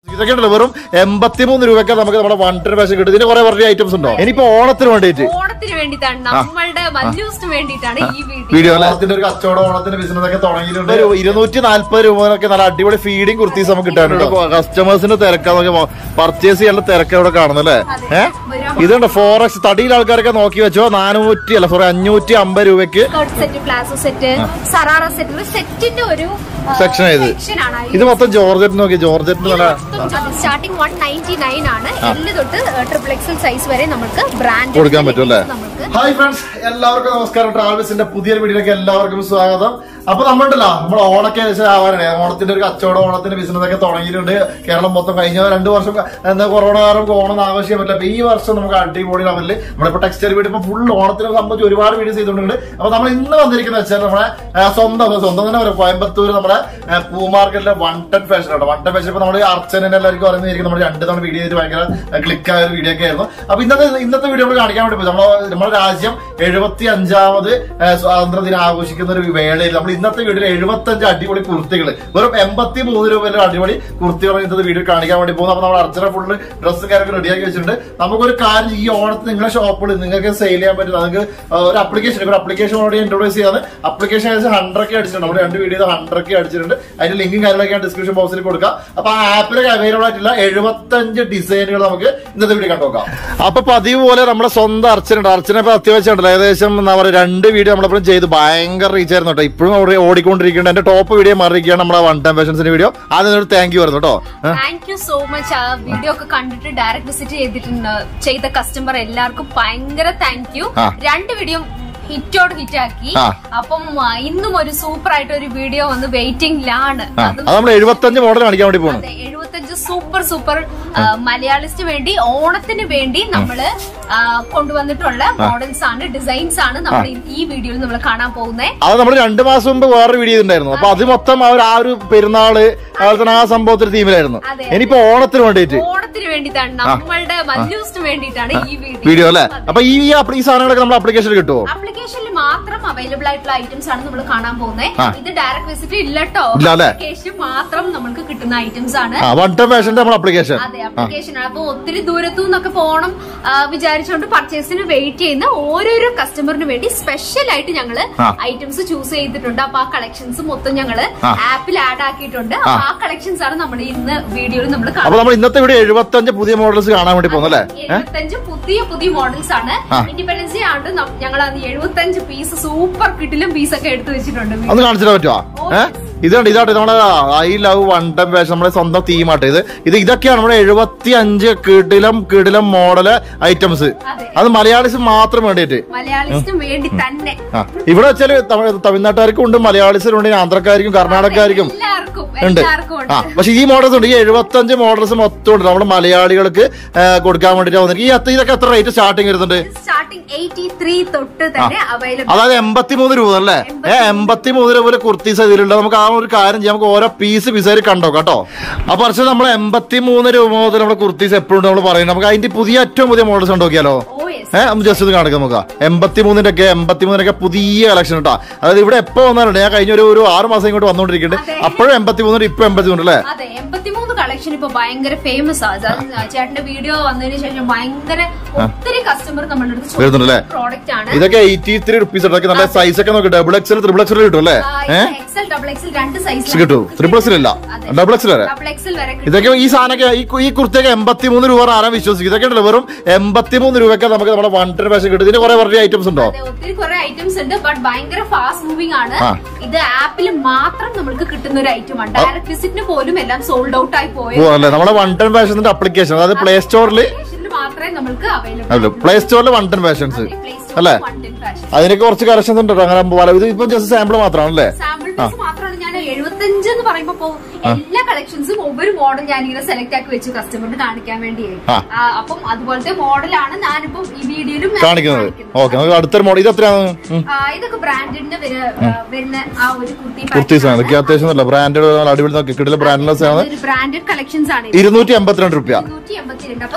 ഇതൊക്കെ ഉണ്ടല്ലോ വെറും എൺപത്തിമൂന്ന് രൂപയ്ക്ക് നമുക്ക് നമ്മുടെ വൺ ടെൻ പേശ കിട്ടും ഇതിന് കുറെ വെറൈറ്റി ഐറ്റംസ് ഉണ്ടോ ഇനിയിപ്പോ ഓണത്തിന് വേണ്ടിയിട്ട് ഓണത്തിന് വേണ്ടിയിട്ടാണ് നമ്മളുടെ മല്ലൂസിന് വേണ്ടിയിട്ടാണ് ഈ വീഡിയോ വീഡിയോ ഓണത്തിന്റെ ഒരു കച്ചവടം ഓണത്തിന്റെ ബിസിനസ് ഒക്കെ തുടങ്ങിയിട്ടുണ്ട് ഒരു ഇരുന്നൂറ്റി നാല്പത് രൂപയൊക്കെ നല്ല അടിപൊളി ഫീഡിങ് കുർത്തീസ് നമുക്ക് കിട്ടാനുണ്ട് കസ്റ്റമേഴ്സിന്റെ തിരക്ക് നമുക്ക് പർച്ചേസ് ചെയ്യാനുള്ള തിരക്ക് ഇവിടെ കാണുന്നല്ലേ ഏഹ് ഇതുണ്ട് ഫോർ എക്സ് തടിയിൽ ആൾക്കാരൊക്കെ നോക്കി വെച്ചോ നാനൂറ്റി അല്ല സോറി അഞ്ഞൂറ്റി അമ്പത് രൂപയ്ക്ക് skirt set palazzo set sharara set ഒരു സെറ്റിന്റെ ഒരു സെക്ഷൻ ഇത് സെക്ഷൻ ആണ് ഇത് മൊത്തം ജോർജറ്റ് നോക്കി ജോർജറ്റ് നല്ല സ്റ്റാർട്ടിംഗ് വൺ നയൻറ്റി നയൻ ആണ് എല്ല് തൊട്ട് ട്രിപ്പിൾ എക്സൽ സൈസ് വരെ നമുക്ക് ബ്രാൻഡ് കൊടുക്കാൻ പറ്റും അല്ലേ? നമുക്ക് ഹായ് ഫ്രണ്ട്സ് എല്ലാവർക്കും നമസ്കാരം ട്രാവൽസിന്റെ പുതിയൊരു വീഡിയോയിലേക്ക് എല്ലാവർക്കും സ്വാഗതം അപ്പൊ നമ്മളുണ്ടല്ലോ നമ്മൾ ഓണൊക്കെ ഏകദേശം ആവാനാണ് ഓണത്തിന്റെ ഒരു കച്ചവടം ഓണത്തിന്റെ ബിസിനസ് ഒക്കെ തുടങ്ങിയിട്ടുണ്ട് കേരളം മൊത്തം കഴിഞ്ഞ രണ്ടു വർഷം എന്താ കൊറോണ കാരണം ഓണം ആഘോഷിക്കാൻ പറ്റില്ല അപ്പൊ ഈ വർഷം നമുക്ക് അടിപൊളി ലെവലിൽ നമ്മളിപ്പോ ടെക്സ്റ്റൈൽ വീട് ഇപ്പൊ ഫുൾ ഓണത്തിനെ സംബന്ധിച്ച് ഒരുപാട് വീഡിയോസ് ചെയ്തിട്ടുണ്ട് അപ്പൊ നമ്മൾ ഇന്ന് വന്നിരിക്കുന്നത് വെച്ചാൽ നമ്മുടെ ആ, സ്വന്തം സ്വന്തം തന്നെ പറയാം കോയമ്പത്തൂർ നമ്മുടെ ആ, പൂ മാർക്കറ്റിലെ വൺ ടെൻ ഫാഷൻ ആണ് വൺ ടെൻ ഫാഷൻ ഇപ്പൊ നമ്മുടെ അർച്ചനെ എല്ലാവർക്കും അറിയുന്നതായിരിക്കും നമ്മൾ രണ്ട് തവണ വീഡിയോ ചെയ്ത് ഭയങ്കര ക്ലിക്ക് ആയ ഒരു വീഡിയോ ഒക്കെ ആയിരുന്നു അപ്പൊ ഇന്നത്തെ ഇന്നത്തെ വീഡിയോ നമ്മൾ കാണിക്കാൻ വേണ്ടി പോയി നമ്മളെ നമ്മുടെ രാജ്യം എഴുപത്തി അഞ്ചാമത് സ്വാതന്ത്ര്യ ദിനം ആഘോഷിക്കുന്ന ഒരു വേളയിൽ നമ്മൾ ഇന്നത്തെ വീഡിയോയിൽ എഴുപത്തി അഞ്ച് അടിപൊളി കുർത്തികൾ വെറും എൺപത്തി മൂന്ന് രൂപയിലെ അടിപൊളി കുർത്തികൾ ഇന്നത്തെ വീഡിയോ കാണിക്കാൻ വേണ്ടി പോകുന്നു അപ്പൊ നമ്മൾ അർച്ചന ഫുള്ള് ഡ്രസ്സും കാര്യമൊക്കെ റെഡിയാക്കി വെച്ചിട്ടുണ്ട് നമുക്കൊരു കാര്യം ഈ ഓണത്തിന് നിങ്ങളുടെ ഷോപ്പിൽ നിങ്ങൾക്ക് സെയിൽ ചെയ്യാൻ പറ്റും നിങ്ങൾക്ക് ഒരു അപ്ലിക്കേഷൻ ഒരു അപ്ലിക്കേഷൻ ഓൾറെഡി ഇൻട്രോഡ്യൂസ് ചെയ്യാതെ അപ്ലിക്കേഷൻ ഏകദേശം ഹൺഡ്രഡ് ഒക്കെ അടിച്ചിട്ടുണ്ട് നമ്മൾ രണ്ട് വീഡിയോ ഹൺഡ്രഡ് ഒക്കെ അടിച്ചിട്ടുണ്ട് അതിന്റെ ലിങ്കും കാര്യങ്ങളൊക്കെ ഞാൻ ഡിസ്ക്രിപ്ഷൻ ബോക്സിൽ കൊടുക്കാം അപ്പൊ ആ ആപ്പിലൊക്കെ അവൈലബിൾ ആയിട്ടുള്ള എഴുപത്തഞ്ച് ഡിസൈനുകൾ നമുക്ക് ഇന്നത്തെ വീഡിയോ കണ്ടുനോക്കാം അപ്പൊ പതിവ് പോലെ നമ്മുടെ സ്വന്തം അർച്ചനുണ്ട് അർച്ചന ഇപ്പൊ അത്യാവശ്യം ഉണ്ടല്ലോ ഏകദേശം എന്താ പറയുക രണ്ട് വീഡിയോ നമ്മളെപ്പോഴും ചെയ്ത് ഭയങ്കര റീച്ച് ആയിരുന്നു കേട്ടോ ഇപ്പോഴും അവിടെ ഓടിക്കൊണ്ടിരിക്കുന്നുണ്ട് എന്റെ ടോപ്പ് വീഡിയോ മാറിയിരിക്കുകയാണ് നമ്മുടെ വൺ ടൈം ഫാഷൻസിന്റെ വീഡിയോ ആദ്യം ഒരു താങ്ക് യു ആയിരുന്നു കേട്ടോ താങ്ക് യു സോ മച്ച് ആ വീഡിയോ ഒക്കെ കണ്ടിട്ട് ഡയറക്റ്റ് വിസിറ്റ് ചെയ്തിട്ടുണ്ട് ചെയ്ത കസ്റ്റമർ എല്ലാവർക്കും ഭയങ്കര താങ്ക് യു ആ. രണ്ട് വീഡിയോ ഹിറ്റോട് ഹിറ്റ് ആക്കി ആ. അപ്പം ആ, ഇന്നും ഒരു സൂപ്പർ ആയിട്ട് ഒരു വീഡിയോ വന്ന് വെയിറ്റിംഗിലാണ് ആ അത് നമ്മൾ എഴുപത്തഞ്ച് മോഡൽ കാണിക്കാൻ വേണ്ടി പോകണം അതെ എഴുപത്തഞ്ച് സൂപ്പർ സൂപ്പർ മലയാളിസ്റ്റ് വേണ്ടി ഓണത്തിന് വേണ്ടി നമ്മള് ആ, കൊണ്ടുവന്നിട്ടുള്ള മോഡൽസ് ആണ് ഡിസൈൻസ് ആണ് നമ്മൾ ഈ വീഡിയോയിൽ നമ്മൾ കാണാൻ പോകുന്നത് അത് നമ്മൾ രണ്ടു മാസം മുമ്പ് വേറൊരു വീഡിയോ ഉണ്ടായിരുന്നു അപ്പൊ അത് മൊത്തം അവർ ആ ഒരു പെരുന്നാള് അതുപോലെ തന്നെ ആ സംഭവത്തിന്റെ തീമിലായിരുന്നു അതെ. ഇനിയിപ്പോ ഓണത്തിന് വേണ്ടിയിട്ട് ഓണത്തിന് വേണ്ടിയിട്ടാണ് നമ്മളുടെ മല്ലൂസിന് വേണ്ടിയിട്ടാണ് ഈ വീഡിയോ വീഡിയോ അല്ലെ അപ്പൊ ഈ ഈ app- ഈ സാധനങ്ങളൊക്കെ നമ്മൾ ആപ്ലിക്കേഷനിൽ കിട്ടുമോ ആപ്ലിക്കേഷനിൽ മാത്രം അവൈലബിൾ ആയിട്ടുള്ള ഐറ്റംസ് ആണ് നമ്മൾ കാണാൻ ആ. പോകുന്നത് ഇത് ഡയറക്ട് വിസിറ്റ് ഇല്ലട്ടോ ഇല്ല അല്ലേ? ആപ്ലിക്കേഷൻ മാത്രം നമുക്ക് കിട്ടുന്ന ഐറ്റംസ് ആണ് ആ വൺ ടൈം ഫാഷന്റെ നമ്മൾ ആപ്ലിക്കേഷൻ അതെ ആപ്ലിക്കേഷൻ ആണ് അപ്പൊ ഒത്തിരി ദൂരത്തു നിന്നൊക്കെ പോകണം ആ, വിചാരിച്ചുകൊണ്ട് പർച്ചേസിന് വെയിറ്റ് ചെയ്യുന്ന ഓരോരോ കസ്റ്റമറിന് വേണ്ടി സ്പെഷ്യൽ ആയിട്ട് ഞങ്ങള് ആ. ഐറ്റംസ് ചൂസ് ചെയ്തിട്ടുണ്ട് അപ്പൊ ആ കളക്ഷൻസ് മൊത്തം ഞങ്ങള് ആ. ആപ്പിൽ ആഡ് ആക്കിയിട്ടുണ്ട് അപ്പൊ ആ കളക്ഷൻസ് ആണ് നമ്മൾ ഇന്ന് വീഡിയോയിൽ നമ്മൾ അപ്പൊ കാണുന്നത് നമ്മൾ ഇന്നത്തെ വീഡിയോ എഴുപത്തഞ്ച് പുതിയ മോഡൽസ് കാണാൻ വേണ്ടി പോകുന്നു അല്ലേ എഴുപത്തഞ്ച് പുതിയ പുതിയ മോഡൽസ് ആണ് ആ. ഇൻഡിപെൻഡൻസ് ഡേ ആണ് ഞങ്ങൾ അത് എഴുപത്തഞ്ച് പീസ് സൂപ്പർ കിട്ടിലും പീസ് ഒക്കെ എടുത്തു വെച്ചിട്ടുണ്ട് ഒന്ന് കാണിച്ചിട്ട് പറ്റുമോ ഏഹ് ഇതുണ്ട് ഇതാട്ടെ നമ്മളെ I love one time fashion നമ്മളെ സ്വന്തം തീമാട്ടെ ഇത് ഇത് ഇതൊക്കെയാണ് നമ്മുടെ എഴുപത്തി അഞ്ച് കിടിലം കിടിലം മോഡല് ഐറ്റംസ് അതെ. അത് മലയാളീസ് മാത്രം വേണ്ടിയിട്ട് മലയാളിസിനും വേണ്ടി തന്നെ ആ ഇവിടെ വെച്ചാല് തമിഴ് തമിഴ്നാട്ടുകാർക്കും ഉണ്ട് മലയാളീസിനും ഉണ്ട് ആന്ധ്രക്കാർക്കും കർണാടകക്കാർക്കും എല്ലാവർക്കും ഉണ്ട് എല്ലാവർക്കും ആ ഉണ്ട് പക്ഷെ ഈ മോഡൽസ് ഉണ്ട് ഈ എഴുപത്തഞ്ച് മോഡൽസ് മൊത്തം ഉണ്ട് നമ്മുടെ മലയാളികൾക്ക് ആ, കൊടുക്കാൻ വേണ്ടിട്ട് വന്നിരിക്കും ഈ എത്ര- ഇതൊക്കെ എത്ര റേറ്റ് സ്റ്റാർട്ടിങ് വരുന്നുണ്ട് സ്റ്റാർട്ടിംഗ് എയ്റ്റി ത്രീ തൊട്ട് തന്നെ അവൈലബിൾ അതായത് എൺപത്തിമൂന്ന് രൂപ അല്ലേ ഏ എൺപത്തിമൂന്ന് രൂപ ഒരു കുർത്തീസ് ഇതിലുണ്ട് നമുക്ക് ആ ഒരു കാര്യം ചെയ്യാം നമുക്ക് ഓരോ പീസ് പീസായി കണ്ടോ കേട്ടോ അപ്പൊ പക്ഷെ നമ്മൾ എൺപത്തിമൂന്ന് രൂപ മുതൽ നമ്മുടെ കുർത്തീസ് എപ്പോഴും നമ്മൾ പറയുന്നത് നമുക്ക് അതിന്റെ പുതിയ ഏറ്റവും പുതിയ മോഡൽസ് ഉണ്ട് നോക്കിയാലോ ഓ യെസ് ഏഹ് നമുക്ക് ജസ്റ്റ് ഒന്ന് കാണിക്കാം നമുക്ക് എൺപത്തിമൂന്നിന്റെ ഒക്കെ എൺപത്തിമൂന്നിന്റെ ഒക്കെ പുതിയ കളക്ഷൻ കേട്ടോ അതായത് ഇവിടെ എപ്പോ വന്നാലുണ്ട് ഞാൻ കഴിഞ്ഞ ഒരു ഒരു ആറ് മാസം ഇങ്ങോട്ട് വന്നോണ്ടിരിക്കുന്നുണ്ട് അതെ. അപ്പോഴും എൺപത്തിമൂന്നിന് ഇപ്പൊ എൺപത്തിമൂന്ന് അല്ലേ അതെ എൺപത്തിമൂന്ന് കളക്ഷൻ ഇപ്പൊ ഭയങ്കര ഫേമസ് ആണ് അത് ചേട്ടന്റെ വീഡിയോ വന്നതിന് ശേഷം ഭയങ്കര ഒത്തിരി കസ്റ്റമർ നമ്മളുടെ അടുത്ത് വരുന്നുണ്ടല്ലേ? പ്രോഡക്റ്റ് ആണ് ഇതൊക്കെ എയ്റ്റി ത്രീ റുപ്പീസ് ഇതൊക്കെ നല്ല സൈസ് ഒക്കെ നോക്കി ഡബിൾ എക്സൽ ത്രിബിൾ എക്സൽ കിട്ടും അല്ലേ ഏഹ് എക്സൽ ഡബിൾ എക്സൽ രണ്ട് സൈസ് കിട്ടും ത്രിബിൾ എക്സൽ അല്ല ഡബിൾ എക്സൽ വരെ ഡബിൾ എക്സൽ വരെ കിട്ടും ഇതൊക്കെ ഈ സാധനമൊക്കെ ഈ കു- ഈ കുർത്തിയൊക്കെ എൺപത്തിമൂന്ന് രൂപ ആരാ വിശ്വസിക്കും ഇതൊക്കെ ഉണ്ടല്ലോ വെറും എൺപത്തിമൂന്ന് രൂപയ്ക്ക് നമുക്ക് നമ്മുടെ വൺ ടെൻ ഫാഷൻ കിട്ടും ഇതിന് കുറെ വെറൈറ്റി ഐറ്റംസ് ഉണ്ടോ അതെ ഒത്തിരി കുറെ ഐറ്റംസ് ഉണ്ട് ബട്ട് ഭയങ്കര ഫാസ്റ്റ് മൂവിംഗ് ആണ് ആ. ഇത് ആപ്പിൽ മാത്രം നമുക്ക് കിട്ടുന്ന ഒരു ഐറ്റം ആണ് ഡയറക്ട് വിസിറ്റിന് പോലും എല്ലാം സോൾഡ് ഔട്ട് ആയി പോയി ഓ അല്ലേ നമ്മുടെ വൺ ടെൻ ഫാഷന്റെ അപ്ലിക്കേഷൻ അതായത് പ്ലേ സ്റ്റോറിൽ Application ല് മാത്രമേ നമുക്ക് അവൈലബിൾ പ്ലേ സ്റ്റോറിൽ വൺ ടെൻ ഫാഷൻസ് അല്ലേ അതിനൊക്കെ കുറച്ച് കറക്ഷൻസ് ഉണ്ട് കേട്ടോ അങ്ങനെ പല ഇത് ഇപ്പൊ ജസ്റ്റ് സാമ്പിൾ മാത്രമാണല്ലേ സാമ്പിൾ പീസ് മാത്രമാണ് ഞാൻ എഴുപത്തഞ്ച് എന്ന് പറയുമ്പോ പോ- എല്ലാ കളക്ഷൻസും ഒவ்வொരു മോഡൽ ഞാൻ ഇങ്ങനെ സെലക്ട് ആക്കി വെച്ചു കസ്റ്റമറിന് കാണിക്കാൻ വേണ്ടിയായി ആ. ആ, അപ്പം അതുപോലത്തെ മോഡലാണ് ഞാനിപ്പം ഈ വീഡിയോയിലും ഞാൻ കാണിക്കുന്നത് കാണിക്കുന്നത്. ഓക്കെ നമുക്ക് അടുത്തൊരു മോഡൽ ഇത് എത്രയാണ് ഉം. ആ, ഇതൊക്കെ ബ്രാൻഡിന്റെ വരുന്ന ആ ഒരു കുർത്തി കുർത്തീസ് ആണ് ഇതൊക്കെ അത്യാവശ്യം നല്ല ബ്രാൻഡഡ് അടിപൊളി നോക്കി കിട്ടില്ല ബ്രാൻഡ്ലെസ് ആണ് ഒരു ബ്രാൻഡഡ് കളക്ഷൻസ് ആണ് ഇത്. ഇരുന്നൂറ്റി എൺപത്തിരണ്ട് റുപ്യ ഇരുന്നൂറ്റി എൺപത്തിരണ്ട് അപ്പൊ നമ്മൾക്ക്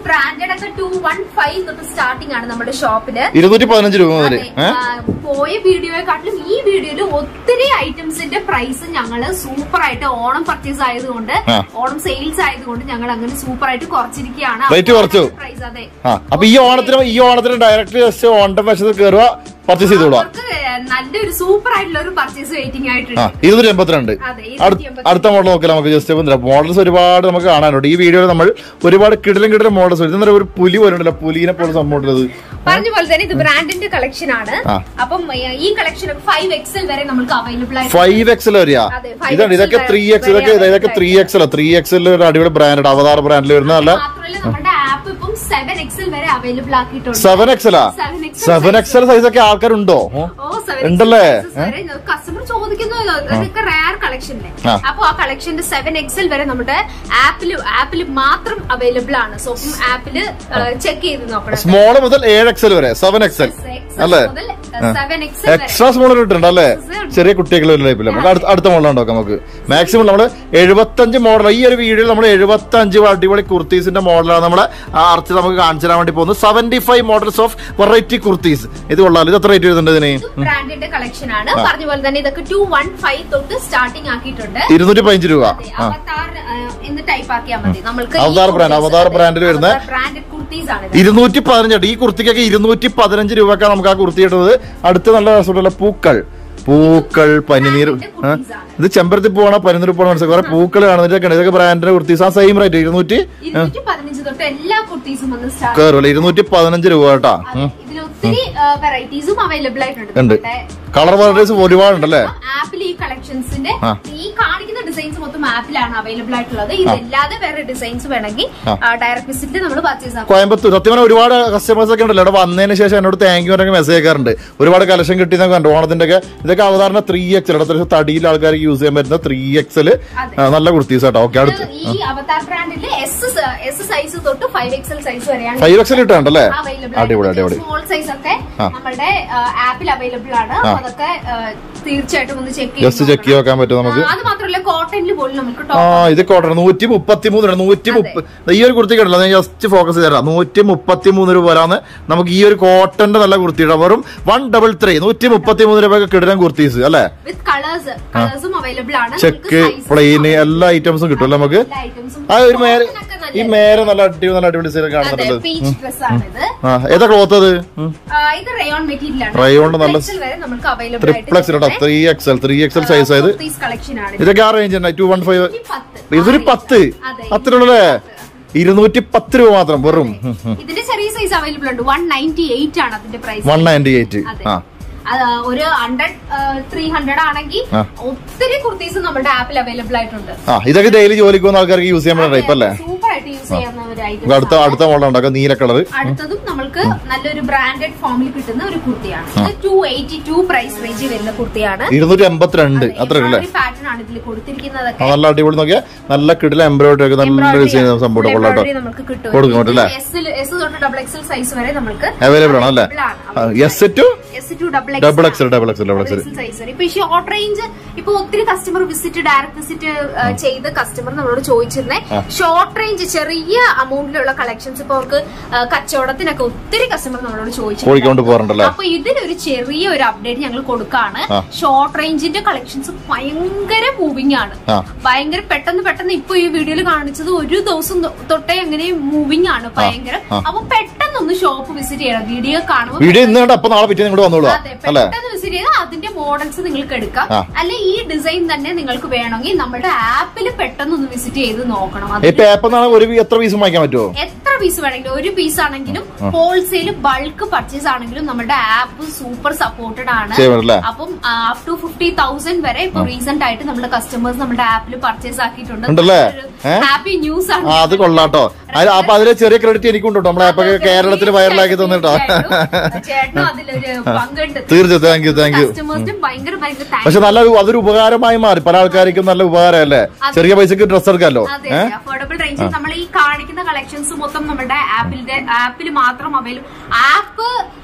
ബ്രാൻഡഡ് ഒക്കെ ടു വൺ ഫൈവ് തൊട്ട് സ്റ്റാർട്ടിംഗ് ആണ് നമ്മുടെ ഷോപ്പില് ഇരുന്നൂറ്റി പതിനഞ്ച് രൂപ മുതൽ അതെ. ആ, പോയ വീഡിയോയെക്കാട്ടിലും ഈ വീഡിയോയിൽ ഒത്തിരി ഐറ്റംസിന്റെ പ്രൈസ് ഞങ്ങള് സൂപ്പർ ആയിട്ട് ഓണം പർച്ചേസ് ആയതുകൊണ്ട് ആ. ഓണം സെയിൽസ് ആയതുകൊണ്ട് ഞങ്ങൾ അങ്ങനെ സൂപ്പർ ആയിട്ട് കുറച്ചിരിക്കുകയാണ് Rate കുറച്ചു? പ്രൈസ് അതെ ആ അപ്പൊ ഈ ഓണത്തിന് ഈ ഓണത്തിന് ഡയറക്റ്റ് ജസ്റ്റ് ഓണ്ടം വശത്ത് കയറുക പർച്ചേസ് ചെയ്തോളാം അവർക്ക് നല്ലൊരു സൂപ്പർ ആയിട്ടുള്ള ഒരു പർച്ചേസ് വെയിറ്റിംഗ് ആ ആയിട്ടുണ്ട് ഇരുന്നൂറ്റി എൺപത്തിരണ്ട് അതെ അടുത്ത- ഇരുന്നൂറ്റി അടുത്ത മോഡൽ നോക്കിയാൽ നമുക്ക് ജസ്റ്റ് മോഡൽസ് ഒരുപാട് നമുക്ക് കാണാനുണ്ട് ഈ വീഡിയോയിൽ നമ്മൾ ഒരുപാട് കിടലും കിടലും മോഡൽസ് ഇതെന്താ ഒരു പുലി പോലുണ്ടല്ലോ പുലിനെ പോലെ സംഭവം ഉള്ളത് പറഞ്ഞ പോലെ തന്നെ ഇത് ബ്രാൻഡിന്റെ കളക്ഷൻ ആണ് ആ. അപ്പം ഏ, ഈ കളക്ഷൻ ഫൈവ് എക്സൽ വരെ നമുക്ക് അവൈലബിൾ ആയിട്ട് ഫൈവ് എക്സൽ വരിക അതെ, five ഇതാണ് ഇതൊക്കെ XL ത്രീ എക്സ് വരെ ഇതൊക്കെ ഇതൊക്കെ available three XL three XL ഒരു അടിപൊളി ബ്രാൻഡ് അവതാർ ബ്രാൻഡിൽ വരുന്ന നല്ല മാത്രമല്ല നമ്മുടെ ആപ്പ് ഇപ്പം സെവൻ എക്സൽ വരെ അവൈലബിൾ ആക്കിയിട്ടുണ്ട് സെവൻ എക്സലാ Seven XL seven XL size ഒക്കെ ആൾക്കാരുണ്ടോ ഓ സെവൻ ഉണ്ടല്ലേ? കസ്റ്റമർ ചോദിക്കുന്നു അതൊക്കെ റയർ കളക്ഷൻ ആ. അപ്പൊ ആ കളക്ഷന്റെ സെവൻ എക്സൽ വരെ നമ്മുടെ ആപ്പില് ആപ്പില് മാത്രം അവൈലബിൾ ആണ് സോ ആപ്പില് ചെക്ക് ചെയ്ത് നോക്കണം സ്മോൾ മുതൽ ഏഴ് എക്സൽ വരെ സെവൻ എക്സൽ അല്ലേ സെവൻ എക്സൽ വരെ എക്സ്ട്രാ സ്മോൾ ഇട്ടുണ്ട് അല്ലേ ചെറിയ കുട്ടികൾ ഒരു ടൈപ്പില്ല നമുക്ക് അടുത്ത അടുത്ത മോഡൽ ഉണ്ടാക്കാം നമുക്ക് മാക്സിമം നമ്മൾ എഴുപത്തഞ്ച് മോഡൽ ഈ ഒരു വീഡിയോയിൽ നമ്മൾ എഴുപത്തി അഞ്ച് അടിപൊളി കുർത്തീസിന്റെ മോഡലാണ് നമ്മളെ ആ അർച്ച് നമുക്ക് കാണിച്ചു തരാൻ വേണ്ടി പോകുന്നത് seventy five models of variety kurtis ഇത് കൊള്ളാലോ ഇത് എത്ര റേറ്റ് വരുന്നുണ്ട് ഇതിന് ബ്രാൻഡിന്റെ കളക്ഷൻ ആണ് പറഞ്ഞ പോലെ തന്നെ ഇതൊക്കെ ടു വൺ ഫൈവ് തൊട്ട് സ്റ്റാർട്ടിംഗ് ആക്കിയിട്ടുണ്ട് ഇരുന്നൂറ്റി പതിനഞ്ച് രൂപ ആ അവതാർ എന്ന് ടൈപ്പ് ആക്കിയാൽ മതി നമ്മൾക്ക് അവതാർ brand, അവതാർ brand ൽ വരുന്ന ബ്രാൻഡഡ് കുർത്തീസ് ആണ് ഇത്. ഇരുന്നൂറ്റി പതിനഞ്ച് ഈ കുർത്തിക്കൊക്കെ ഇരുന്നൂറ്റി പതിനഞ്ച് രൂപക്കാണ് നമുക്ക് ആ കുർത്തി കിട്ടുന്നത് അടുത്ത നല്ല രസമുള്ള പൂക്കൾ പൂക്കൾ പനിനീർ ആ? ഇത് ചെമ്പരത്തി പൂവാണോ പനിനീർ പൂവാണോ മനസ്സിലായി കുറെ പൂക്കൾ കാണുന്നതൊക്കെ ഉണ്ട് ഇതൊക്കെ ബ്രാൻഡിന്റെ കുർത്തീസ് ആ സെയിം റേറ്റ് ഇരുന്നൂറ്റി ഇരുന്നൂറ്റി പതിനഞ്ച് തൊട്ട് എല്ലാ കുർത്തീസും വന്ന് സ്റ്റാർട്ട് കയറുമല്ലോ ഇരുന്നൂറ്റി പതിനഞ്ച് രൂപ കേട്ടാ ഉം. ഇതിൽ ഒത്തിരി വെറൈറ്റീസും അവൈലബിൾ ആയിട്ടുണ്ട് ഉണ്ട് നമ്മുടെ കളർ വെറൈറ്റീസ് ഒരുപാടുണ്ടല്ലേ ആപ്പിൽ ഈ കളക്ഷൻസിന്റെ ആ. ഈ കാണിക്കുന്ന ഡിസൈൻസ് മൊത്തം ആപ്പിലാണ് അവൈലബിൾ ആയിട്ടുള്ളത് ഇതല്ലാതെ വേറെ ഡിസൈൻസ് വേണമെങ്കിൽ ഡയറക്ട് വിസിറ്റ് നമ്മൾ പർച്ചേസ് ആക്കും കോയമ്പത്തൂർ സത്യം പറഞ്ഞാൽ ഒരുപാട് കസ്റ്റമേഴ്സ് ഒക്കെ ഉണ്ടല്ലോ ഇവിടെ വന്നതിന് ശേഷം എന്നോട് താങ്ക് യു എന്നൊക്കെ മെസ്സേജ് അയക്കാറുണ്ട് ഒരുപാട് കളക്ഷൻ കിട്ടിയെന്നൊക്കെ കണ്ടു ഓണത്തിന്റെ ഒക്കെ ഇതൊക്കെ അവതാരണ ത്രീ എക്സൽ അത്യാവശ്യം തടിയിൽ ആൾക്കാർക്ക് യൂസ് ചെയ്യാൻ പറ്റുന്ന ത്രീ എക്സൽ നല്ല കുർത്തീസ് കേട്ടോ ഓക്കെ അടുത്ത് ഇത് ഈ അവതാർ ബ്രാൻഡിൽ എസ് എസ് സൈസ് തൊട്ട് ഫൈവ് എക്സൽ സൈസ് വരെയാണ് ഫൈവ് എക്സൽ ഇട്ടുണ്ടല്ലേ അവൈലബിൾ അടിപൊളി അടിപൊളി സ്മോൾ സൈസ് ഒക്കെ ആ. നമ്മുടെ ആപ്പിൽ അവൈലബിൾ ആണ് അപ്പൊ അതൊക്കെ ആ, തീർച്ചയായിട്ടും ഒന്ന് ചെക്ക് ജസ്റ്റ് ചെക്ക് ചെയ്ത് വെക്കാൻ പറ്റും നമുക്ക് അത് മാത്രമല്ല കോട്ടണിൽ പോലും നമുക്ക് ആ ടോപ്പ് ഇത് കോട്ടൺ നൂറ്റി മുപ്പത്തി മൂന്ന് രൂപ നൂറ്റി മുപ്പത് ഈ ഒരു കുർത്തി കണ്ടല്ലോ ഞാൻ ജസ്റ്റ് ഫോക്കസ് ചെയ്തരാം നൂറ്റി മുപ്പത്തി മൂന്ന് രൂപ വരാന്ന് നമുക്ക് ഈ ഒരു കോട്ടന്റെ നല്ല കുർത്തിയുടെ വെറും വൺ ഡബിൾ ത്രീ നൂറ്റി മുപ്പത്തി മൂന്ന് രൂപ കിടനം കുർത്തീസ് അല്ലേ വിത്ത് കളേഴ്സ് കളേഴ്സും അവൈലബിൾ ആണ് ചെക്ക് പ്ലെയിന് എല്ലാ ഐറ്റംസും കിട്ടുമല്ലോ നമുക്ക് ഐറ്റംസും ആ ഒരു മേലെ ഈ മേലെ നല്ല അടിപൊളി നല്ല അടിപൊളി ഡിസൈൻ കാണുന്നുണ്ടല്ലോ പീച്ച് ഡ്രസ് ആണ് ഇത് ആ ഏതാ ക്ലോത്ത് അത് ആ, ഇത് റയോൺ മെറ്റീരിയൽ ആണ് Rayon നല്ല Triple XL വരെ നമുക്ക് അവൈലബിൾ ട്രിപ്ലക്സ് കേട്ടോ three XL three XL size ആയത് കളക്ഷൻ ആണ് ഇതൊക്കെ ആ റേഞ്ച് തന്നെ ടു വൺ ഫൈവ് ഈ പത്ത് ഇതൊരു പത്ത് അതെ. അത്രയുള്ളേ ഇരുന്നൂറ്റി പത്ത് രൂപ മാത്രം വെറും ഇതിന്റെ ചെറിയ സൈസ് അവൈലബിൾ ഉണ്ട് വൺ നയൻറ്റി എയ്റ്റ് ആണ് അതിന്റെ പ്രൈസ് വൺ നയൻറ്റി എയ്റ്റ് അതെ. ആ അത് ഒരു ഹൺഡ്രഡ് ത്രീ ഹൺഡ്രഡ് ആണെങ്കിൽ ആ. ഒത്തിരി കുർത്തീസ് നമ്മുടെ ആപ്പിൽ അവൈലബിൾ ആയിട്ടുണ്ട് ആ ഇതൊക്കെ ഡെയിലി ജോലിക്ക് പോകുന്ന ആൾക്കാർക്ക് യൂസ് ചെയ്യാൻ പറ്റുന്ന ടൈപ്പ് അല്ലേ സൂപ്പർ ആയിട്ട് യൂസ് ചെയ്യാവുന്ന ഒരു നമുക്ക് ഐറ്റം അടുത്ത അടുത്ത മോഡൽ ഉണ്ടാക്കാം നീല കളർ അടുത്തതും നമ്മൾക്ക് നല്ലൊരു ബ്രാൻഡഡ് ഫോമിൽ കിട്ടുന്ന ഒരു കുർത്തിയാണ് ഇത് ടു എയ്റ്റി ടു പ്രൈസ് റേഞ്ചിൽ വരുന്ന കുർത്തിയാണ് ഇരുന്നൂറ്റി എൺപത്തിരണ്ട് അത്ര അല്ലേ പാറ്റേൺ ആണ് ഇതിൽ കൊടുത്തിരിക്കുന്നതൊക്കെ ആ, നല്ല അടിപൊളി നോക്കിയാൽ നല്ല കിടില എംബ്രോയിഡറി ഒക്കെ നല്ല ഡിസൈൻ സംഭവം കൊള്ളാട്ടോ Embroidery നമുക്ക് കിട്ടും കൊടുക്കും കേട്ടോ അല്ലേ എസ് തൊട്ട് ഡബിൾ എക്സൽ സൈസ് വരെ നമുക്ക് അവൈലബിൾ ആണ് അല്ലേ S two S two double double XL double XL double XL size വരെ ഇപ്പൊ ഈ ഷോർട്ട് റേഞ്ച് ഇപ്പൊ ഒത്തിരി കസ്റ്റമർ വിസിറ്റ് ഡയറക്ട് വിസിറ്റ് ചെയ്ത കസ്റ്റമർ നമ്മളോട് ചോദിച്ചിരുന്നേ ഷോർട്ട് റേഞ്ച് ചെറിയ അമൗണ്ടിലുള്ള കളക്ഷൻസ് ഇപ്പൊ അവർക്ക് ആ, കച്ചവടത്തിനൊക്കെ ഒത്തിരി കസ്റ്റമർ നമ്മളോട് ചോദിച്ചു കോഴിക്കൊണ്ട് പോകാറുണ്ടല്ലേ അപ്പൊ ഇതിനൊരു ചെറിയ ഒരു അപ്ഡേറ്റ് ഞങ്ങൾ കൊടുക്കാണ് ആ. ഷോർട്ട് റേഞ്ചിന്റെ കളക്ഷൻസ് ഭയങ്കര മൂവിങ് ആണ് ആ. ഭയങ്കര പെട്ടെന്ന് പെട്ടെന്ന് ഇപ്പൊ ഈ വീഡിയോയിൽ കാണിച്ചത് ഒരു ദിവസം തൊ- തൊട്ടേ അങ്ങനെ മൂവിങ് ആണ് ഭയങ്കര അപ്പൊ പെട്ടെന്ന് ഒന്ന് ഷോപ്പ് വിസിറ്റ് ചെയ്യണം വീഡിയോ കാണുമ്പോൾ വീഡിയോ ഇന്ന് കണ്ട അപ്പൊ നാളെ പിറ്റേ ഇങ്ങോട്ട് വന്നോളൂ അതെ അല്ലേ പെട്ടെന്ന് വിസിറ്റ് ചെയ്താൽ അതിന്റെ മോഡൽസ് നിങ്ങൾക്ക് എടുക്കാം ആ. അല്ലെ ഈ ഡിസൈൻ തന്നെ നിങ്ങൾക്ക് വേണമെങ്കിൽ നമ്മുടെ ആപ്പിൽ പെട്ടെന്ന് ഒന്ന് വിസിറ്റ് ചെയ്ത് നോക്കണം അത് ഈ പേപ്പർ ഒരു പീ- എത്ര പീസും വാങ്ങിക്കാൻ പറ്റുമോ എത്ര പീസ് വേണമെങ്കിലും ഒരു പീസ് ആണെങ്കിലും ഹോൾസെയിൽ ബൾക്ക് പർച്ചേസ് ആണെങ്കിലും നമ്മുടെ ആപ്പ് സൂപ്പർ സപ്പോർട്ടഡ് ആണ് ചെയ്യാൻ അല്ലേ അപ്പം അപ് ടു ഫിഫ്റ്റി തൗസൻഡ് വരെ ഇപ്പൊ റീസെന്റ് ആയിട്ട് നമ്മുടെ കസ്റ്റമേഴ്സ് നമ്മുടെ ആപ്പിൽ പർച്ചേസ് ആക്കിയിട്ടുണ്ട് ഉണ്ടല്ലേ? ഏ? ഹാപ്പി ന്യൂസ് ആണ് ആ അത് കൊള്ളാട്ടോ അത് അപ്പൊ അതിലെ ചെറിയ ക്രെഡിറ്റ് എനിക്കുണ്ട് കേട്ടോ നമ്മളെ ആപ്പൊക്കെ കേരളത്തിൽ വൈറലാക്കി തന്നിട്ടോ തീർച്ചയായിട്ടും. ചേട്ടനും അതിലൊരു പങ്കുണ്ട് തീർച്ചയായും താങ്ക് യു താങ്ക് യു കസ്റ്റമേഴ്സിനും ഭയങ്കര ഭയങ്കര താങ്ക് പക്ഷെ നല്ല ഒരു- അതൊരു ഉപകാരമായി മാറി പല ആൾക്കാർക്കും നല്ല ഉപകാരമല്ലേ ചെറിയ പൈസക്ക് ഡ്രസ് എടുക്കാമല്ലോ അതെ അഫോർഡബിൾ റേഞ്ചിൽ നമ്മൾ ഈ കാണിക്കുന്ന കളക്ഷൻസ് മൊത്തം നമ്മുടെ ആപ്പിന്റെ ആപ്പിൽ മാത്രം അവൈലബിൾ ആപ്പ്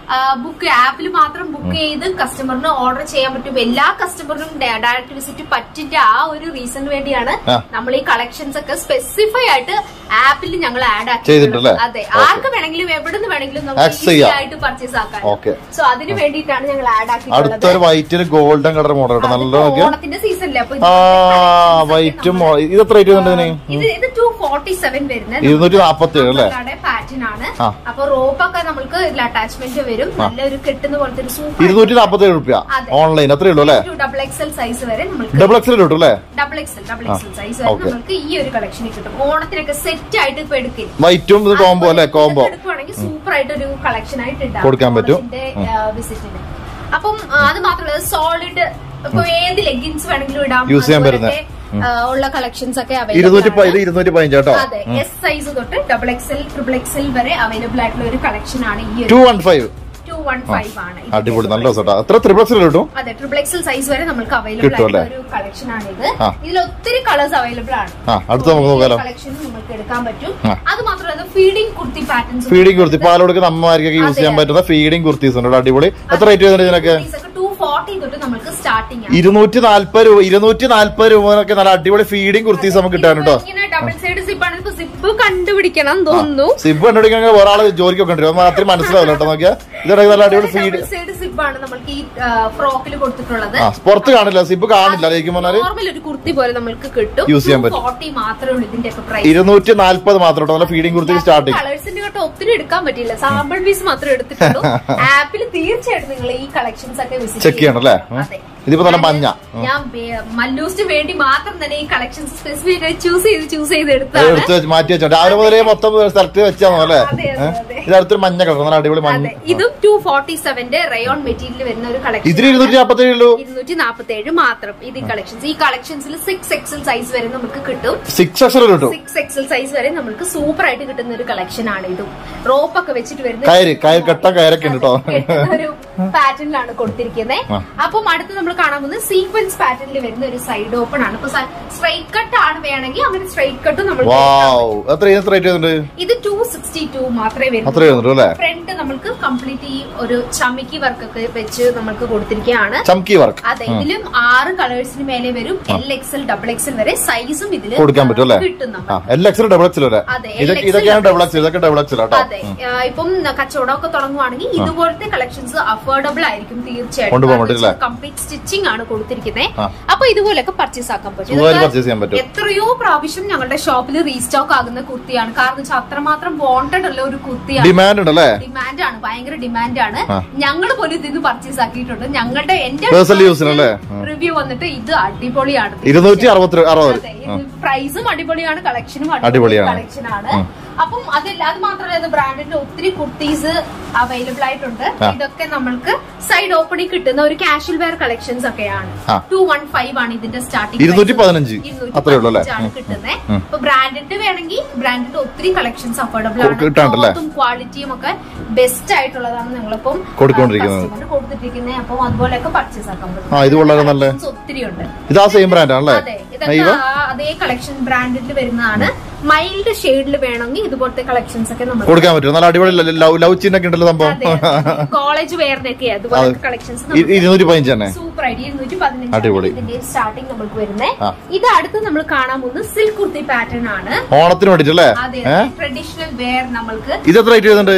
ബുക്ക് ആപ്പിൽ മാത്രം ബുക്ക് ചെയ്ത് കസ്റ്റമറിന് ഓർഡർ ചെയ്യാൻ പറ്റും എല്ലാ കസ്റ്റമറിനും ഡയറക്റ്റ് വിസിറ്റ് പറ്റിന്റെ ആ ഒരു റീസണിന് വേണ്ടിയാണ് ആ. നമ്മൾ ഈ കളക്ഷൻസ് ഒക്കെ സ്പെസിഫൈ ആയിട്ട് ആപ്പിൽ ഞങ്ങൾ ആഡ് ചെയ്തിട്ടുണ്ടല്ലേ? അതെ Okay. ആർക്ക് വേണമെങ്കിലും എവിടെ നിന്ന് വേണമെങ്കിലും നമുക്ക് Access ഈസി ചെയ്യാം. ആയിട്ട് പർച്ചേസ് ആക്കാൻ Okay. സോ അതിന് വേണ്ടിയിട്ടാണ് ഞങ്ങൾ ആഡ് ആക്കിയിട്ടുള്ളത് അടുത്തൊരു വൈറ്റിന് ഗോൾഡൻ കളർ മോഡൽ കേട്ടോ നല്ല അതിപ്പോ നോക്കിയാ ഓണത്തിന്റെ സീസണിലെ അപ്പൊ ആ ഇതുപോലത്തെ collections ഒക്കെ വൈറ്റും നമ്മള് ഇത് എത്ര റേറ്റ് വരുന്നുണ്ട് ഇതിന് ഇത് ഇത് ടു ഫോർട്ടി സെവൻ വരുന്നത് ഇരുന്നൂറ്റി നാപ്പത്തി ഏഴ് അല്ലേ പാറ്റേൺ ആണ് ആ. അപ്പൊ റോപ്പ് ഒക്കെ നമുക്ക് ഇതിൽ അറ്റാച്ച്മെന്റ് വരും നല്ലൊരു കെട്ടുന്ന പോലത്തെ ഒരു സൂപ്പർ ഇരുന്നൂറ്റി നാപ്പത്തി ഏഴ് റുപ്യ അതെ. ഓൺലൈൻ അത്രേ ഉള്ളൂ അല്ലേ ഡബിൾ എക്സൽ സൈസ് വരെ നമുക്ക് ഡബിൾ എക്സൽ കിട്ടും അല്ലേ double XL double XL size വരെ okay. നമുക്ക് ഈ ഒരു കളക്ഷനിൽ കിട്ടും ഓണത്തിനൊക്കെ സെറ്റ് ആയിട്ട് ഇപ്പൊ എടുക്കില്ല വൈറ്റും ഇത് കോംബോ അല്ലേ കോംബോ എടുക്കുവാണെങ്കിൽ സൂപ്പർ ആയിട്ട് ഒരു കളക്ഷൻ ആയിട്ട് ഉണ്ടാവും കൊടുക്കാൻ പറ്റും. വിസിറ്റിന് അപ്പം ആ, അത് മാത്രമല്ല സോളിഡ് ഇപ്പൊ ഏത് ലെഗിൻസ് വേണമെങ്കിലും ഇടാം Use ചെയ്യാൻ അതുപോലത്തെ, ആ, ഉള്ള കളക്ഷൻസ് ഒക്കെ ഇരുന്നൂറ്റി അവൈലബിൾ പ- ഇത് ഇരുന്നൂറ്റി പതിനഞ്ച് കേട്ടോ അതെ എസ് സൈസ് തൊട്ട് ഡബിൾ എക്സൽ ട്രിപ്പിൾ എക്സൽ വരെ അവൈലബിൾ ആയിട്ടുള്ള ഒരു കളക്ഷൻ ആണ് ഈ ടു ഒരു one five two one five ആണ് ഇതിന്റെ അടിപൊളി നല്ല price. രസം എത്ര ത്രിപിൾ എക്സൽ കിട്ടും അതെ ട്രിപ്പിൾ എക്സൽ സൈസ് വരെ നമുക്ക് അവൈലബിൾ കിട്ടും ആയിട്ടുള്ള അല്ലേ? ഒരു കളക്ഷൻ ആണ് ഇത് ആ. ഇതിൽ ഒത്തിരി കളേഴ്സ് അവൈലബിൾ ആണ് ആ, അടുത്ത നമുക്ക് നോക്കാലോ. കളക്ഷൻ നമുക്ക് എടുക്കാൻ പറ്റും ആ. അത് മാത്രമല്ല feeding kurti patterns feeding kurti പാൽ കൊടുക്കുന്ന അമ്മമാർക്കൊക്കെ യൂസ് ചെയ്യാൻ പറ്റുന്ന ഫീഡിംഗ് കുർത്തീസ് ഉണ്ട് കേട്ടോ. അടിപൊളി എത്ര റേറ്റ് വരുന്നുണ്ട് ഇതിനൊക്കെ ടു ഫോർട്ടി തൊട്ട് നമുക്ക് സ്റ്റാർട്ടിംഗ് ആണ് ഇരുന്നൂറ്റി നാല്പത് രൂപ ഇരുന്നൂറ്റി നാല്പത് രൂപയൊക്കെ നല്ല അടിപൊളി ഫീഡിംഗ് കുർത്തീസ് നമുക്ക് കിട്ടാൻ കേട്ടോ ഇങ്ങനെ ഡബിൾ സൈഡ് സിപ്പ് ആണ് ഇപ്പൊ സിപ്പ് കണ്ടുപിടിക്കണം എന്ന് തോന്നുന്നു സിബ് കണ്ടുപിടിക്കാൻ ഒരാള് ജോലിക്കൊക്കെ ഉണ്ട് അപ്പൊ അത്രയും മനസ്സിലാവില്ല കേട്ടോ നോക്കിയാ ഇതൊക്കെ നല്ല അടിപൊളി ഫീഡ് ഡബിൾ സൈഡ് സിപ്പ് ആണ് നമ്മൾക്ക് ഈ ഫ്രോക്കിൽ കൊടുത്തിട്ടുള്ളത് ആ പുറത്ത് കാണില്ല സിബ് കാണില്ല ശരിക്കും പറഞ്ഞാല് നോർമൽ ഒരു കുർത്തി പോലെ നമുക്ക് കിട്ടും Use ചെയ്യാൻ പറ്റും. ഫോർട്ടി മാത്രമേ ഉള്ളൂ ഇതിന്റെ ഒക്കെ പ്രൈസ് ഇരുന്നൂറ്റി നാല്പത് മാത്രം കേട്ടോ നല്ല ഫീഡിംഗ് കുർത്തി സ്റ്റാർട്ടിങ് കളേഴ്സിന്റെ കേട്ടോ ഒത്തിരി എടുക്കാൻ പറ്റില്ല സാമ്പിൾ പീസ് മാത്രമേ എടുത്തിട്ടുള്ളൂ ആപ്പിൽ തീർച്ചയായിട്ടും നിങ്ങൾ ഈ കളക്ഷൻസ് ഒക്കെ വിസിറ്റ് ചെക്ക് ചെയ്യണം അല്ലേ ഉം. ഇതിപ്പോ നല്ല മഞ്ഞ ഉം. ഞാൻ വേ- മല്ലൂസിന് വേണ്ടി മാത്രം തന്നെ ഈ കളക്ഷൻസ് സ്പെസിഫിക് ആയി ചൂസ് ചെയ്ത് ചൂസ് ചെയ്ത് എടുത്താണ് എടുത്ത് വെച്ച് മാറ്റി വെച്ചോ രാവിലെ മുതലേ മൊത്തം സ്ഥലത്ത് വെച്ചാന്നോ അല്ലേ അതെ, അതെ, അതെ. ഇത് അടുത്തൊരു മഞ്ഞ കളർ നല്ല അടിപൊളി മഞ്ഞ അതെ ഇതും ടു ഫോർട്ടി സെവന്റെ റയോൺ മെറ്റീരിയൽ വരുന്ന ഒരു കളക്ഷൻ ഇതിന് ഇരുന്നൂറ്റി നാപ്പത്തി ഉള്ളൂ ഇരുന്നൂറ്റി നാപ്പത്തി ഏഴ് മാത്രം ഇത് ഈ കളക്ഷൻസ് ഈ കളക്ഷൻസിൽ സിക്സ് എക്സൽ സൈസ് വരെ നമുക്ക് കിട്ടും സിക്സ് എക്സൽ കിട്ടും സിക്സ് എക്സൽ സൈസ് വരെ നമുക്ക് സൂപ്പർ ആയിട്ട് കിട്ടുന്ന ഒരു കളക്ഷൻ ആണ് ഇതും റോപ്പ് ഒക്കെ വെച്ചിട്ട് വരുന്ന കയറ് കയറ് കെട്ട കയറൊക്കെ ഉണ്ട് കേട്ടോ കെട്ടുന്ന ഒരു പാറ്റേണിലാണ് കൊടുത്തിരിക്കുന്നത് ആ. അപ്പം അടുത്ത് നമ്മൾ കാണാൻ പോകുന്നത് സീക്വൻസ് പാറ്റേണിൽ വരുന്ന ഒരു സൈഡ് ഓപ്പൺ ആണ് ഇപ്പൊ സ്ട്രൈറ്റ് കട്ട് ആണ് വേണമെങ്കിൽ അങ്ങനെ സ്ട്രൈറ്റ് കട്ടും നമ്മൾ വാവ് എത്ര എത്ര റേറ്റ് വരുന്നുണ്ട് ഇത് ടു സിക്സ്റ്റി ടു മാത്രമേ അത്രേ വരുന്നുള്ളൂ അല്ലേ ഫ്രണ്ട് നമ്മൾക്ക് കംപ്ലീറ്റ് ഈ ഒരു ചമിക്കി വർക്ക് ഒക്കെ വെച്ച് നമ്മൾക്ക് കൊടുത്തിരിക്കുകയാണ് ചംക്കി വർക്ക് അതെ ഇതിലും ആറ് കളേഴ്സിന് മേലെ വരും എൽ എക്സൽ ഡബിൾ എക്സൽ വരെ സൈസും ഇതിൽ കൊടുക്കാൻ പറ്റും അല്ലേ കിട്ടും നമുക്ക് ആ എൽ എക്സൽ ഡബിൾ എക്സൽ അല്ലേ അതെ, ഇതൊക്കെ LXL ഇതൊക്കെയാണ് ഡബിൾ എക്സൽ ഇതൊക്കെ ഡബിൾ എക്സൽ കേട്ടോ അതെ ആ, ഇപ്പം കച്ചവടം ഒക്കെ തുടങ്ങുവാണെങ്കിൽ ഇതുപോലത്തെ കളക്ഷൻസ് അഫോർഡബിൾ ആയിരിക്കും കൊണ്ടുപോകാൻ പറ്റും അല്ലേ? കംപ്ലീറ്റ് സ്റ്റിച്ചിങ് ആണ് കൊടുത്തിരിക്കുന്നത് ആ. അപ്പൊ ഇതുപോലൊക്കെ പർച്ചേസ് ആക്കാൻ പറ്റും സുഖമായിട്ട് ഇതൊക്കെ പർച്ചേസ് ചെയ്യാൻ പറ്റും എത്രയോ പ്രാവശ്യം ഞങ്ങളുടെ ഷോപ്പിൽ റീസ്റ്റോക്ക് ആകുന്ന കുർത്തിയാണ് കാരണം വെച്ചാൽ അത്രമാത്രം വോണ്ടഡ് ഉള്ള ഒരു കുർത്തിയാണ് ഡിമാൻഡ് ഉണ്ട് അല്ലേ ഡിമാൻഡ് ആണ് ഭയങ്കര ഡിമാൻഡ് ആണ് ആ. ഞങ്ങൾ പോലും ഇതിന്ന് പർച്ചേസ് ആക്കിയിട്ടുണ്ട് ഞങ്ങളുടെ എന്റെ Personal use നല്ലേ? ആ. റിവ്യൂ വന്നിട്ട് ഇത് അടിപൊളിയാണ് ഇരുന്നൂറ്റി അറുപത്തി അറുപത് പ്രൈസും അടിപൊളിയാണ് കളക്ഷനും അടിപൊളിയാണ്. കളക്ഷൻ ആണ് അപ്പം അതില്ല അത് മാത്രമല്ല ബ്രാൻഡിന്റെ ഒത്തിരി കുർത്തീസ് അവൈലബിൾ ആയിട്ടുണ്ട് ആ. ഇതൊക്കെ നമ്മൾക്ക് സൈഡ് ഓപ്പണിൽ കിട്ടുന്ന ഒരു കാഷ്വൽ വെയർ കളക്ഷൻസ് ഒക്കെയാണ് ആ. ടു വൺ ഫൈവ് ആണ് ഇതിന്റെ സ്റ്റാർട്ടിംഗ് ഇരുന്നൂറ്റി പതിനഞ്ച് അത്രേ ഉള്ളൂ അല്ലേ ആണ് ഉം. കിട്ടുന്നത് ഉം. ഇപ്പൊ ബ്രാൻഡിന്റെ വേണമെങ്കിൽ ബ്രാൻഡിന്റെ ഒത്തിരി കളക്ഷൻസ് അഫോർഡബിൾ കൊടു- കിട്ടാണ്ടല്ലേ? ആണ് ക്വാളിറ്റിയും ഒക്കെ ബെസ്റ്റ് ആയിട്ടുള്ളതാണ് ഞങ്ങളിപ്പം കൊടുക്കൊണ്ടിരിക്കുന്നത്. customer ന് കൊടുത്തിട്ടിരിക്കുന്നത് അപ്പം അതുപോലെയൊക്കെ പർച്ചേസ് ആക്കാൻ പറ്റും ആ, ഇത് വളരെ നല്ല- Collections ഒത്തിരി ഉണ്ട് ഇത് ആ സെയിം ബ്രാൻഡ് ആണല്ലേ അതെ ഇതൊക്കെ ഇവ ആ അതേ കളക്ഷൻ ബ്രാൻഡിൽ വരുന്നതാണ് മൈൽഡ് ഷെയ്ഡിൽ വേണമെങ്കിൽ ഇതുപോലത്തെ കളക്ഷൻസ് ഒക്കെ നമ്മൾ കൊടുക്കാൻ പറ്റും നല്ല അടിപൊളി ലവ് ലവ് ചിന്നൊക്കെ ഉണ്ടല്ലോ സംഭവം കോളേജ് വെയറിനൊക്കെ അതുപോലത്തെ കളക്ഷൻസ് ഇ- ഇരുന്നൂറ്റി പതിനഞ്ച് തന്നെ സൂപ്പർ ആയിട്ട് ഇരുന്നൂറ്റി പതിനഞ്ച് അടിപൊളി. ഇതിന്റെ സ്റ്റാർട്ടിങ് നമുക്ക് വരുന്നത് ആ. ഇത് അടുത്ത് നമ്മൾ കാണാൻ പോകുന്നത് സിൽക്ക് കുർത്തി പാറ്റേൺ ആണ് ഓണത്തിന് വേണ്ടിട്ടല്ലേ അതെ ഏ ട്രഡീഷണൽ വെയർ നമ്മൾക്ക് ഇത് എത്ര റേറ്റ് വരുന്നുണ്ട്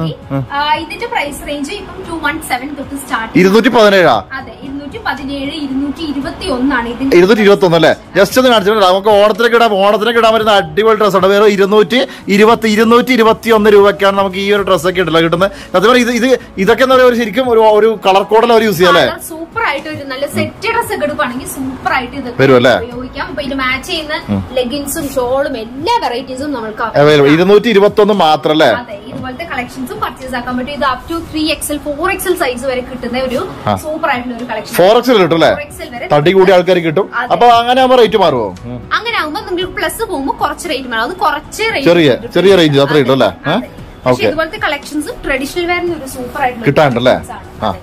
ആ, ഇതിന്റെ പ്രൈസ് റേഞ്ച് ഇപ്പം ടു വൺ സെവൻ തൊട്ട് സ്റ്റാർട്ട് ഇരുന്നൂറ്റി പതിനേഴാ അതെ ഇരുന്നൂറ്റി പതിനേഴ് ഇരുന്നൂറ്റി ഇരുപത്തി ഒന്നാണ് ഇതിന്റെ ഇരുന്നൂറ്റി ഇരുപത്തി ഒന്ന് അല്ലേ ജസ്റ്റ് ഒന്ന് കാണിച്ചിട്ടുണ്ട് നമുക്ക് ഓണത്തിനൊക്കെ ഇടാം ഓണത്തിനൊക്കെ ഇടാൻ പറ്റുന്ന അടിപൊളി ഡ്രസ് ഉണ്ട് വേറെ ഇരുന്നൂറ്റി ഇരുപത്തി ഇരുന്നൂറ്റി ഇരുപത്തി ഒന്ന് രൂപയ്ക്കാണ് നമുക്ക് ഈ ഒരു ഡ്രസ്സൊക്കെ ഉണ്ടല്ലോ കിട്ടുന്നത് അതുപോലെ ഇത് ഇത് ഇതൊക്കെ എന്താ പറയുക ഒരു ശരിക്കും ഒരു ഒരു കളർ കോഡിൽ അവർ യൂസ് ചെയ്യാം അല്ലേ സൂപ്പർ ആയിട്ട് ഒരു നല്ല സെറ്റ് ഡ്രസ് ഒക്കെ എടുക്കുകയാണെങ്കിൽ സൂപ്പർ ആയിട്ട് ഇത് വരും അല്ലേ? ഉപയോഗിക്കാം അപ്പൊ ഇത് മാച്ച് ചെയ്യുന്ന ലെഗിൻസും ഷോളും എല്ലാ വെറൈറ്റീസും നമുക്ക് അവൈലബിൾ ഇരുന്നൂറ്റി ഇരുപത്തി ഒന്ന് മാത്രം അല്ലേ അതെ ഇതുപോലത്തെ കളക്ഷൻസും പർച്ചേസ് ആക്കാൻ പറ്റും ഇത് up to three XL four XL size വരെ കിട്ടുന്ന ഒരു ആ. സൂപ്പർ ആയിട്ടുള്ള ഒരു കളക്ഷൻ ഫോർ എക്സിൽ കിട്ടും അല്ലേ ഫോർ എക്സൽ വരെ തടി കൂടി ആൾക്കാർ കിട്ടും അതെ. അപ്പൊ അങ്ങനെ ആകുമ്പോ റേറ്റ് മാറുമോ ഉം. അങ്ങനെ ആകുമ്പോൾ നിങ്ങൾക്ക് പ്ലസ് പോകുമ്പോൾ കുറച്ച് റേറ്റ് വേണം അത് കുറച്ച് rate ചെറിയ കിട്ടും. ചെറിയ റേഞ്ച് അത്ര കിട്ടും അല്ലേ അതെ. പക്ഷെ ഓക്കെ ഇതുപോലത്തെ കളക്ഷൻസും ട്രഡീഷണൽ വെയറിന് ഒരു സൂപ്പർ ആയിട്ടുള്ള കിട്ടാനുണ്ടല്ലേ collections ആണ്. ആ അതെ.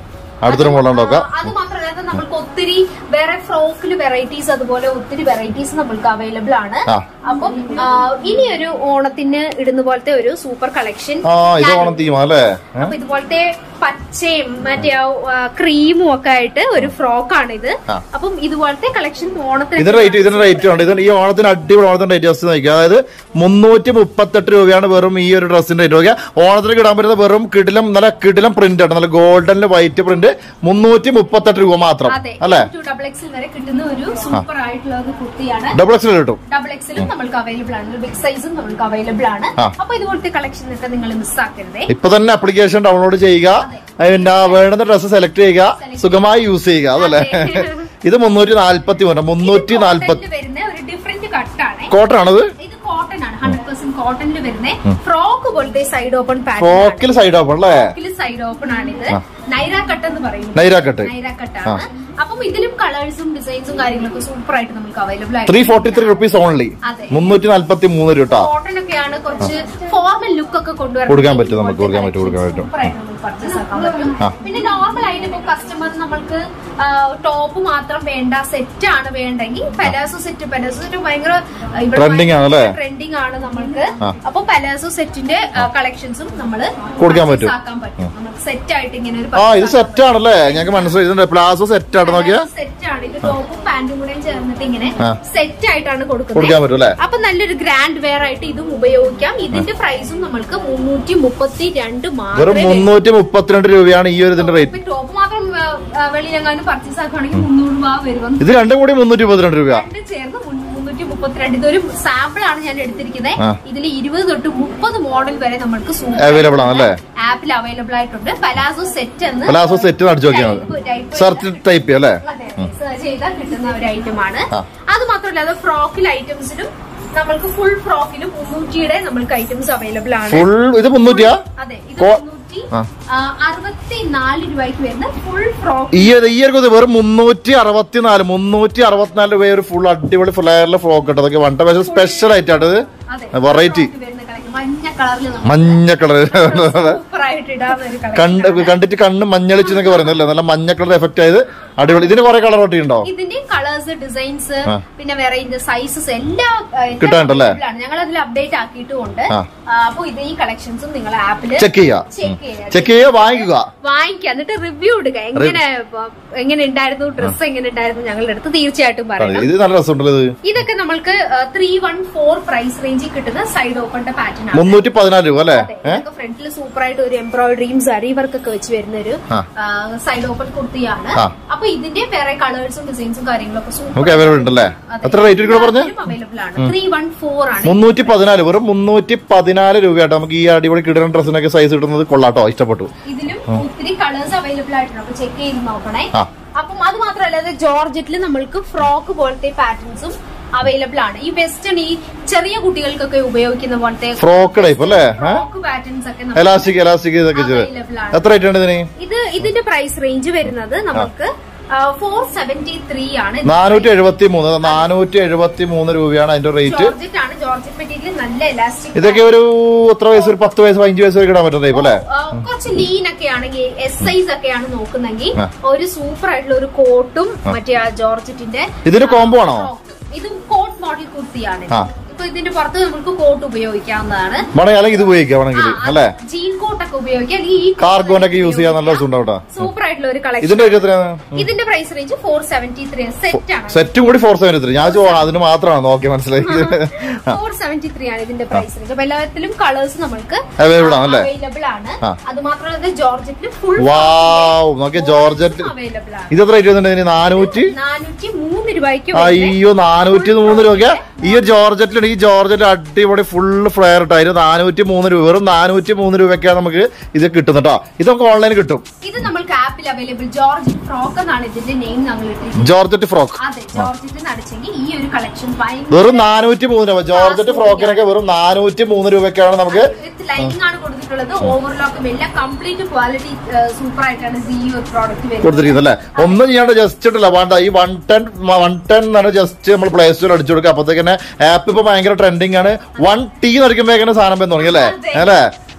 അടുത്തൊരു മോഡൽ നോക്കാം അത് മാത്രമല്ല നമ്മൾക്ക് ഒത്തിരി വേറെ ഫ്രോക്കിൽ വെറൈറ്റീസ് അതുപോലെ ഒത്തിരി വെറൈറ്റീസ് നമ്മൾക്ക് അവൈലബിൾ ആണ് ആ. അപ്പം ആ, ഇനി ഒരു ഓണത്തിന് ഇടുന്ന പോലത്തെ ഒരു സൂപ്പർ കളക്ഷൻ ആ ഇത് ഓണം തീമാ അല്ലേ ഏ? അപ്പൊ ഇതുപോലത്തെ പച്ചയും മറ്റേ ആ ക്രീമും ഒക്കെ ആയിട്ട് ഒരു ഫ്രോക്കാണ് ഇത് ആ. അപ്പം ഇതുപോലത്തെ കളക്ഷൻ ഓണത്തിന് ഇതിന്റെ റേറ്റ് ഇതിന്റെ റേറ്റ് ഉണ്ട് ഇതിന് ഈ ഓണത്തിന് അടിപൊളി ഓണത്തിന്റെ റേറ്റ് ജസ്റ്റ് നോക്കുക അതായത് മുന്നൂറ്റി മുപ്പത്തെട്ട് രൂപയാണ് വെറും ഈ ഒരു ഡ്രസ്സിന്റെ റേറ്റ് നോക്കിയാൽ ഓണത്തിന് ഇടാൻ പറ്റുന്ന വെറും കിടിലം നല്ല കിടിലം പ്രിന്റ് ആണ് നല്ല ഗോൾഡനിൽ വൈറ്റ് പ്രിന്റ് മുന്നൂറ്റി മുപ്പത്തെട്ട് രൂപ മാത്രം അതെ അല്ലേ ടു ഡബിൾ എക്സിൽ വരെ കിട്ടുന്ന ഒരു സൂപ്പർ ആയിട്ടുള്ള ഒരു കുർത്തിയാണ് ഡബിൾ എക്സിൽ കിട്ടും ഡബിൾ എക്സിലും നമ്മൾക്ക് അവൈലബിൾ ആണ് ബിഗ് സൈസും നമ്മൾക്ക് അവൈലബിൾ ആണ് ആ. അപ്പൊ ഇതുപോലത്തെ കളക്ഷൻ ഒക്കെ നിങ്ങൾ മിസ്സാക്കരുതേ ഇപ്പൊ തന്നെ ആപ്ലിക്കേഷൻ ഡൗൺലോഡ് ചെയ്യുക അതിന്റെ വേണ്ടുന്ന ഡ്രസ്സ് സെലക്ട് ചെയ്യുക സുഖമായി യൂസ് ചെയ്യുക അതല്ലേ അതെ. ഇത് മുന്നൂറ്റി നാല്പത്തി മൂന്ന് മുന്നൂറ്റി നാല്പത്തി കോട്ടണിൽ വരുന്ന ഒരു ഡിഫറെന്റ് കട്ടാണ് കോട്ടൺ ആണത് ഇത് കോട്ടൺ ആണ് ഹൺഡ്രഡ് പെർസെന്റ് കോട്ടണിൽ വരുന്ന ഫ്രോക്ക് പോലത്തെ സൈഡ് ഓപ്പൺ പാറ്റേൺ ഫ്രോക്കിൽ സൈഡ് ഓപ്പൺ അല്ലേ സൈഡ് ഓപ്പൺ ആണ് ഇത് നൈറ കട്ട് എന്ന് പറയുന്നത് നൈരാക്കട്ട് നൈറ കട്ടാണ് അപ്പം ഇതിലും കളേഴ്സും ഡിസൈൻസും കാര്യങ്ങളൊക്കെ സൂപ്പർ ആയിട്ട് നമുക്ക് അവൈലബിൾ ത്രീ ആയിട്ട് ഫോർട്ടി ത്രീ റുപ്പീസ് ഓൺലി അതെ. മുന്നൂറ്റി നാല്പത്തി മൂന്ന് രൂപ ട്ടോ. കോട്ടൺ ഒക്കെയാണ് കുറച്ച് ഫോർമൽ ലുക്ക് ഒക്കെ കൊണ്ടുവരാൻ കൊടുക്കാൻ പറ്റും നമുക്ക്, കൊടുക്കാൻ പറ്റും, കൊടുക്കാൻ പറ്റും. Super ആയിട്ട് നമുക്ക് purchase ആക്കാൻ പറ്റും ആ. പിന്നെ നോർമൽ ആയിട്ട് ഇപ്പൊ കസ്റ്റമർ നമ്മൾക്ക് ടോപ്പ് മാത്രം വേണ്ട സെറ്റ് ആണ് വേണ്ടെങ്കിൽ പലാസോ സെറ്റ് പലാസോ സെറ്റ് ഭയങ്കര Trending ആണ് അല്ലേ? ട്രെൻഡിങ് ആണ് നമ്മൾക്ക് ആ. അപ്പൊ പലാസോ സെറ്റിന്റെ കളക്ഷൻസും നമ്മള് കൊടുക്കാൻ purchase പറ്റും. ആക്കാൻ പറ്റും നമുക്ക് സെറ്റ് ആയിട്ട് ഇങ്ങനെ ഒരു ആ ഇത് സെറ്റ് ആണല്ലേ ഞങ്ങൾക്ക് മനസ്സിലായി ഇതിന്റെ പ്ലാസോ സെറ്റ് ആണ് നോക്കിയാ സെറ്റ് ആണ് ഇത് ടോപ്പും പാന്റും കൂടെ ചേർന്നിട്ട് ഇങ്ങനെ ആ. സെറ്റ് ആയിട്ടാണ് കൊടുക്കാൻ കൊടുക്കുന്നത് പറ്റും അല്ലേ അപ്പൊ നല്ലൊരു ഗ്രാൻഡ് വെയർ ആയിട്ട് ഇതും ഉപയോഗിക്കാം ഇതിന്റെ പ്രൈസും നമ്മൾക്ക് മുന്നൂറ്റി മുപ്പത്തി രണ്ട് വെറും മാത്രമേ മുന്നൂറ്റി മുപ്പത്തിരണ്ട് രൂപയാണ് ഈ ഒരു ഇതിന്റെ റേറ്റ് ടോപ്പ് മാത്രം വെളിയിലെങ്ങാനും പർച്ചേസ് ആക്കുകയാണെങ്കിൽ മുന്നൂറ് രൂപ വരുമെന്ന് ഇത് രണ്ടും കൂടി മുന്നൂറ്റി മുപ്പത്തിരണ്ട് രൂപ രണ്ടും ചേർന്ന് മുൻ- മുന്നൂറ്റി മുപ്പത്തിരണ്ട് ഇതൊരു സാമ്പിൾ ആണ് ഞാൻ എടുത്തിരിക്കുന്നത് ആ. ഇതിൽ ഇരുപത് തൊട്ട് മുപ്പത് മോഡൽ വരെ നമ്മൾക്ക് Available ആണ് അല്ലേ? ആപ്പിൽ അവൈലബിൾ ആയിട്ടുണ്ട് പലാസോ സെറ്റ് എന്ന് പ്ലാസോ സെറ്റ് അടിച്ചു നോക്കിയാൽ Type- മതി type സെർച്ച് ടൈപ്പ് അല്ലേ അതെ സെർച്ച് ചെയ്താൽ കിട്ടുന്ന ഒരു ഐറ്റം ആണ് ആ. അത് മാത്രമല്ല അത് ഫ്രോക്കിൽ ഐറ്റംസിലും നമ്മൾക്ക് ഫുൾ ഫ്രോക്കിലും മുന്നൂറ്റിയുടെ നമ്മൾക്ക് ഐറ്റംസ് അവൈലബിൾ ആണ് ഫുൾ ഇത് മുന്നൂറ്റിയാ അതെ ഇത് കോ- മുന്നൂറ്റി ആ. അറുപത്തി നാല് രൂപയ്ക്ക് വരുന്ന ഫുൾ ഫ്രോക്ക് ഈ ഒരു ഈ ഒരു ഇത് വെറും മുന്നൂറ്റി അറുപത്തിനാല് മുന്നൂറ്റി അറുപത്തിനാല് രൂപ ഒരു ഫുൾ അടിപൊളി ഫ്ലെയറിലെ ഫ്രോക്ക് കേട്ടോ അതൊക്കെ വൺ ടൈം സ്പെഷ്യൽ ആയിട്ടാണ് ഇത് അതെ വെറൈറ്റി frock വരുന്ന കളക്ഷൻ മഞ്ഞ കളറിൽ മഞ്ഞ കളർ സൂപ്പർ ആയിട്ട് ഇടാവുന്ന ഒരു കളക്ഷൻ കണ്ട് കണ്ടിട്ട് കണ്ണ് മഞ്ഞളിച്ചെന്നൊക്കെ പറയുന്നല്ലേ നല്ല മഞ്ഞ കളർ എഫക്ട് ആയത് അടിപൊളി ഇതിന് കുറെ കളർ ഒട്ടി ഉണ്ടോ ഇതിന്റെ കളേഴ്സ് ഡിസൈൻസ് ആ. പിന്നെ വേറെ ഇതിന്റെ സൈസസ് എല്ലാം കിട്ടാനുണ്ടല്ലേ? ഞങ്ങൾ അതിൽ അപ്ഡേറ്റ് ആക്കിയിട്ടുമുണ്ട് ആ. അപ്പൊ ഇത് ഈ കളക്ഷൻസും നിങ്ങൾ ആപ്പില് ചെക്ക് ചെയ്യുക ചെക്ക് ചെയ്യാം ചെക്ക് ചെയ്യുക വാങ്ങിക്കുക വാങ്ങിക്കുക എന്നിട്ട് റിവ്യൂ ഇടുക എങ്ങനെ ഇപ്പൊ എങ്ങനെ ഉണ്ടായിരുന്നു ഡ്രസ്സ് എങ്ങനെ ഉണ്ടായിരുന്നു ഞങ്ങളുടെ അടുത്ത് തീർച്ചയായിട്ടും പറയണം ഇത് നല്ല രസമുണ്ടല്ലോ ഇത് ഇതൊക്കെ നമ്മൾക്ക് ത്രീ വൺ ഫോർ പ്രൈസ് റേഞ്ചിൽ കിട്ടുന്ന സൈഡ് ഓപ്പണിന്റെ പാറ്റേൺ ആണ് മുന്നൂറ്റി പതിനാല് രൂപ അല്ലേ അതെ, ഇതൊക്കെ ഫ്രണ്ടിൽ സൂപ്പർ ആയിട്ട് ഒരു എംബ്രോയിഡറിയും സരി വർക്ക് ഒക്കെ വെച്ച് വരുന്ന ഒരു ആ. സൈഡ് ഓപ്പൺ കുർത്തിയാണ് ആ. അപ്പൊ ഇതിന്റെ വേറെ കളേഴ്സും ഡിസൈൻസും കാര്യങ്ങളൊക്കെ നമുക്ക് അവൈലബിൾ ഉണ്ടല്ലേ എത്ര റേറ്റ് കൂടെ പറഞ്ഞ അവൈലബിൾ ആണ് ത്രീ വൺ ഫോർ ആണ് മുന്നൂറ്റി പതിനാല് വെറും മുന്നൂറ്റി പതിനാല് രൂപയാട്ടോ നമുക്ക് ഈ അടിപൊളി കിടന്ന ഡ്രസ്സിനൊക്കെ സൈസ് കിട്ടുന്നത് കൊള്ളാട്ടോ ഇഷ്ടപ്പെട്ടു ഇതിലും ഒത്തിരി കളേഴ്സ് അവൈലബിൾ ആയിട്ടുണ്ട് അപ്പൊ ചെക്ക് ചെയ്ത് നോക്കണേ ആ. അപ്പം അത് മാത്രമല്ല അത് ജോർജറ്റിൽ നമ്മൾക്ക് ഫ്രോക്ക് പോലത്തെ പാറ്റേൺസും അവൈലബിൾ ആണ് ഈ വെസ്റ്റേൺ ഈ ചെറിയ കുട്ടികൾക്കൊക്കെ ഉപയോഗിക്കുന്ന പോലത്തെ ഫ്രോക്ക് ടൈപ്പ് അല്ലേ ഫ്രോക്ക് പാറ്റേൺസ് ഒക്കെ നമുക്ക് എലാസ്റ്റിക് എലാസ്റ്റിക് ഇതൊക്കെ ചെയ്ത് അവൈലബിൾ ആണ് എത്ര റേറ്റ് ഉണ്ട് ഇതിന് ഇത് ഇതിന്റെ പ്രൈസ് റേഞ്ച് വരുന്നത് നമുക്ക് ഫോർ സെവന്റി ത്രീ ആണ് നാനൂറ്റി എഴുപത്തി മൂന്ന് നാനൂറ്റി എഴുപത്തി മൂന്ന് രൂപയാണ് അതിന്റെ റേറ്റ് ജോർജറ്റ് ആണ് ജോർജറ്റ് മെറ്റീരിയൽ നല്ല എലാസ്റ്റിക് ഇതൊക്കെ ഒരു എത്ര വയസ്സ് ഒരു പത്ത് വയസ്സ് പതിനഞ്ച് വയസ്സ് വരെ ഇടാൻ പറ്റുന്ന ടൈപ്പ് അല്ലേ കുറച്ച് ലീൻ ഒക്കെ ആണെങ്കിൽ എസ് സൈസ് ഒക്കെയാണ് നോക്കുന്നെങ്കിൽ ആ. ഒരു സൂപ്പർ ആയിട്ടുള്ള ഒരു കോട്ടും മറ്റേ ആ ജോർജറ്റിന്റെ ഇതിന് കോംബോ ആണോ ഇതും കോട്ട് മോഡൽ കുർത്തിയാണ് ആ. ഇപ്പൊ ഇതിന്റെ പുറത്ത് നമുക്ക് കോട്ട് ഉപയോഗിക്കാവുന്നതാണ് വേണമെങ്കിൽ അല്ലെങ്കിൽ ഇത് ഉപയോഗിക്കാം വേണമെങ്കിൽ അല്ലേ ജീൻ കോട്ടൊക്കെ ഉപയോഗിക്കാം അല്ലെങ്കിൽ ഈ കാർഗോനൊക്കെ യൂസ് ചെയ്യാൻ നല്ല രസം ഉണ്ടാവും സൂപ്പർ ആയിട്ടുള്ള ഒരു കളക്ഷൻ ഇതിന്റെ റേറ്റ് എത്രയാണ് ഇതിന്റെ price range four seventy three set ആണ് സെറ്റും കൂടി ഫോർ സെവൻ ത്രീ ഞാൻ ചോ അതിന് മാത്രമാണ് നോക്കി മനസ്സിലായി ഫോർ സെവന്റി ത്രീ ആണ് ഇതിന്റെ പ്രൈസ് റേഞ്ച് അപ്പൊ എല്ലാത്തിലും കളേഴ്സ് നമ്മൾക്ക് അവൈലബിൾ ആണ് അല്ലേ അവൈലബിൾ ആണ് ആ. അത് മാത്രമല്ല ജോർജറ്റിൽ ഫുൾ വാവ് നോക്കിയ ജോർജറ്റ് അവൈലബിൾ ആണ് ഇത് എത്ര റേറ്റ് വരുന്നുണ്ട് ഇതിന് നാനൂറ്റി നാനൂറ്റി മൂന്ന് രൂപയ്ക്ക് വരുന്ന അയ്യോ നാനൂറ്റി മൂന്ന് രൂപ ഈ ഒരു ജോർജറ്റിലാണ് ഈ ജോർജറ്റ് അടിപൊളി ഫുള്ള് ഫ്ലെയർ ഇട്ടായിരുന്നു നാനൂറ്റി മൂന്ന് രൂപ വെറും നാനൂറ്റി മൂന്ന് രൂപയ്ക്കാണ് നമുക്ക് ഇത് കിട്ടുന്നുട്ടോ ഇത് നമുക്ക് ഓൺലൈനിൽ കിട്ടും ഇത് നമ്മൾക്ക് ആപ്പിൽ അവൈലബിൾ ജോർജ് ഫ്രോക്ക് എന്നാണ് ഇതിന്റെ നെയിം ഞങ്ങൾ ഇട്ടിരിക്കുന്നത് ജോർജറ്റ് ഫ്രോക്ക് അതെ ജോർജറ്റ് നടിച്ചെങ്കിൽ ഈ ഒരു കളക്ഷൻ വെറും നാനൂറ്റി മൂന്ന് രൂപ ജോർജറ്റ് ഫ്രോക്കിനൊക്കെ വെറും നാനൂറ്റി മൂന്ന് രൂപയ്ക്കാണ് നമുക്ക് വിത്ത് ലൈനിങ് ആണ് കൊടുത്തിട്ടുള്ളത് ഓവർലോക്കും എല്ലാം കംപ്ലീറ്റ് ക്വാളിറ്റി സൂപ്പർ ആയിട്ടാണ് ഈ ഒരു പ്രോഡക്റ്റ് വരുന്നത് കൊടുത്തിരിക്കുന്നത് അല്ലേ ഒന്നും ചെയ്യാണ്ട് ജസ്റ്റ് ഇട്ടില്ല വേണ്ട ഈ വൺ ടെൻ വൺ ടെൻ എന്നാണ് ജസ്റ്റ് നമ്മൾ പ്ലേ സ്റ്റോർ അടിച്ചു കൊടുക്കുക അപ്പോഴത്തേക്ക് ആപ്പ് ഇപ്പൊ ഭയങ്കര ട്രെൻഡിങ് ആണ് വൺ ടീ എന്ന് അടിക്കുമ്പോഴേക്കാണ് സാധനം വന്ന് തുടങ്ങി അല്ലേ അതെ. അല്ലേ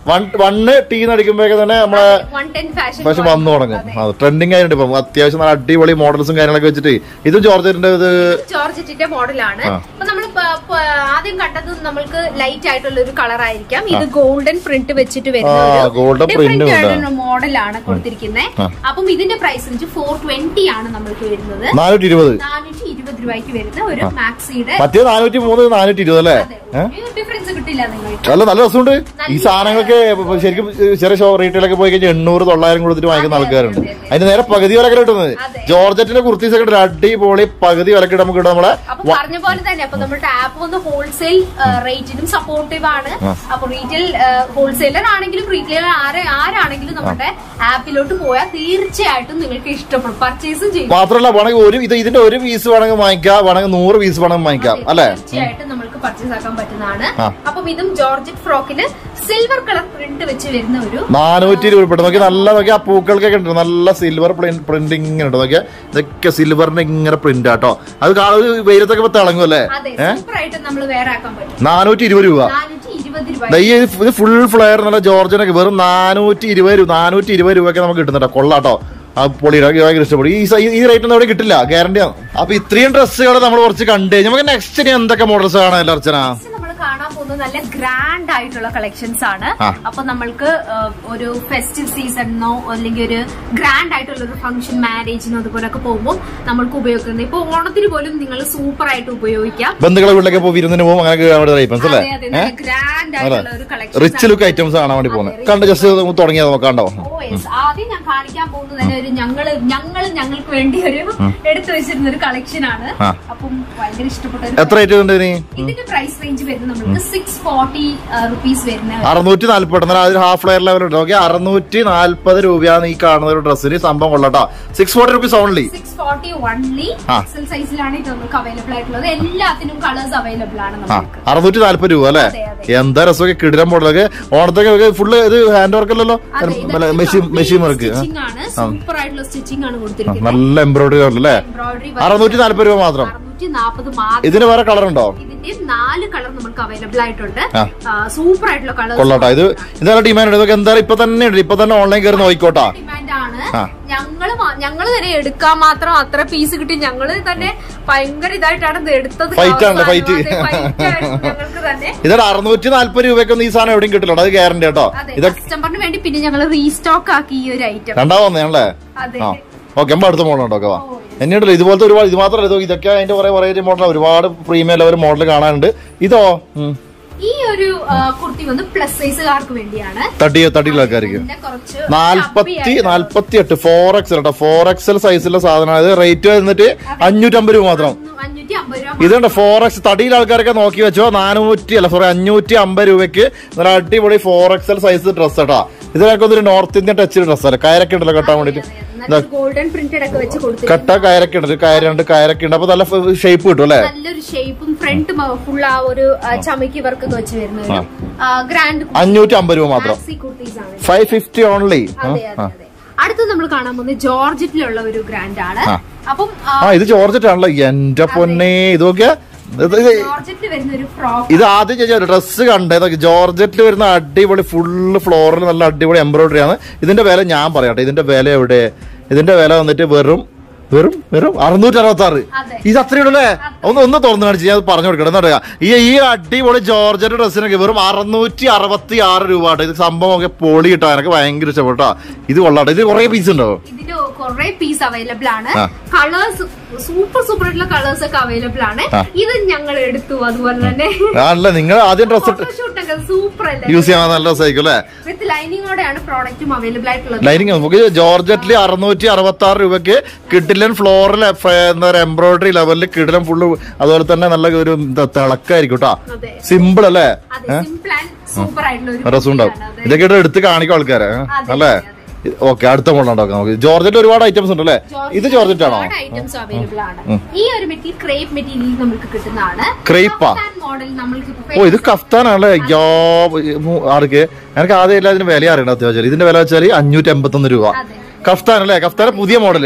വൺ വണ്ണ് ടീ അടിക്കുമ്പോഴൊക്കെ തന്നെ നമ്മളെ വൺ ടെൻ ഫാഷൻ പക്ഷെ വന്നു തുടങ്ങും അത് ട്രെൻഡിങ് ആയിട്ട് ഇപ്പം അത്യാവശ്യം നല്ല അടിപൊളി മോഡൽസും കാര്യങ്ങളൊക്കെ വെച്ചിട്ട് ഇതും ജോർജറ്റിന്റെ ഇത് ജോർജറ്റിന്റെ മോഡലാണ് ആ. അപ്പൊ നമ്മൾ ആദ്യം കണ്ടത് നമ്മൾക്ക് ലൈറ്റ് ആയിട്ടുള്ള ഒരു കളർ ആയിരിക്കാം ഇത് ഗോൾഡൻ പ്രിന്റ് വെച്ചിട്ട് വരുന്ന ആ, ഒരു golden print different ഉണ്ട്. ആയിട്ടുള്ള മോഡലാണ് കൊടുത്തിരിക്കുന്നത് ആ. അപ്പം ഇതിന്റെ പ്രൈസ് വെച്ച് ഫോർ ട്വന്റി ആണ് നമ്മൾക്ക് വരുന്നത് നാനൂറ്റി ഇരുപത് നാനൂറ്റി ഇരുപത് രൂപയ്ക്ക് വരുന്ന ഒരു മാക്സിയുടെ മറ്റേ നാനൂറ്റി മൂന്ന് നാനൂറ്റി ഇരുപത് അല്ലേ ഡിഫറൻസ് കിട്ടില്ല നിങ്ങൾക്ക് അല്ല നല്ല രസമുണ്ട് ഈ നല്ല സാധനങ്ങളൊക്കെ ഇപ്പൊ ശരിക്കും ചെറിയ ഷോ റീറ്റെയിലൊക്കെ പോയി കഴിഞ്ഞാൽ എണ്ണൂറ് തൊള്ളായിരം കൊടുത്തിട്ട് വാങ്ങിക്കുന്ന അതെ, ആൾക്കാരുണ്ട് അതെ, അതെ. അതിന് നേരെ പകുതി വിലക്ക് കിട്ടുന്നത് അതെ. ജോർജറ്റിന്റെ കുർത്തീസ് ഒക്കെ ഇട്ട് അടിപൊളി പകുതി വിലക്ക് നമുക്ക് കിട്ടും നമ്മളെ അപ്പൊ പറഞ്ഞ പോലെ തന്നെ അപ്പൊ നമ്മുടെ ആപ്പ് ഒന്ന് ഹോൾസെയിൽ റേറ്റിനും സപ്പോർട്ടീവ് ആണ് അപ്പൊ റീറ്റെയിൽ ഹോൾസെയിലർ ആണെങ്കിലും റീറ്റെയിലർ ആരെ ആരാണെങ്കിലും നമ്മുടെ ആപ്പിലോട്ട് പോയാൽ തീർച്ചയായിട്ടും നിങ്ങൾക്ക് ഇഷ്ടപ്പെടും പർച്ചേസും ചെയ്യും മാത്രമല്ല വേണമെങ്കിൽ ഒരു ഇത് ഇതിന്റെ ഒരു പീസ് വേണമെങ്കിൽ വാങ്ങിക്കാം വേണമെങ്കിൽ നൂറ് പീസ് വേണമെങ്കിൽ വാങ്ങിക്കാം അല്ലെ തീർച്ചയായിട്ടും നമുക്ക് പർച്ചേസ് ആക്കാൻ പറ്റുന്നതാണ് ആ. അപ്പം ഇതും ജോർജറ്റ് ഫ്രോക്കിന് സിൽവർ കളർ പ്രിന്റ് വെച്ച് വരുന്ന ഒരു നാനൂറ്റി ഇരുപത് പെട്ട് നോക്കി നല്ല നോക്കി ആ പൂക്കൾക്കൊക്കെ ഉണ്ട് നല്ല സിൽവർ പ്രിന്റിങ് ഉണ്ട് നോക്കിയാ ഇതൊക്കെ സിൽവറിന്റെ ഇങ്ങനെ പ്രിന്റ് ആട്ടോ അത് കാണാൻ ഒരു വെയിലത്തൊക്കെ ഇപ്പൊ തിളങ്ങും അല്ലേ അതെ സൂപ്പർ ആയിട്ട് നമ്മൾ വേറെ ആക്കാൻ പറ്റും നാനൂറ്റി ഇരുപത് രൂപ നാനൂറ്റി ഇരുപത് രൂപ ദാ ഈ ഇത് ഫുൾ ഫ്ലെയർ നല്ല ജോർജിനൊക്കെ വെറും നാനൂറ്റി ഇരുപത് രൂപ നാനൂറ്റി ഇരുപത് രൂപയൊക്കെ നമുക്ക് കിട്ടുന്നുണ്ടോ കൊള്ളാട്ടോ ആ പൊളിയുടെ ഭയങ്കര ഇഷ്ടപ്പെടും ഈ സൈ- ഈ റേറ്റ് ഒന്നും ഇവിടെ കിട്ടില്ല ഗ്യാരണ്ടിയാണ് അപ്പൊ ഇത്രയും ഡ്രസ്സുകൾ നമ്മൾ കുറച്ച് കണ്ടേ നമുക്ക് നെക്സ്റ്റ് ഇനി എന്തൊക്കെ മോഡൽസ് കാണാൻ അർച്ചന നമ്മൾ കാണാൻ പോകുന്നത് നല്ല ഗ്രാൻഡ് ആയിട്ടുള്ള കളക്ഷൻസ് ആണ് ആ. അപ്പൊ നമ്മൾക്ക് ആ, ഒരു ഫെസ്റ്റീവ് സീസണിനോ അല്ലെങ്കിൽ ഒരു ഗ്രാൻഡ് ആയിട്ടുള്ള ഒരു ഫംഗ്ഷൻ മാരേജിനോ അതുപോലൊക്കെ പോകുമ്പോൾ നമ്മൾക്ക് ഉപയോഗിക്കുന്നത് ഇപ്പൊ ഓണത്തിന് പോലും നിങ്ങൾ സൂപ്പർ ആയിട്ട് ഉപയോഗിക്കാം ബന്ധുക്കളെ വീട്ടിലൊക്കെ പോയി വിരുന്നിന് പോകും അങ്ങനെ ഐറ്റംസ് അല്ലേ അതെ അതെ നല്ല ഗ്രാൻഡ് ആയിട്ടുള്ള ഒരു കളക്ഷൻ റിച്ച് ലുക്ക് ഐറ്റംസ് കാണാൻ വേണ്ടി പോകുന്നത് കണ്ട് ജസ്റ്റ് തുടങ്ങിയത് നോക്കാണ്ടോ ഓ യെസ് ആദ്യം ഞാൻ കാണിക്കാൻ പോകുന്നത് തന്നെ ഒരു ഞങ്ങള് ഞങ്ങള് ഞങ്ങൾക്ക് വേണ്ടി ഒരു എടുത്തു വെച്ചിരുന്ന ഒരു കളക്ഷൻ ആണ് ആ. അപ്പം ഭയങ്കര ഇഷ്ടപ്പെട്ട ഒരു എത്ര റേറ്റ് ഉണ്ട് ഇനി ഇതിന്റെ പ്രൈസ് റേഞ്ച് വരുന്നത് നമുക്ക് സിക്സ് ഫോർട്ടി റുപ്പീസ് വരുന്ന അറുന്നൂറ്റി നാല്പത് എന്നാൽ അതിൽ ഹാഫ് ലെയർ ലെവൽ ഉണ്ട് ഓക്കെ അറുന്നൂറ്റി നാല്പത് രൂപയാണ് ഈ കാണുന്ന ഒരു ഡ്രസ്സിന് സംഭവം കൊള്ളട്ടോ six forty rupees only six forty only ആ. എക്സൽ സൈസിലാണ് ഇത് നമുക്ക് അവൈലബിൾ ആയിട്ടുള്ളത് എല്ലാത്തിനും കളേഴ്സ് അവൈലബിൾ ആണ് ആ നമുക്ക് അറുന്നൂറ്റി നാല്പത് രൂപ അല്ലേ അതെ, അതെ. എന്താ രസമൊക്കെ കിടിലം മോഡലൊക്കെ ഓണത്തൊക്കെ ഫുള്ള് ഇത് ഹാൻഡ് വർക്ക് അല്ലല്ലോ മെഷീൻ മെഷീൻ വർക്ക് സ്റ്റിച്ചിങ് ആണ് സൂപ്പർ ആയിട്ടുള്ള സ്റ്റിച്ചിങ് ആണ് കൊടുത്തിരിക്കുന്നത് നല്ല എംബ്രോയിഡറി അല്ലേ എംബ്രോയിഡറി അറുന്നൂറ്റി നാല്പത് രൂപ മാത്രം അറുന്നൂറ്റി നാൽപ്പത് മാത്രം ഇതിന് വേറെ കളർ ഉണ്ടോ ഇതിന്റെ നാല് കളർ നമുക്ക് അവൈലബിൾ ആയിട്ടുണ്ട് ആ. സൂപ്പർ ആയിട്ടുള്ള കളർ കൊള്ളാട്ടോ ഇത് ഇതാണ് ഡിമാൻഡ് ഉണ്ട് ഇതൊക്കെ എന്തായാലും ഇപ്പൊ തന്നെ ഉണ്ട് ഇപ്പൊ തന്നെ ഓൺലൈൻ കയറി നോക്കിക്കോട്ടാ ഡിമാൻഡ് ആണ് ആ. ഞങ്ങള് മാ- ഞങ്ങള് തന്നെ എടുക്കാൻ മാത്രം അത്ര പീസ് കിട്ടി ഞങ്ങള് തന്നെ ഭയങ്കര ഇതായിട്ടാണ് ഇത് എടുത്തത് Fight ആണല്ലോ, fight. അതെ, fight ആയിരുന്നു ഞങ്ങൾക്ക് തന്നെ ഇതാണ് അറുന്നൂറ്റി നാല്പത് രൂപയ്ക്കൊന്നും ഈ സാധനം എവിടെയും കിട്ടില്ല അത് ഗ്യാരണ്ടി കേട്ടോ അതെ ഇതൊക്കെ കസ്റ്റമറിന് വേണ്ടി പിന്നെ ഞങ്ങൾ റീസ്റ്റോക്ക് ആക്കി ഈ ഒരു ഐറ്റം രണ്ടാമത് ഞങ്ങളെ അതെ ആ ഓക്കെ നമ്മൾ അടുത്ത മോഡൽ ഉണ്ടോ വാ ഓ, എന്നെയുണ്ടല്ലോ ഇതുപോലത്തെ ഒരുപാട് ഇത് മാത്രമല്ല ഇത് ഇതൊക്കെ അതിന്റെ കുറെ വെറൈറ്റി മോഡൽ ഒരുപാട് പ്രീമിയം ലെവൽ മോഡൽ കാണാനുണ്ട് ഇതോ ഉം. ഈ ഒരു ആ, കുർത്തി വന്ന് പ്ലസ് സൈസുകാർക്ക് വേണ്ടിയാണ് തടിയ തടിയുള്ള ആൾക്കാർക്ക് പിന്നെ കുറച്ച് നാൽപ്പത്തി chubby ആയിട്ടുള്ള- നാൽപ്പത്തി എട്ട് ഫോർ എക്സൽ കേട്ടോ ഫോർ എക്സൽ സൈസിലുള്ള സാധനം ഇത് റേറ്റ് വന്നിട്ട് അഞ്ഞൂറ്റമ്പത് രൂപ മാത്രം അഞ്ഞൂറ്റി അമ്പത് രൂപ ഇതുണ്ട് ഫോർ എക്സ് തടിയിൽ ആൾക്കാരൊക്കെ നോക്കി വെച്ചോ നാനൂറ്റി അല്ല സോറി അഞ്ഞൂറ്റി അമ്പത് രൂപയ്ക്ക് നല്ല അടിപൊളി ഫോർ എക്സൽ സൈസ് ഡ്രസ് കേട്ടോ ഇതിനൊക്കെ ഒരു നോർത്ത് ഇന്ത്യൻ ടച്ച് ഡ്രസ് അല്ലേ കയറൊക്കെ ഉണ്ടല്ലോ കെട്ടാൻ വേണ്ടിട്ട് നല്ലൊരു ഗോൾഡൻ പ്രിന്റഡ് ഒക്കെ വെച്ച് കൊടുത്തിട്ടുണ്ട് കട്ട കയറൊക്കെ ഉണ്ട് ഒരു കയറുണ്ട് കയറൊക്കെ ഉണ്ട് അപ്പൊ നല്ല ഷേപ്പ് കിട്ടും അല്ലേ നല്ലൊരു ഷേപ്പും ഫ്രണ്ട് ഫുൾ ആ ഒരു ആ, ചമയ്ക്ക് വർക്ക് ഒക്കെ വെച്ച് വരുന്ന ഒരു ഗ്രാൻഡ് അഞ്ഞൂറ്റി അമ്പത് രൂപ മാത്രം കുർത്തീസ് ആണ് ഫൈവ് ഫിഫ്റ്റി ഓൺലി അതെ അതെ അതെ അടുത്ത് നമ്മൾ കാണാൻ പോകുന്നത് ജോർജറ്റിലുള്ള ഒരു ഗ്രാൻഡ് ആണ് ആ. അപ്പം ആ ഇത് ജോർജറ്റ് ആണല്ലോ എന്റെ പൊന്നെ ഇതൊക്കെ ഇത് ഇത് ജോർജറ്റിൽ വരുന്ന ഒരു ഫ്രോക്ക് ഇത് ആദ്യം ചോദിച്ചാൽ ഡ്രസ്സ് കണ്ടേ ഇതൊക്കെ ജോർജറ്റിൽ വരുന്ന അടിപൊളി ഫുള്ള് ഫ്ലോറിൽ നല്ല അടിപൊളി എംബ്രോയിഡറി ആണ് ഇതിന്റെ വില ഞാൻ പറയാട്ടെ ഇതിന്റെ വില എവിടെ ഇതിന്റെ വില വന്നിട്ട് വെറും വെറും വെറും അറുന്നൂറ്റി അറുപത്തി ആറ് അതെ. ഇത് അത്രയും ഉള്ളേ ഒന്ന് ഒന്ന് തുറന്നു കാണിച്ച് ഞാൻ പറഞ്ഞു കൊടുക്കണം എന്താ പറയാ ഈ ഈ അടിപൊളി ജോർജറ്റ് ഡ്രസ്സിനൊക്കെ വെറും അറുന്നൂറ്റി അറുപത്തി ആറ് രൂപ കേട്ടോ ഇത് സംഭവം ഒക്കെ പൊളി കിട്ടാൻ എനിക്ക് ഭയങ്കര ഇഷ്ടപ്പെട്ടോ ഇത് കൊള്ളാട്ടോ ഇത് കുറെ പീസ് ഉണ്ടോ ഇതിന്റെ കുറെ പീസ് അവൈലബിൾ ആണ് ആ. കളേഴ്സ് സൂപ്പർ സൂപ്പർ ആയിട്ടുള്ള കളേഴ്സ് ഒക്കെ അവൈലബിൾ ആണ് ആ. ഇത് ഞങ്ങൾ എടുത്തു അതുപോലെ തന്നെ അല്ല നിങ്ങൾ ആദ്യം ഡ്രസ്സ് ഫോട്ടോഷൂട്ട് ഒക്കെ സൂപ്പർ അല്ലേ യൂസ് ചെയ്യാൻ നല്ല രസമായിരിക്കും അല്ലേ വിത്ത് ലൈനിങ്ങോടെയാണ് പ്രോഡക്റ്റും അവൈലബിൾ ആയിട്ടുള്ളത് ലൈനിങ് നമുക്ക് ജോർജറ്റിൽ അറുന്നൂറ്റി അറുപത്തി ആറ് രൂപയ്ക്ക് കിഡിലൻ ഫ്ലോറിൽ എന്താ പറയുക എംബ്രോയിഡറി ലെവലിൽ കിഡിലൻ ഫുള്ള് അതുപോലെ തന്നെ നല്ല ഒരു എന്താ തിളക്കായിരിക്കും കേട്ടോ അതെ സിമ്പിൾ അല്ലേ അതെ സിമ്പിൾ ആൻഡ് സൂപ്പർ ആയിട്ടുള്ള ഒരു രസം ഉണ്ടാവും കുർത്തിയാണ്. അതെ. ഇതൊക്കെ ഇട്ട് എടുത്ത് കാണിക്കും ആൾക്കാരെ ഏ? അതെ, അല്ലേ അതെ, ഓക്കെ അടുത്ത മോഡൽ ഉണ്ടാക്കാം നമുക്ക് ജോർജറ്റ് ഒരുപാട് ഐറ്റംസ് ഉണ്ട് അല്ലേ ഇത് ജോർജറ്റ് ആണോ ഐറ്റംസ് അവൈലബിൾ ആണ് ഈ ഒരു മെറ്റീരിയൽ ക്രേപ്പ് മെറ്റീരിയൽ നമുക്ക് കിട്ടുന്നതാണ് ക്രേപ്പാ മോഡൽ നമ്മൾക്ക് ഓ ഇത് കഫ്താനാണല്ലേ യോ ആർക്ക് എനിക്ക് ആദ്യം എല്ലാ ഇതിന് വില അറിയണ്ട അത്യാവശ്യം ഇതിന്റെ വില വെച്ചാൽ അഞ്ഞൂറ്റി എൺപത്തി ഒന്ന് രൂപ അതെ. കഫ്താൻ അല്ലേ കഫ്താൻ പുതിയ മോഡല് മോഡലാണ്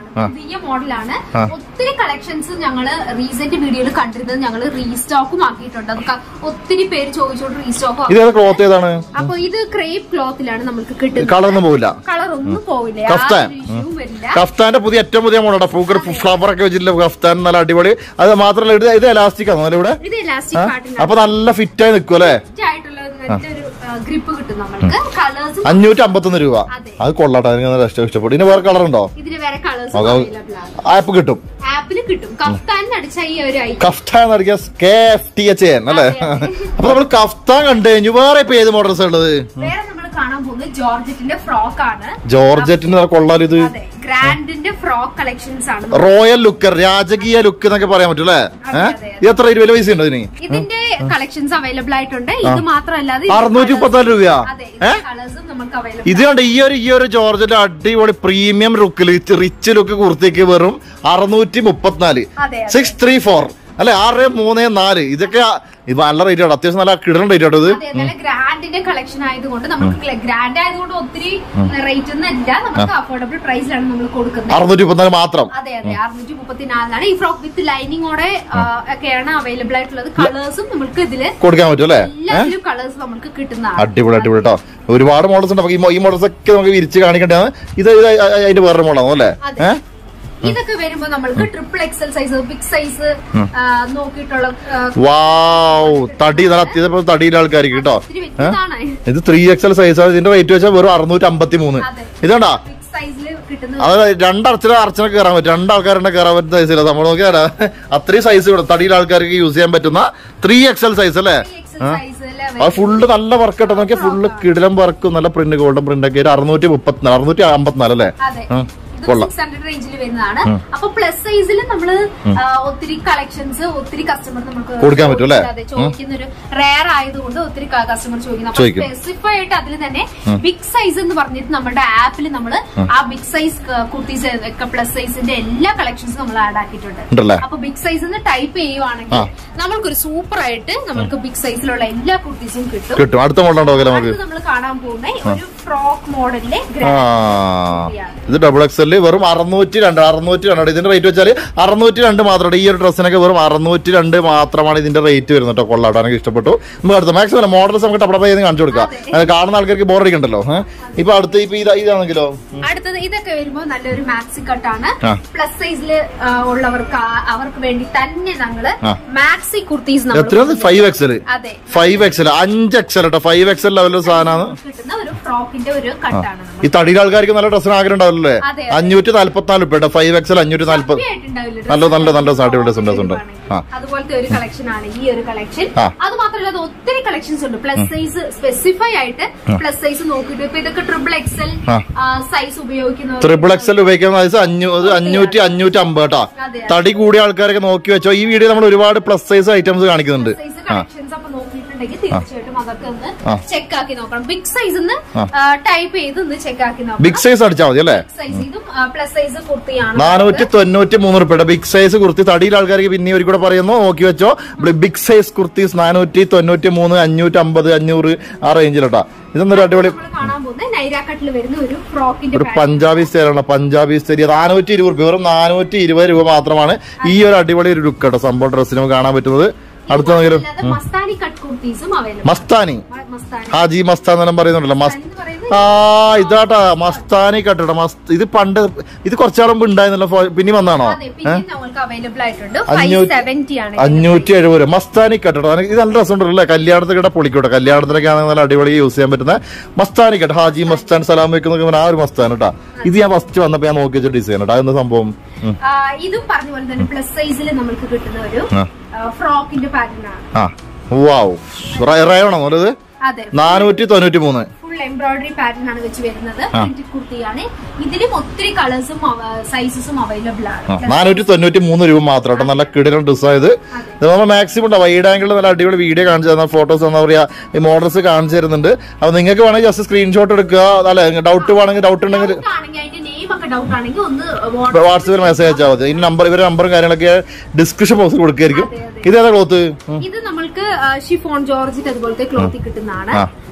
പുതിയ മോഡലാണ് ഒത്തിരി കളക്ഷൻസ് ഞങ്ങള് റീസെന്റ് വീഡിയോയിൽ കണ്ടിരുന്നത് ഞങ്ങള് റീസ്റ്റോക്കും ആക്കിയിട്ടുണ്ട് അതൊക്കെ ഒത്തിരി പേര് ചോദിച്ചോണ്ട് റീസ്റ്റോക്കും ഇത് ഏതാ ക്ലോത്ത് ഏതാണ് അപ്പൊ ഇത് ക്രേപ്പ് ക്ലോത്തിലാണ് നമുക്ക് കിട്ടുന്നത് കളറൊന്നും പോവില്ല കളർ ഒന്നും പോവില്ല കഫ്താൻ. യാതൊരു ഇഷ്യൂവും വരില്ല കഫ്താന്റെ പുതിയ ഏറ്റവും പുതിയ മോഡലാണ് പൂക്കർ ഫ്ലവർ ഒക്കെ വെച്ചിട്ടുള്ള കഫ്താൻ നല്ല അടിപൊളി അത് മാത്രമല്ല ഇത് ഇത് എലാസ്റ്റിക് ആണ് ഇവിടെ ഇത് ഇലാസ്റ്റിക് പാട്ടിന് അപ്പൊ നല്ല ഫിറ്റ് ആയി നിൽക്കും അല്ലേ ആയിട്ടുള്ള ഒരു നല്ലൊരു ഗ്രിപ്പ് കിട്ടും നമ്മൾക്ക് കളേഴ്സും അഞ്ഞൂറ്റി അമ്പത്തൊന്ന് രൂപ അതെ. അത് കൊള്ളാട്ടെ എനിക്ക് നല്ല ഇഷ്ടം ഇഷ്ടപ്പെട്ടു ഇനി വേറെ കളർ ഉണ്ടോ ഇതിന് വേറെ കളേഴ്സ് അത് അവൈലബിൾ ആണ് ആപ്പ് കിട്ടും ആപ്പിൽ കിട്ടും കഫ്താൻ അടിച്ച ഈ ഒരു ഐറ്റം കഫ്താൻ എന്നടിക്കുക K F T H N അല്ലേ അതെ, അപ്പൊ നമ്മൾ കഫ്താൻ കണ്ടു കഴിഞ്ഞു വേറെ ഇപ്പൊ ഏത് മോഡൽസ് ഉള്ളത് വേറെ നമ്മൾ കാണാൻ പോകുന്നത് ജോർജറ്റിന്റെ ഫ്രോക്ക് ആണ് ജോർജറ്റിന് നല്ല കൊള്ളാലോ ഇത് അതെ ഗ്രാൻഡിന്റെ ഫ്രോക്ക് കളക്ഷൻസ് ആണ് റോയൽ ലുക്ക് രാജകീയ ലുക്ക് എന്നൊക്കെ പറയാൻ പറ്റും അല്ലേ അതെ, ഏഹ് അതെ. ഇത് എത്ര ഇരുപത് പൈസ ഉണ്ട് ഇതിന് ഇതിന്റെ കളക്ഷൻസ് അവൈലബിൾ ആയിട്ടുണ്ട് ഇത് മാത്രമല്ല അത് അറുന്നൂറ്റി മുപ്പത്തിനാല് രൂപയാ അതെ ഏ കളേഴ്സും നമുക്ക് അവൈലബിൾ ഇത് കണ്ട് ഈ ഒരു ഈ ഒരു ജോർജിന്റെ അടിപൊളി പ്രീമിയം ലുക്കിൽ റിച്ച് ലുക്ക് കുർത്തിക്ക് വെറും അറുന്നൂറ്റി മുപ്പത്തിനാല് അതെ, അതെ. സിക്സ് ത്രീ ഫോർ അല്ലെ ആറ് മൂന്ന് നാല് ഇതൊക്കെ ഇത് നല്ല റേറ്റ് ആണ് അത്യാവശ്യം നല്ല കിടന്ന റേറ്റ് ആണ് ഇത് അതെ നല്ല ഗ്രാൻഡിന്റെ കളക്ഷൻ ആയതുകൊണ്ട് നമുക്ക് ഗ്രാൻഡ് ആയതുകൊണ്ട് ഒത്തിരി റേറ്റ് ഒന്നും ഇല്ല നമുക്ക് അഫോർഡബിൾ പ്രൈസിലാണ് നമ്മൾ കൊടുക്കുന്നത് അറുന്നൂറ്റി മുപ്പത്തിനാല് മാത്രം അതെ അതെ അറുന്നൂറ്റി മുപ്പത്തിനാലിനാണ് ഈ ഫ്രോക്ക് വിത്ത് ലൈനിങ്ങോടെ ഒക്കെയാണ് അവൈലബിൾ ആയിട്ടുള്ളത് കളേഴ്സും നമുക്ക് ഇതില് കൊടുക്കാൻ പറ്റും അല്ലേ എല്ലാത്തിലും കളേഴ്സ് നമുക്ക് കിട്ടുന്നതാണ് അടിപൊളി അടിപൊളി കേട്ടോ ഒരുപാട് മോഡൽസ് ഉണ്ട് അപ്പൊ ഈ മോ- ഈ മോഡൽസ് ഒക്കെ നമുക്ക് വിരിച്ച് കാണിക്കേണ്ടതാണ് ഇത് ഇത് അതിന്റെ വേറെ മോഡലാണോ അല്ലേ അതെ. ഏഹ് ഇതൊക്കെ വരുമ്പോ നമ്മൾക്ക് triple XL size big size നോക്കിയിട്ടുള്ള ആ, വാവ് തടി നല്ല അത്യാവശ്യം തടിയിലെ ആൾക്കാർക്ക് കേട്ടോ ഒത്തിരി വ്യത്യസ്തമാണ് ഇത് ത്രീ എക്സൽ സൈസ് ആണ് ഇതിന്റെ റേറ്റ് വെച്ചാൽ വെറും അറുന്നൂറ്റി അമ്പത്തി മൂന്ന് അതെ. ഇതാണ്ടാ ബിഗ് സൈസിൽ കിട്ടുന്ന അതായത് രണ്ടർച്ചന അർച്ചന കയറാൻ പറ്റും രണ്ടാൾക്കാരുടെ കയറാൻ പറ്റുന്ന സൈസില്ല നമ്മൾ നോക്കിയാടാ അത്രയും സൈസ് ഇവിടെ തടിയുടെ ആൾക്കാർക്ക് യൂസ് ചെയ്യാൻ പറ്റുന്ന ത്രീ എക്സൽ സൈസ് അല്ലേ എക്സൽ സൈസിൽ അത് ഫുള്ള് നല്ല വർക്ക് കേട്ടോ നോക്കിയാൽ ഫുള്ള് കിടിലം വർക്കും നല്ല പ്രിന്റ് ഗോൾഡൻ പ്രിന്റ് ഒക്കെ ഒരു അറുന്നൂറ്റി മുപ്പത്തിനാല് അറുന്നൂറ്റി അമ്പത്തിനാല് അല്ലേ അതെ ആ, ഇത് കൊള്ളാം സിക്സ് ഹൺഡ്രഡ് റേഞ്ചിൽ വരുന്നതാണ് അപ്പൊ പ്ലസ് സൈസിൽ നമ്മള് ആ, ഒത്തിരി കളക്ഷൻസ് ഒത്തിരി കസ്റ്റമർ നമുക്ക് കൊടുക്കാൻ പറ്റും അല്ലേ? അതെ ചോദിക്കുന്ന ഒരു റയർ ആയതുകൊണ്ട് ഒത്തിരി കസ്റ്റമർ ചോദിക്കുന്നു അപ്പൊ ചോദിക്കും. സ്പെസിഫൈ ആയിട്ട് അതിൽ തന്നെ ബിഗ് സൈസ് എന്ന് പറഞ്ഞിട്ട് നമ്മുടെ ആപ്പിൽ നമ്മൾ ആ ബിഗ് സൈസ് കുർത്തീസ് ഒക്കെ പ്ലസ് സൈസിന്റെ എല്ലാ കളക്ഷൻസും നമ്മൾ ആഡ് ആക്കിയിട്ടുണ്ട് ഉണ്ടല്ലേ അപ്പൊ ബിഗ് സൈസ് എന്ന് ടൈപ്പ് ചെയ്യുവാണെങ്കിൽ നമ്മൾക്കൊരു സൂപ്പർ ആയിട്ട് നമുക്ക് ബിഗ് സൈസിലുള്ള എല്ലാ കുർത്തീസും കിട്ടും കിട്ടും അടുത്ത മോഡൽ ഉണ്ടോ നമുക്ക് അടുത്ത് നമ്മൾ കാണാൻ പോകുന്ന ഒരു ഫ്രോക്ക് മോഡലിലെ ആ ഇത് ഡബിൾ എക്സ് എല് വെറും അറുന്നൂറ്റി രണ്ട് അറുന്നൂറ്റി രണ്ട് ഇതിന്റെ റേറ്റ് വെച്ചാൽ അറുന്നൂറ്റി രണ്ട് മാത്രമാണ് ഈ ഒരു ഡ്രസ്സിനൊക്കെ വെറും അറുന്നൂറ്റി രണ്ട് മാത്രമാണ് ഇതിന്റെ റേറ്റ് വരുന്നത് കേട്ടോ കൊള്ളാട്ടോ എനിക്ക് ഇഷ്ടപ്പെട്ടു നമുക്ക് അടുത്ത മാക്സിമം മോഡൽസ് നമുക്ക് ടപ്പട ചെയ്ത് കാണിച്ചു കൊടുക്കാം അത് കാണുന്ന ആൾക്കാർക്ക് ബോർ അടിക്കണ്ടല്ലോ ഏഹ്? ഇപ്പൊ അടുത്ത് ഇപ്പൊ ഇതാ ഇതാണെങ്കിലോ അടുത്തത് ഇതൊക്കെ വരുമ്പോ നല്ലൊരു മാക്സി കട്ടാണ് ആ. പ്ലസ് സൈസിൽ ഉള്ളവർക്ക് ആ- അവർക്ക് വേണ്ടി തന്നെ ഞങ്ങള് ആ. മാക്സി കുർത്തീസ് എത്രയാണ് ഫൈവ് എക്സൽ അതെ ഫൈവ് എക്സൽ അഞ്ച് എക്സൽ കേട്ടോ ഫൈവ് എക്സൽ ലെവലിലെ സാധനമാണ് കിട്ടുന്ന ഒരു ഫ്രോക്കിന്റെ ഒരു കട്ടാണ് നമ്മൾ ഈ തടിയുടെ ആൾക്കാർക്ക് നല്ല ഡ്രസ്സിന് ആഗ്രഹം ഉണ്ടാവില്ലേ അതെ, അഞ്ഞൂറ്റി നാല്പത്തിനാല് രൂപ കേട്ടോ ഫൈവ് എക്സൽ അഞ്ഞൂറ്റി നാല്പത് ആയിട്ടുണ്ടാവില്ലേ നല്ല നല്ല നല്ല അടിപൊളി ഡ്രസ് ഉണ്ട് ഉണ്ട് ആ അതുപോലത്തെ ഒരു കളക്ഷൻ ആണ് ഈ ഒരു കളക്ഷൻ ആ. അത് മാത്രമല്ല അത് ഒത്തിരി കളക്ഷൻസ് ഉണ്ട് പ്ലസ് സൈസ് സ്പെസിഫൈ ആയിട്ട് പ്ലസ് സൈസ് നോക്കിയിട്ട് ഇപ്പൊ ഇതൊക്കെ ട്രിപ്പിൾ എക്സൽ സൈസ് ഉപയോഗിക്കുന്നവർ ട്രിപ്പിൾ എക്സൽ ഉപയോഗിക്കുന്ന സൈസ് അഞ്ഞൂറ് അഞ്ഞൂറ്റി അഞ്ഞൂറ്റി അമ്പത് കേട്ടോ അതെ. തടി കൂടിയ ആൾക്കാരൊക്കെ നോക്കി വെച്ചോ ഈ വീഡിയോ നമ്മൾ ഒരുപാട് പ്ലസ് സൈസ് ഐറ്റംസ് കാണിക്കുന്നുണ്ട് സൈസ് കളക്ഷൻസ് അപ്പൊ നോക്കിയിട്ടുണ്ടെങ്കിൽ തീർച്ചയായിട്ടും അതൊക്കെ ഒന്ന് ആ. ചെക്ക് ആക്കി നോക്കണം ബിഗ് സൈസ് ഒന്ന് ടൈപ്പ് ചെയ്ത് ഒന്ന് ചെക്ക് ആക്കി നോക്കണം ബിഗ് സൈസ് അടിച്ചാൽ മതി അല്ലേ സൈസ് ഇതും പ്ലസ് സൈസ് കുർത്തിയാണ് നാനൂറ്റി തൊണ്ണൂറ്റി മൂന്ന് റുപ്യയുടെ ബിഗ് സൈസ് കുർത്തി തടിയിലെ ആൾക്കാർക്ക് പിന്നെ ഒരു കൂടെ പറയുന്നു നോക്കി വെച്ചോ ബിഗ് സൈസ് കുർത്തീസ് നാനൂറ്റി തൊണ്ണൂറ്റി മൂന്ന് അഞ്ഞൂറ്റി അമ്പത് അഞ്ഞൂറ് ആ റേഞ്ചിലോട്ടാ ഇതൊന്നൊരു അടിപൊളി നമ്മൾ കാണാൻ പോകുന്നത് നൈരാക്കട്ടിൽ വരുന്ന ഒരു ഫ്രോക്കിന്റെ ഒരു പഞ്ചാബി സ്റ്റൈലാണ് പഞ്ചാബി സ്റ്റൈൽ നാനൂറ്റി ഇരുപത് രൂപ വെറും നാനൂറ്റി ഇരുപത് രൂപ മാത്രമാണ് ഈ ഒരു അടിപൊളി ഒരു ലുക്ക് കേട്ടോ സംഭവം ഡ്രസ്സിന് നമുക്ക് കാണാൻ പറ്റുന്നത് അടുത്തെങ്കിലും മസ്താനി കട്ട് കുർത്തീസും അവൈലബിൾ മസ്താനി മസ്താനി ഹാജി മസ്താൻ എന്നെല്ലാം പറയുന്നുണ്ടല്ലോ മസ് എന്ന് പറയുന്നത് ആ ഇതാട്ടാ മസ്താനി കട്ടട മസ്ത് ഇത് പണ്ട് ഇത് കുറച്ചാളും മുമ്പ് ഉണ്ടായിരുന്നല്ലോ ഫോ- പിന്നെ വന്നാണോ അതെ പിന്നെ നമ്മൾക്ക് അവൈലബിൾ ആയിട്ടുണ്ട് ഫൈവ് അഞ്ഞൂറ്റി- സെവന്റി ആണ് അഞ്ഞൂറ്റി എഴുപത് രൂപ മസ്താനി കട്ടട ഇത് നല്ല രസമുണ്ടല്ലോ അല്ലേ കല്യാണത്തിലൂടെ പൊളിക്കോട്ടെ കല്യാണത്തിനൊക്കെ ആണെങ്കിൽ നല്ല അടിപൊളി യൂസ് ചെയ്യാൻ പറ്റുന്ന മസ്താനി കട്ട ഹാജി മസ്താൻ സലാം വെക്കുന്ന ആ ഒരു മസ്താൻ കേട്ടാ ഇത് ഞാൻ ഫസ്റ്റ് വന്നപ്പോ ഞാൻ നോക്കി വെച്ച ഡിസൈൻ കേട്ടോ അതെന്താ സംഭവം ഉം. ആ, ഇതും പറഞ്ഞ പോലെ തന്നെ പ്ലസ് സൈസിൽ നമുക്ക് കിട്ടുന്ന ഒരു ആ. ഫ്രോക്കിന്റെ പാറ്റേൺ ആണ് ആ വാവ് റയണോ നല്ലത് അതെ നാനൂറ്റി തൊണ്ണൂറ്റി മൂന്ന് ഫുൾ എംബ്രോയിഡറി പാറ്റേൺ ആണ് വെച്ച് വരുന്നത് പ്രിന്റഡ് കുർത്തിയാണ് ഇതിലും ഒത്തിരി കളേഴ്സും സൈസസും അവൈലബിൾ ആണ് നാനൂറ്റി തൊണ്ണൂറ്റി മൂന്ന് രൂപ മാത്രം കേട്ടോ നല്ല കിടിലൻ ഡ്രസ്സായത് ഇത് നമ്മൾ മാക്സിമം ഉണ്ടാവും വൈഡ് ആംഗിളിൽ നല്ല അടിപൊളി വീഡിയോ കാണിച്ചു തന്ന ഫോട്ടോസ് എന്താ പറയാ ഈ മോഡൽസ് കാണിച്ചു തരുന്നുണ്ട് അപ്പൊ നിങ്ങൾക്ക് വേണമെങ്കിൽ ജസ്റ്റ് സ്ക്രീൻഷോട്ട് എടുക്കുക അല്ലെ ഡൗട്ട് വേണമെങ്കിൽ ഡൗട്ട് ഉണ്ടെങ്കിൽ Doubt ആണെങ്കിൽ അതിന്റെ നെയിം ഒക്കെ ഡൗട്ട് ആണെങ്കിൽ ഒന്ന് വാട്സപ്പിൽ മെസ്സേജ് അയച്ചാൽ മതി ഈ നമ്പർ ഇവരുടെ നമ്പറും കാര്യങ്ങളൊക്കെ ഡിസ്ക്രിപ്ഷൻ ബോക്സിൽ കൊടുക്കുകയായിരിക്കും ഇത് ഏതാ ക്ലോത്ത് ഇത് നമ്മൾക്ക് ഷിഫോൺ ജോർജിറ്റ് അതുപോലത്തെ ക്ലോത്തിൽ കിട്ടുന്നതാണ് ആ.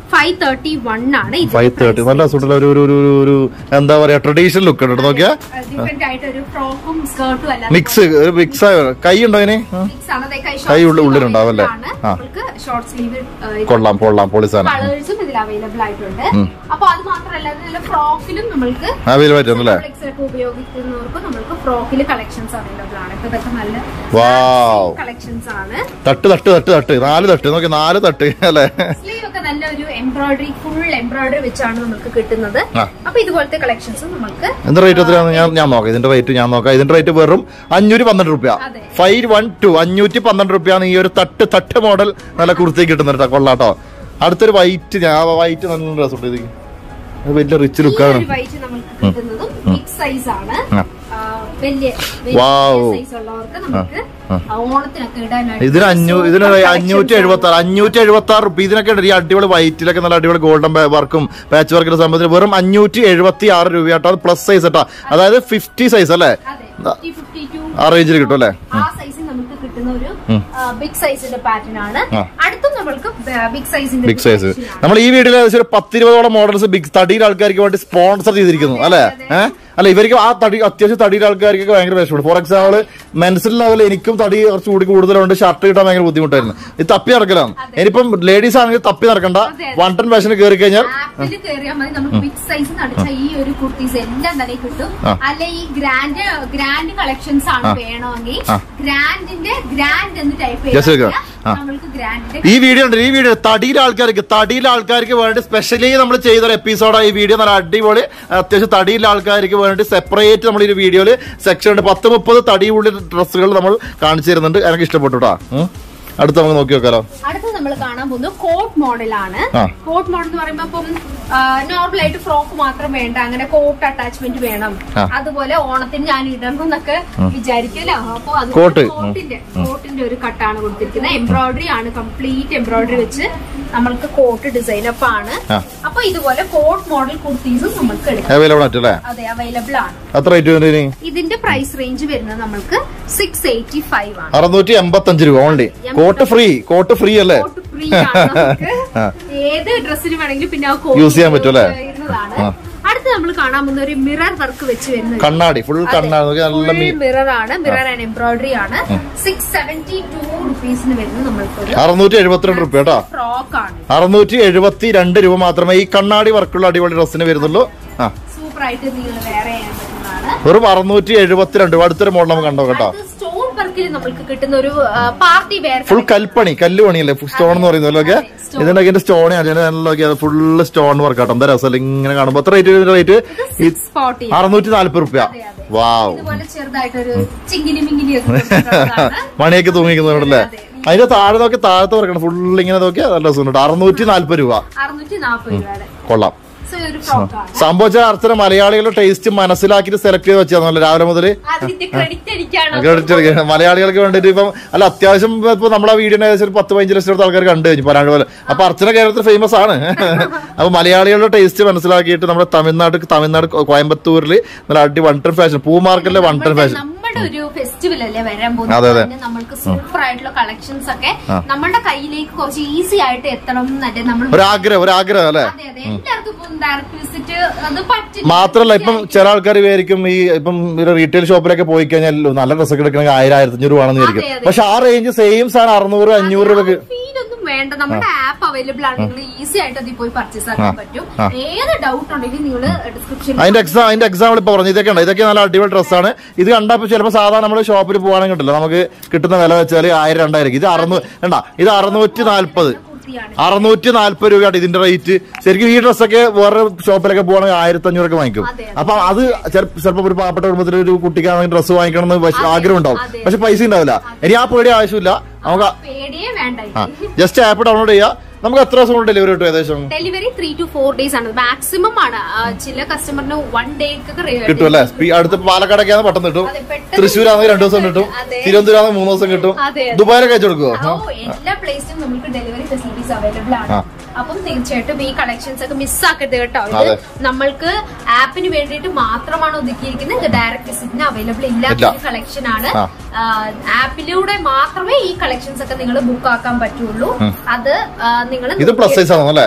ഫൈവ് തേർട്ടി വൺ ആണ് ഫൈവ് തേർട്ടി നല്ല സുട്ടുള്ള ഒരു ഒരു ഒരു ഒരു എന്താ പറയാ ട്രഡീഷണൽ ലുക്ക് ഉണ്ട് നോക്കിയാ ഡിഫറെന്റ് ആയിട്ട് ഒരു ഫ്രോക്കും സ്കേർട്ടും അല്ല മിക്സ് ഒരു മിക്സ് ആയ കൈ ഉണ്ടോ അതിന് ആ. മിക്സ് ആണ് ദേ കൈ കൈ ഉള്ളിൽ- ഉള്ളിലുണ്ടാവും അല്ലേ? ആ. നമുക്ക് ഷോർട്ട് സ്ലീവ് കൊള്ളാം കൊള്ളാം പൊളിസാണ് കളേഴ്സും ഇതിൽ അവൈലബിൾ ആയിട്ടുണ്ട് അപ്പൊ അത് മാത്രമല്ല ഇതിൽ ഫ്രോക്കിലും നമ്മൾക്ക് അവൈലബിൾ ആയിട്ടുണ്ടല്ലേ ഫ്ലെക്സ് ഒക്കെ ഉപയോഗിക്കുന്നവർക്ക് നമ്മൾക്ക് ഫ്രോക്കിൽ കളക്ഷൻസ് അവൈലബിൾ ആണ് ഇപ്പൊ ഇതൊക്കെ നല്ല വാവ് കളക്ഷൻസ് ആണ് തട്ട് തട്ട് തട്ട് തട്ട് നാല് തട്ട് നോക്കി നാല് തട്ട് അല്ലേ സ്ലീവ് ഒക്കെ നല്ല ഒരു എംബ്രോയിഡറി ഫുൾ എംബ്രോയിഡറി വെച്ചാണ് നമുക്ക് കിട്ടുന്നത് ആ. അപ്പൊ ഇതുപോലത്തെ കളക്ഷൻസും നമുക്ക് എന്ത് റേറ്റ് എത്രയാണ് ഞാൻ ഞാൻ നോക്കാം ഇതിന്റെ റേറ്റ് ഞാൻ നോക്കാം ഇതിന്റെ റേറ്റ് വെറും അഞ്ഞൂറ്റി പന്ത്രണ്ട് റുപ്യ അതെ. ഫൈവ് വൺ ടു അഞ്ഞൂറ്റി പന്ത്രണ്ട് റുപ്യാണ് ഈ ഒരു തട്ട് തട്ട് മോഡൽ നല്ല കുർത്തി കിട്ടുന്നത് കേട്ടോ കൊള്ളാട്ടോ അടുത്തൊരു വൈറ്റ് ഞാൻ വൈറ്റ് നല്ല രസമുണ്ട് ഇത് ഇത് വലിയ റിച്ച് ലുക്കാണ് വൈറ്റ് നമുക്ക് കിട്ടുന്നതും ബിഗ് സൈസ് ആണ് ആ. ആ, വലിയ Wow. സൈസ് ഉള്ളവർക്ക് നമുക്ക് ഓണത്തിനൊക്കെ ഇടാനായിട്ട് ഇതിന് അഞ്ഞൂ super ഇതിന് collections അഞ്ഞൂറ്റി ആണ്. എഴുപത്തി ആറ് അഞ്ഞൂറ്റി എഴുപത്തി ആറ് റുപ്യ ഇതിനൊക്കെ ഉണ്ട് ഈ അടിപൊളി വൈറ്റിലൊക്കെ നല്ല അടിപൊളി ഗോൾഡൻ വർക്കും പാച്ച് വർക്കിന്റെ സംബന്ധിച്ച് വെറും അഞ്ഞൂറ്റി എഴുപത്തി ആറ് രൂപ കേട്ടോ അത് പ്ലസ് സൈസ് കേട്ടോ അതായത് ഫിഫ്റ്റി സൈസ് അല്ലേ അതെ 50, 52 ആ റേഞ്ചിൽ കിട്ടും അല്ലേ ആ സൈസിൽ നമുക്ക് കിട്ടുന്ന ഒരു ബിഗ് സൈസിന്റെ പാറ്റേൺ ആണ് ആ. അടുത്തും നമ്മൾക്ക് ബിഗ് സൈസിന്റെ ബിഗ് സൈസ് നമ്മൾ ഈ വീഡിയോയിൽ ഏകദേശം ഒരു പത്തിരുപതോളം മോഡൽസ് ബിഗ് തടിയുടെ ആൾക്കാർക്ക് വേണ്ടി സ്പോൺസർ ചെയ്തിരിക്കുന്നു അല്ലേ ഏഹ് അല്ല ഇവർക്ക് ആ തടി അത്യാവശ്യം തടിയുടെ ആൾക്കാർക്കൊക്കെ ഭയങ്കര വിഷമമുണ്ട് ഫോർ എക്സാമ്പിൾ മെൻസിൽ ലെവൽ എനിക്കും തടി കുറച്ച് കൂടി കൂടുതലുണ്ട് ഷർട്ട് കിട്ടാൻ ഭയങ്കര ബുദ്ധിമുട്ടായിരുന്നു ഇത് തപ്പി നടക്കലാണ് ഇനിയിപ്പം ലേഡീസ് ആണെങ്കിൽ തപ്പി നടക്കണ്ട അതെ, അതെ. വൺ ടൺ ഫാഷന് കയറി കഴിഞ്ഞാൽ ആപ്പിൽ കയറിയാൽ മതി നമുക്ക് ബിഗ് സൈസ് നടിച്ച ഈ ഒരു കുർത്തീസ് എല്ലാം തന്നെ കിട്ടും ആ. അല്ലെ ഈ ഗ്രാൻഡ് ഗ്രാൻഡ് കളക്ഷൻസ് ആണ് ആ. വേണമെങ്കിൽ ആ. ഗ്രാൻഡിന്റെ ഗ്രാൻഡ് എന്ന് ടൈപ്പ് Just ചെയ്താൽ look. ആ. നമ്മൾക്ക് ഗ്രാൻഡിന്റെ ഈ വീഡിയോ ഉണ്ട് ഈ വീഡിയോ തടിയിലെ ആൾക്കാർക്ക് തടിയിലെ ആൾക്കാർക്ക് വേണ്ടി സ്പെഷ്യലി നമ്മൾ ചെയ്ത ഒരു എപ്പിസോഡാണ് ഈ വീഡിയോ നല്ല അടിപൊളി അത്യാവശ്യം തടിയിലെ ആൾക്കാർക്ക് വേണ്ടി സെപ്പറേറ്റ് നമ്മൾ ഈ വീഡിയോയിൽ സെക്ഷൻ ഉണ്ട് പത്ത് മുപ്പത് തടിയുള്ള ഡ്രസ്സുകൾ നമ്മൾ കാണിച്ചു തരുന്നുണ്ട് എനിക്ക് ഇഷ്ടപ്പെട്ടു കേട്ടോ ഉം. അടുത്ത് നമുക്ക് നോക്കി നോക്കാലോ അടുത്ത് നമ്മൾ കാണാൻ പോകുന്നത് കോട്ട് മോഡലാണ് ആ. കോട്ട് മോഡൽ എന്ന് പറയുമ്പോൾ ഇപ്പം നോർമൽ ആയിട്ട് ഫ്രോക്ക് മാത്രം വേണ്ട അങ്ങനെ കോട്ട് അറ്റാച്ച്മെന്റ് വേണം ആ. അതുപോലെ ഓണത്തിന് ഞാൻ ഇടണം എന്നൊക്കെ വിചാരിക്കല്ലോ അപ്പൊ അത് കോട്ട്. കോട്ടിന്റെ കോട്ടിന്റെ ഒരു കട്ടാണ് കൊടുത്തിരിക്കുന്നത് എംബ്രോയിഡറി ആണ് കംപ്ലീറ്റ് എംബ്രോയിഡറി വെച്ച് നമ്മൾക്ക് കോട്ട് ഡിസൈൻ അപ്പ് ആണ് ആ. അപ്പൊ ഇതുപോലെ കോട്ട് മോഡൽ കുർത്തീസും നമുക്ക് എടുക്കാം അവൈലബിൾ ആയിട്ടല്ലേ അതെ അവൈലബിൾ ആണ് എത്ര റേറ്റ് വരുന്നത് ഇനി ഇതിന്റെ പ്രൈസ് റേഞ്ച് വരുന്നത് നമ്മൾക്ക് സിക്സ് എയ്റ്റി ഫൈവ് ആണ് അറുന്നൂറ്റി എൺപത്തി അഞ്ച് രൂപ only coat free coat free അല്ലേ കോട്ട് ഫ്രീ ആണ് നമുക്ക് ആ. ഏത് ഡ്രസ്സിന് വേണമെങ്കിലും പിന്നെ ആ കോട്ട് Use ചെയ്യാൻ പറ്റും അല്ലേ? വരുന്നതാണ് ആ. അടുത്ത് നമ്മൾ കാണാൻ പോകുന്ന ഒരു മിറർ വർക്ക് വെച്ച് വരുന്ന ഒരു കണ്ണാടി ഫുൾ കണ്ണാടി നോക്കി നല്ല മീ മിറർ ആണ് മിറർ ആൻഡ് എംബ്രോയിഡറി ആണ് സിക്സ് സെവന്റി ടു റുപ്പീസിന് വരുന്നത് നമ്മൾക്കൊരു അറുന്നൂറ്റി എഴുപത്തിരണ്ട് റുപ്യ കേട്ടോ ഫ്രോക്ക് ആണ് അറുന്നൂറ്റി എഴുപത്തി രണ്ട് രൂപ മാത്രമേ ഈ കണ്ണാടി വർക്കുള്ള അടിപൊളി ഡ്രസ്സിന് വരുന്നുള്ളൂ ആ സൂപ്പർ ആയിട്ട് നിങ്ങൾ വേറെ ചെയ്യാൻ പറ്റുന്നതാണ് വെറും അറുന്നൂറ്റി എഴുപത്തിരണ്ട് രൂപ അടുത്തൊരു മോഡൽ നമുക്ക് കണ്ടോ കേട്ടോ അത് സ്റ്റോൺ വർക്കിൽ നമ്മൾക്ക് കിട്ടുന്ന ഒരു പാർട്ടി വെയർ ഫുൾ കൽപ്പണി കല്ല് പണിയല്ലേ സ്റ്റോൺ എന്ന് പറയുന്നത് ഒക്കെ stone. ഇതിന്റെ ഇതിന്റെ സ്റ്റോൺ നോക്കിയാൽ ഫുള്ള് സ്റ്റോൺ വർക്ക് ആട്ടോ എന്താ രസം ഇങ്ങനെ കാണുമ്പോ എത്ര റേറ്റ് റേറ്റ് സിക്സ് ഫോർട്ടി അറുന്നൂറ്റി നാല്പത് റുപ്യ അതെ, അതെ. വാവ് ഇതുപോലെ ചെറുതായിട്ടൊരു ചിങ്ങിനി മിങ്ങിനി ഒക്കെ കൊടുത്തിട്ടുള്ളതാണ്. മണിയൊക്കെ തൂങ്ങിക്കുന്നുണ്ടല്ലേ അതെ. അതിന്റെ താഴെ നോക്കി താഴത്ത് വർക്കണം ഫുൾ ഇങ്ങനെ നോക്കിയാൽ നല്ല രസമുണ്ട് അറുന്നൂറ്റി നാല്പത് രൂപ അറുന്നൂറ്റി നാപ്പത് രൂപയുടെ കൊള്ളാം സോ ഒരു ഫ്രോക്കാണ് സംഭവിച്ച അർച്ചന മലയാളികളുടെ ടേസ്റ്റ് മനസ്സിലാക്കിയിട്ട് സെലക്ട് ചെയ്ത് വെച്ചാൽ രാവിലെ മുതൽ അതിന്റെ ക്രെഡിറ്റ് എനിക്കാണ് കേട്ടിട്ട് മലയാളികൾക്ക് വേണ്ടിട്ട് ഇപ്പം അല്ല അത്യാവശ്യം ഇപ്പൊ നമ്മളെ വീഡിയോ ഏകദേശം ഒരു പത്ത് പതിനഞ്ച് ലക്ഷം ആൾക്കാർ കണ്ടു കഴിഞ്ഞു പരാണ്ട് പോലെ അപ്പൊ അർച്ചന കേരളത്തിൽ ഫേമസ് ആണ് അപ്പൊ മലയാളികളുടെ ടേസ്റ്റ് മനസ്സിലാക്കിയിട്ട് നമ്മുടെ തമിഴ്നാട് തമിഴ്നാട് കോയമ്പത്തൂരിൽ നല്ല അടി വൺ ടൺ ഫാഷൻ പൂ മാർക്കറ്റിലെ വൺ ടൺ ഫാഷൻ നമ്മുടെ ഒരു ഫെസ്റ്റിവൽ അല്ലേ വരാൻ അതെ, പോകുന്നത് അതെ. അതിന് നമ്മൾക്ക് സൂപ്പർ ആയിട്ടുള്ള കളക്ഷൻസ് ഒക്കെ ആ. നമ്മുടെ കയ്യിലേക്ക് കുറച്ച് ഈസി ആയിട്ട് എത്തണം എന്നല്ലേ നമ്മൾ ഒരു ആഗ്രഹം ഒരു ആഗ്രഹം അല്ലേ അതെ അതെ എല്ലാവർക്കും ഇപ്പം ഡയറക്ട് വിസിറ്റ് അത് പറ്റില്ല മാത്രല്ല ഇപ്പം ചില ആൾക്കാർ വിചാരിക്കും ഈ ഇപ്പം റീറ്റെയിൽ ഷോപ്പിലൊക്കെ പോയി കഴിഞ്ഞാൽ നല്ല ഡ്രസ്സൊക്കെ എടുക്കണമെങ്കിൽ ആയിരം ആയിരത്തി അഞ്ഞൂറ് ആണെന്ന് അതെ, വിചാരിക്കും അതെ. പക്ഷെ ആ റേഞ്ച് സെയിം സാധനം അറുന്നൂറ് അഞ്ഞൂറ് രൂപക്ക് ഫീൽ ഒന്നും വേണ്ട നമ്മുടെ ആപ്പ് അവൈലബിൾ ആണ് നിങ്ങൾ ഈസി ആയിട്ട് അതിൽ പോയി പർച്ചേസ് ആക്കാൻ പറ്റും ആ. ഏത് ഡൗട്ട് ഉണ്ടെങ്കിലും നിങ്ങൾ ഡിസ്ക്രിപ്ഷനിൽ അതിന്റെ എക്സാം അതിന്റെ എക്സാമ്പിൾ ഇപ്പൊ പറഞ്ഞു ഇതൊക്കെ ഉണ്ട് ഇതൊക്കെ നല്ല അടിപൊളി ഡ്രസ്സാണ് ഇത് കണ്ടപ്പോ ചിലപ്പോൾ സാധാരണ നമ്മൾ ഷോപ്പിൽ പോകാനും കിട്ടില്ല നമുക്ക് കിട്ടുന്ന വില വെച്ചാൽ ആയിരം രണ്ടായിരം ഇത് അറുന്നൂറ് വേണ്ട ഇത് അറുന്നൂറ്റി നാല്പത് കുർത്തിയാണ് അറുന്നൂറ്റി നാല്പത് രൂപയാണ് ഇതിന്റെ റേറ്റ് ശരിക്കും ഈ ഡ്രസ്സൊക്കെ വേറെ ഷോപ്പിലൊക്കെ പോകണമെങ്കിൽ ആയിരത്തി അഞ്ഞൂറൊക്കെ വാങ്ങിക്കും അതെ, അപ്പൊ അത് ചിലപ്പോൾ ഒരു പാവപ്പെട്ട കുടുംബത്തിൽ ഒരു കുട്ടിക്കാണെങ്കിൽ ഡ്രസ്സ് വാങ്ങിക്കണം എന്ന് പക്ഷേ ആഗ്രഹം ഉണ്ടാവും അതെ. പക്ഷെ പൈസ ഉണ്ടാവില്ല ഇനി ആ പേടി ആവശ്യമില്ല നമുക്ക് പേടിയേ വേണ്ട ആ ജസ്റ്റ് ആപ്പ് ഡൗൺലോഡ് ചെയ്യുക നമുക്ക് എത്ര ദിവസം കൊണ്ട് ഡെലിവറി കിട്ടും ഏകദേശം delivery three two four days ആണ് മാക്സിമം ആണ് ആ, ചില കസ്റ്റമറിന് വൺ ഡേ കിട്ടും അല്ലേ സ്പീ- അടുത്ത് പാലക്കാടൊക്കെ പെട്ടെന്ന് കിട്ടും അതെ, പെട്ടെന്ന് തൃശ്ശൂരാണെങ്കിൽ രണ്ടു ദിവസം കിട്ടും അതെ. തിരുവനന്തപുരം മൂന്ന് ദിവസം കിട്ടും അതെ, അതെ. ദുബായിലൊക്കെ അയച്ചു കൊടുക്കുവോ ഓ എല്ലാ പ്ലേസിലും നമുക്ക് ഡെലിവറി ഫെസിലിറ്റീസ് അവൈലബിൾ ആണ് ആ. അപ്പം തീർച്ചയായിട്ടും ഈ കളക്ഷൻസ് ഒക്കെ മിസ്സാക്കരുത് കേട്ടോ ഇത് അതെ. നമ്മൾക്ക് ആപ്പിന് വേണ്ടിയിട്ട് മാത്രമാണ് ഒതുക്കിയിരിക്കുന്നത് ഇത് ഡയറക്റ്റ് വിസിറ്റിന് അവൈലബിൾ ഇല്ലാത്ത ഇല്ല. ഒരു കളക്ഷൻ ആണ് ആ. ആപ്പിലൂടെ മാത്രമേ ഈ കളക്ഷൻസ് ഒക്കെ നിങ്ങൾ ബുക്ക് ആക്കാൻ പറ്റുള്ളൂ അത് നിങ്ങൾ ഇത് plus size ആണോ അല്ലേ? ഇതൊക്കെ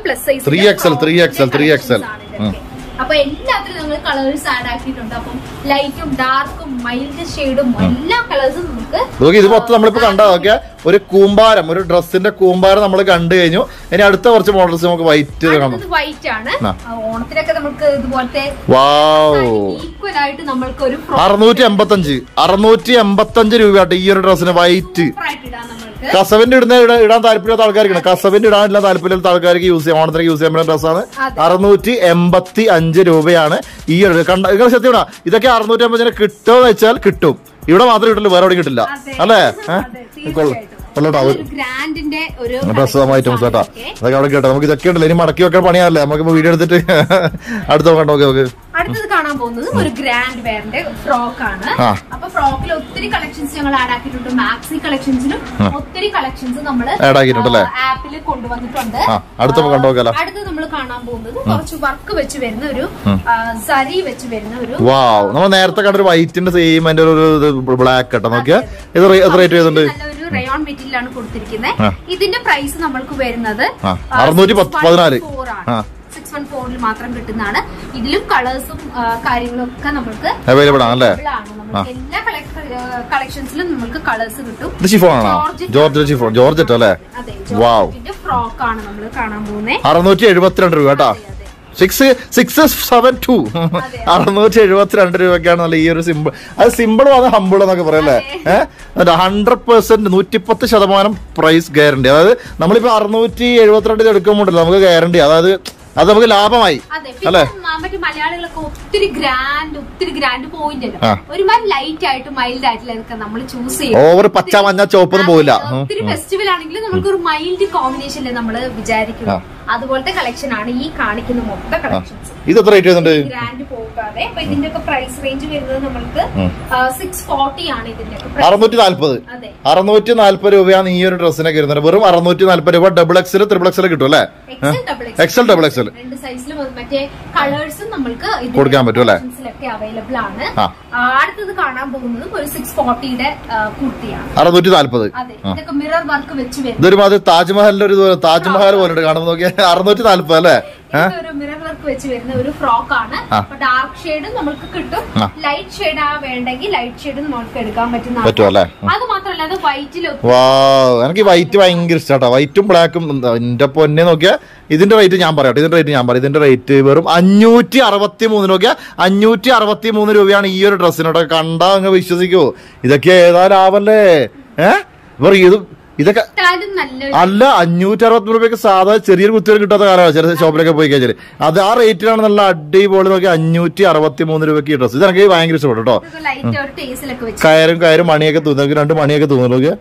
plus size 3XL, 3XL, 3XL. അപ്പൊ എല്ലാത്തിലും നമ്മൾ കളേഴ്സ് ആഡ് ആക്കിയിട്ടുണ്ട് അപ്പം ലൈറ്റും ഡാർക്കും മൈൽഡ് ഷെയ്ഡും എല്ലാ കളേഴ്സും നമുക്ക് നോക്കി ഇത് മൊത്തം നമ്മളിപ്പോ കണ്ടതൊക്കെ ഒരു കൂമ്പാരം ഒരു ഡ്രസ്സിന്റെ കൂമ്പാരം നമ്മൾ കണ്ടു കഴിഞ്ഞു ഇനി അടുത്ത കുറച്ച് മോഡൽസ് നമുക്ക് വൈറ്റ് കാണാം അടുത്തത് വൈറ്റ് ആണ് ആ. ആ, ഓണത്തിനൊക്കെ നമുക്ക് ഇതുപോലത്തെ വാവ് ഈക്വൽ ആയിട്ട് നമ്മൾക്ക് ഒരു അറുന്നൂറ്റി എൺപത്തഞ്ച് അറുന്നൂറ്റി എൺപത്തഞ്ച് രൂപയാട്ടെ ഈ ഒരു ഡ്രസ്സിന് വൈറ്റ് ആയിട്ട് ഇടാൻ നമ്മൾക്ക് കസവിന്റെ ഇടുന്ന ഇട- ഇടാൻ താല്പര്യമില്ലാത്ത ആൾക്കാർക്ക് കസവിന്റെ ഇടാനില്ല താല്പര്യമില്ലാത്ത ആൾക്കാർക്ക് യൂസ് ചെയ്യാം ഓണത്തിന് യൂസ് ചെയ്യാൻ പറ്റുന്ന ഡ്രസ്സാണ് അതെ. അറുന്നൂറ്റി എൺപത്തി അഞ്ച് രൂപയാണ് ഈ ഒരു കണ്ട നിങ്ങൾ സത്യം ഇടാ ഇതൊക്കെ അറുന്നൂറ്റി അമ്പതിന് കിട്ടുമോ വെച്ചാൽ കിട്ടും ഇവിടെ മാത്രമേ കിട്ടുള്ളൂ വേറെ എവിടെയും കിട്ടില്ല അതെ. അല്ലേ അതെ, തീർച്ചയായിട്ടും. കൊള്ളട്ടോ ഒരു ഗ്രാൻഡിന്റെ ഒരു ഡ്രസ് ഐറ്റംസ് കേട്ടോ Okay. അതൊക്കെ അവിടെ കേട്ടോ നമുക്ക് ഇതൊക്കെ ഉണ്ടല്ലോ ഇനി മടക്കി വെക്കാൻ പണിയാണല്ലേ നമുക്ക് വീഡിയോ എടുത്തിട്ട് അടുത്ത നോക്കാം നോക്കി നോക്ക് അടുത്തത് കാണാൻ പോകുന്നത് ഒരു ഗ്രാൻഡ് വെയറിന്റെ ഫ്രോക്ക് ആണ് ആ. അപ്പൊ ഫ്രോക്കിൽ ഒത്തിരി കളക്ഷൻസ് ഞങ്ങൾ ആഡ് ആക്കിയിട്ടുണ്ട് മാക്സി കളക്ഷൻസിലും ഒത്തിരി കളക്ഷൻസ് നമ്മൾ Add ആക്കിയിട്ടുണ്ടല്ലേ? ആപ്പിൽ കൊണ്ടുവന്നിട്ടുണ്ട് ആ, അടുത്ത നമുക്ക് കണ്ടുനോക്കാലോ? അടുത്ത് നമ്മൾ കാണാൻ പോകുന്നത് കുറച്ച് വർക്ക് വെച്ച് വരുന്ന ഒരു ആ, സരി വെച്ച് വരുന്ന ഒരു വാവ് നമ്മൾ നേരത്തെ കണ്ടൊരു വൈറ്റിന്റെ സെയിം അതിന്റെ ഒരു ബ്ലാക്ക് കേട്ടോ നോക്കിയാ ഇത് റേ- എത്ര റേറ്റ് ചെയ്തിട്ടുണ്ട് നല്ലൊരു റയോൺ മെറ്റീരിയലാണ് കൊടുത്തിരിക്കുന്നത് ആ. ഇതിന്റെ പ്രൈസ് നമ്മൾക്ക് വരുന്നത് ആ, അറുന്നൂറ്റി പത്ത് പതിനാല്. ആ. സിക്സ് വൺ ഫോറിൽ മാത്രം കിട്ടുന്നതാണ് ഇതിലും കളേഴ്സും കാര്യങ്ങളും ഒക്കെ നമ്മൾക്ക് അവൈലബിൾ ആണല്ലേ available ആണ്. നമുക്ക് എല്ലാ കളക്ഷൻസിലും നമുക്ക് കളേഴ്സ് കിട്ടും ഇത് ഷിഫോൺ ആണോ Georgette. ജോർജ് ഷിഫോൺ ജോർജറ്റ് അല്ലേ അതെ Wow. ജോർജറ്റിന്റെ ഫ്രോക്ക് ആണ് നമ്മൾ കാണാൻ പോകുന്നത് അറുന്നൂറ്റി എഴുപത്തിരണ്ട് രൂപ കേട്ടോ സിക്സ് സിക്സ് സെവൻ ടു അറുന്നൂറ്റി എഴുപത്തിരണ്ട് രൂപയ്ക്കാണ് നല്ല ഈ ഒരു സിമ്പിൾ അത് സിമ്പിളും അത് ഹമ്പിളും എന്നൊക്കെ പറയല്ലേ ഏഹ് ഹൺഡ്രഡ് പെർസെന്റ് നൂറ്റിപ്പത്ത് ശതമാനം പ്രൈസ് ഗ്യാരണ്ടി അതായത് നമ്മളിപ്പോ അറുന്നൂറ്റി എഴുപത്തിരണ്ട് എടുക്കുമ്പോണ്ടല്ലോ നമുക്ക് ഗ്യാരണ്ടി അതായത് അത് നമുക്ക് ലാഭമായി അതെ അല്ലേ പിന്നെ മ- മറ്റു മലയാളികളൊക്കെ ഒത്തിരി ഗ്രാൻഡ് ഒത്തിരി ഗ്രാൻഡ് പോയിന്റ് ആ. അല്ലോ ഒരുമാതിരി ലൈറ്റ് ആയിട്ട് മൈൽഡ് ആയിട്ടുള്ള നമ്മൾ ചൂസ് ചെയ്യും ഓവർ പച്ച മഞ്ഞ ചുവപ്പൊന്നും പോവില്ല ഉം, ഒത്തിരി ഉം. ഫെസ്റ്റിവൽ ആണെങ്കിലും നമുക്ക് ഒരു മൈൽഡ് കോമ്പിനേഷനിൽ നമ്മൾ വിചാരിക്കുന്നു അതുപോലത്തെ കളക്ഷൻ ആണ് ഈ കാണിക്കുന്ന മൊത്തം കളക്ഷൻസ് ഇത് എത്ര റേറ്റ് വരുന്നുണ്ട് ഗ്രാൻഡ് പോകാതെ അപ്പൊ ഇതിന്റെ ഒക്കെ പ്രൈസ് റേഞ്ച് വരുന്നത് നമ്മൾക്ക് സിക്സ് ഫോർട്ടി ആണ് ഇതിന്റെ ഒക്കെ price. അറുന്നൂറ്റി നാല്പത് അതെ അറുന്നൂറ്റി നാല്പത് രൂപയാണ് ഈ ഒരു ഡ്രസ്സിനൊക്കെ വരുന്നത് വെറും അറുന്നൂറ്റി നാല്പത് രൂപ ഡബിൾ എക്സൽ ത്രിബിൾ എക്സൽ കിട്ടും അല്ലേ XL double XL double XL രണ്ട് സൈസിലും മറ്റേ കളേഴ്സും നമ്മൾക്ക് ഇതിന്റെ കൊടുക്കാൻ പറ്റും അല്ലേ? optionsലൊക്കെ അവൈലബിൾ ആണ് ആ. ആ, അടുത്തത് കാണാൻ പോകുന്നത് ഒരു സിക്സ് ഫോർട്ടിയുടെ കുർത്തിയാണ് അറുന്നൂറ്റി നാല്പത് അതെ ഇതൊക്കെ മിറർ വർക്ക് വെച്ച് വരുന്നത് ഇതൊരു മാതിരി താജ്മഹലിന്റെ ഒരു ഇത് താജ്മഹൽ പോലെ ഉണ്ട് കാണുമ്പോൾ നോക്കിയാൽ അറുന്നൂറ്റി നാല്പത് അല്ലേ ഇതൊക്കെ ഒരു മിറർ വർക്ക് വെച്ച് വരുന്ന ഒരു ഫ്രോക്ക് ആണ് ആ. അപ്പൊ ഡാർക്ക് ഷെയ്ഡ് നമുക്ക് കിട്ടും ആ. ലൈറ്റ് ഷെയ്ഡ് ആ വേണ്ടെങ്കിൽ ലൈറ്റ് ഷെയ്ഡ് നമുക്ക് എടുക്കാൻ പറ്റുന്ന പറ്റും അല്ലേ? അത് മാത്രമല്ല അത് വൈറ്റിൽ വാ എനിക്ക് വൈറ്റ് ഭയങ്കര ഇഷ്ടാട്ടോ വൈറ്റും ബ്ലാക്കും എന്റെ പൊന്നെ നോക്കിയാ ഇതിന്റെ റേറ്റ് ഞാൻ പറയാം ഇതിന്റെ റേറ്റ് ഞാൻ പറയാം ഇതിന്റെ റേറ്റ് വെറും അഞ്ഞൂറ്റി അറുപത്തി മൂന്ന് നോക്കിയാ അഞ്ഞൂറ്റി അറുപത്തി മൂന്ന് രൂപയാണ് ഈ ഒരു ഡ്രസ്സിനോട്ട് കണ്ടാ അങ്ങ് വിശ്വസിക്കോ ഇതൊക്കെ ഏതാ ലാഭല്ലേ ഏഹ് വെറും ഇത് ഇതൊക്കെ ഇട്ടാലും നല്ലൊരു അല്ല അഞ്ഞൂറ്റി അറുപത്തി രൂപയ്ക്ക് സാധാ ചെറിയൊരു കുത്തികൾ കിട്ടാത്ത കാലമാണ് ചില ഷോപ്പിലൊക്കെ പോയി കഴിഞ്ഞാൽ അത് ആ റേറ്റിലാണ് നല്ല അടിപൊളി നോക്കി അഞ്ഞൂറ്റി അറുപത്തി മൂന്ന് രൂപയ്ക്ക് ഈ ഡ്രസ്സ് ഇത് എനിക്ക് ഭയങ്കര ഇഷ്ടപ്പെട്ടു കേട്ടോ ലൈറ്റ് ഒരു ടേസിലൊക്കെ വെച്ച് കയറും കയറും മണിയൊക്കെ തോന്നുന്നു രണ്ട് മണിയൊക്കെ തോന്നുന്നു നോക്കിയാ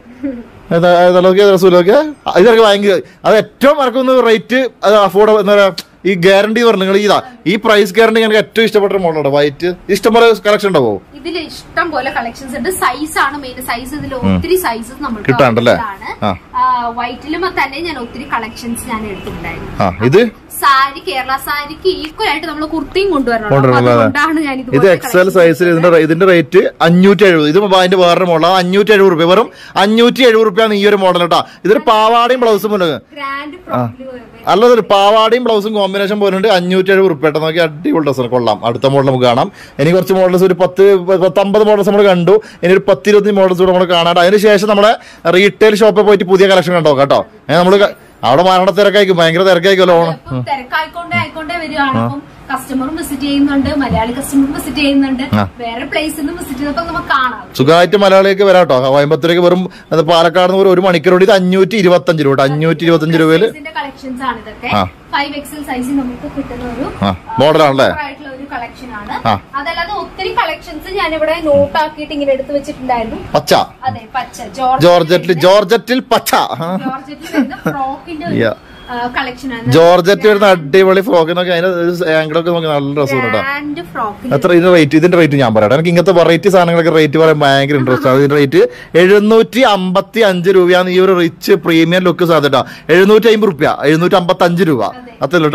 നോക്കിയ റസൂലൊക്കെ ഇതൊക്കെ ഭയങ്കര അത് ഏറ്റവും മറക്കുന്ന റേറ്റ് അത് അഫോർഡ് എന്താ പറയാ ഈ ഗ്യാരണ്ടി പറഞ്ഞു നിങ്ങൾ ഇതാ ഈ പ്രൈസ് ഗ്യാരണ്ടി എനിക്ക് ഏറ്റവും ഇഷ്ടപ്പെട്ട മോഡലാണ് വൈറ്റ് ഇഷ്ടംപോലെ കളക്ഷൻ ഉണ്ടാവോ ഇതിൽ ഇഷ്ടം പോലെ കളക്ഷൻസ് ഉണ്ട് സൈസ് ആണ് മെയിൻ സൈസ് ഇതിൽ ഒത്തിരി സൈസസ് നമുക്ക് കിട്ടാണ്ടല്ലേ? available ആണ്. ആ. ആ, വൈറ്റിലും തന്നെ ഞാൻ ഒത്തിരി കളക്ഷൻസ് ഞാൻ എടുത്തിട്ടുണ്ടായിരുന്നു ആ ഇത് സാരി കേരള സാരിക്ക് ഈക്വൽ ആയിട്ട് നമ്മൾ കുർത്തിയും കൊണ്ടുവരണം കൊണ്ടുവരണം, അപ്പൊ അതെ. അതുകൊണ്ടാണ് ഞാൻ ഇത് ഇതുപോലത്തെ എക്സൽ സൈസിൽ ഇതിന്റെ റേ- ഇതിന്റെ റേറ്റ് അഞ്ഞൂറ്റി എഴുപത് ഇത് അതിന്റെ വേറെ മോഡലാണ് അഞ്ഞൂറ്റി എഴുപത് റുപ്യ വെറും അഞ്ഞൂറ്റി എഴുപത് റുപ്യാണ് ഈ ഒരു മോഡൽ കേട്ടോ ഇതൊരു പാവാടയും ബ്ലൗസും പോലെ ഗ്രാൻഡ് ഫ്രോക്കിൽ അല്ലതൊരു പാവാടയും ബ്ലൗസും കോമ്പിനേഷൻ പോലുണ്ട് അഞ്ഞൂറ്റി എഴുപത് റുപ്യ കേട്ടോ നോക്കി അടിപൊളി ഡ്രസ്സാണ് കൊള്ളാം അടുത്ത മോഡൽ നമുക്ക് കാണാം ഇനി കുറച്ച് മോഡൽസ് ഒരു പത്ത് പത്തമ്പത് മോഡൽസ് നമ്മൾ കണ്ടു ഇനി ഒരു പത്ത് ഇരുപത്തി മോഡൽസ് കൂടെ നമ്മൾ കാണാണ്ട് അതിനുശേഷം നമ്മുടെ റീറ്റെയിൽ ഷോപ്പിൽ പോയിട്ട് പുതിയ കളക്ഷൻ കണ്ടോ കേട്ടോ നമ്മൾ അവിടെ മരണ തിരക്കായിരിക്കും ഭയങ്കര തിരക്കായിരിക്കുമല്ലോ ഓണം ഇപ്പം തിരക്കായിക്കൊണ്ടേ ആയിക്കൊണ്ടേ വരികയാണ് അപ്പം കസ്റ്റമറും വിസിറ്റ് ചെയ്യുന്നുണ്ട് മലയാളി കസ്റ്റമറും വിസിറ്റ് ചെയ്യുന്നുണ്ട് ആ. വേറെ പ്ലേസിൽ നിന്ന് വിസിറ്റ് ചെയ്തപ്പോ നമുക്ക് കാണാം സുഖമായിട്ട് മലയാളിക്ക് വരാം കേട്ടോ കോയമ്പത്തൂരേക്ക് വെറും അത് പാലക്കാട് നിന്ന് ഒരു മണിക്കൂർ കൂടി ഇത് അഞ്ഞൂറ്റി ഇരുപത്തി അഞ്ച് രൂപ കേട്ടോ അഞ്ഞൂറ്റി ഇരുപത്തി രൂപയിൽ കളക്ഷൻസ് ആണ് ഇതൊക്കെ ആ. ഫൈവ് എക്സൽ സൈസിൽ നമുക്ക് കിട്ടുന്ന ഒരു ആ, model ആണല്ലേ? super ആയിട്ടുള്ള ഒരു കളക്ഷൻ ആണ് ആ. അതല്ലാതെ ഒത്തിരി കളക്ഷൻസ് ഞാൻ ഇവിടെ നോട്ട് ആക്കിയിട്ട് ഇങ്ങനെ എടുത്തു വെച്ചിട്ടുണ്ടായിരുന്നു പച്ച അതെ പച്ച ജോർജ് ജോർജറ്റിൽ ജോർജറ്റിൽ പച്ച ആ. ജോർജറ്റിൽ വരുന്ന ഫ്രോക്കിന്റെ ഒരു Yeah. കളക്ഷൻ ആണ് ജോർജറ്റ് വരുന്ന അടിപൊളി ഫ്രോക്ക് നോക്കി അതിന്റെ ആംഗിളൊക്കെ നോക്കി നല്ല രസമുണ്ട് കേട്ടോ ഗ്രാൻഡ് ഫ്രോക്കിൽ എത്ര ഇതിന്റെ റേറ്റ് ഇതിന്റെ റേറ്റ് ഞാൻ പറയാം എനിക്ക് ഇങ്ങനത്തെ വെറൈറ്റി സാധനങ്ങളൊക്കെ റേറ്റ് പറയാൻ ഭയങ്കര ഇൻട്രസ്റ്റ് ആണ് ഇതിന്റെ റേറ്റ് എഴുന്നൂറ്റി അമ്പത്തി അഞ്ച് രൂപയാണ് ഈ ഒരു റിച്ച് പ്രീമിയം ലുക്ക് സാധ്യത എഴുന്നൂറ്റി അമ്പത് റുപ്യ എഴുന്നൂറ്റി അമ്പത്തി അഞ്ച് രൂപ അത്രല്ല കേട്ടോ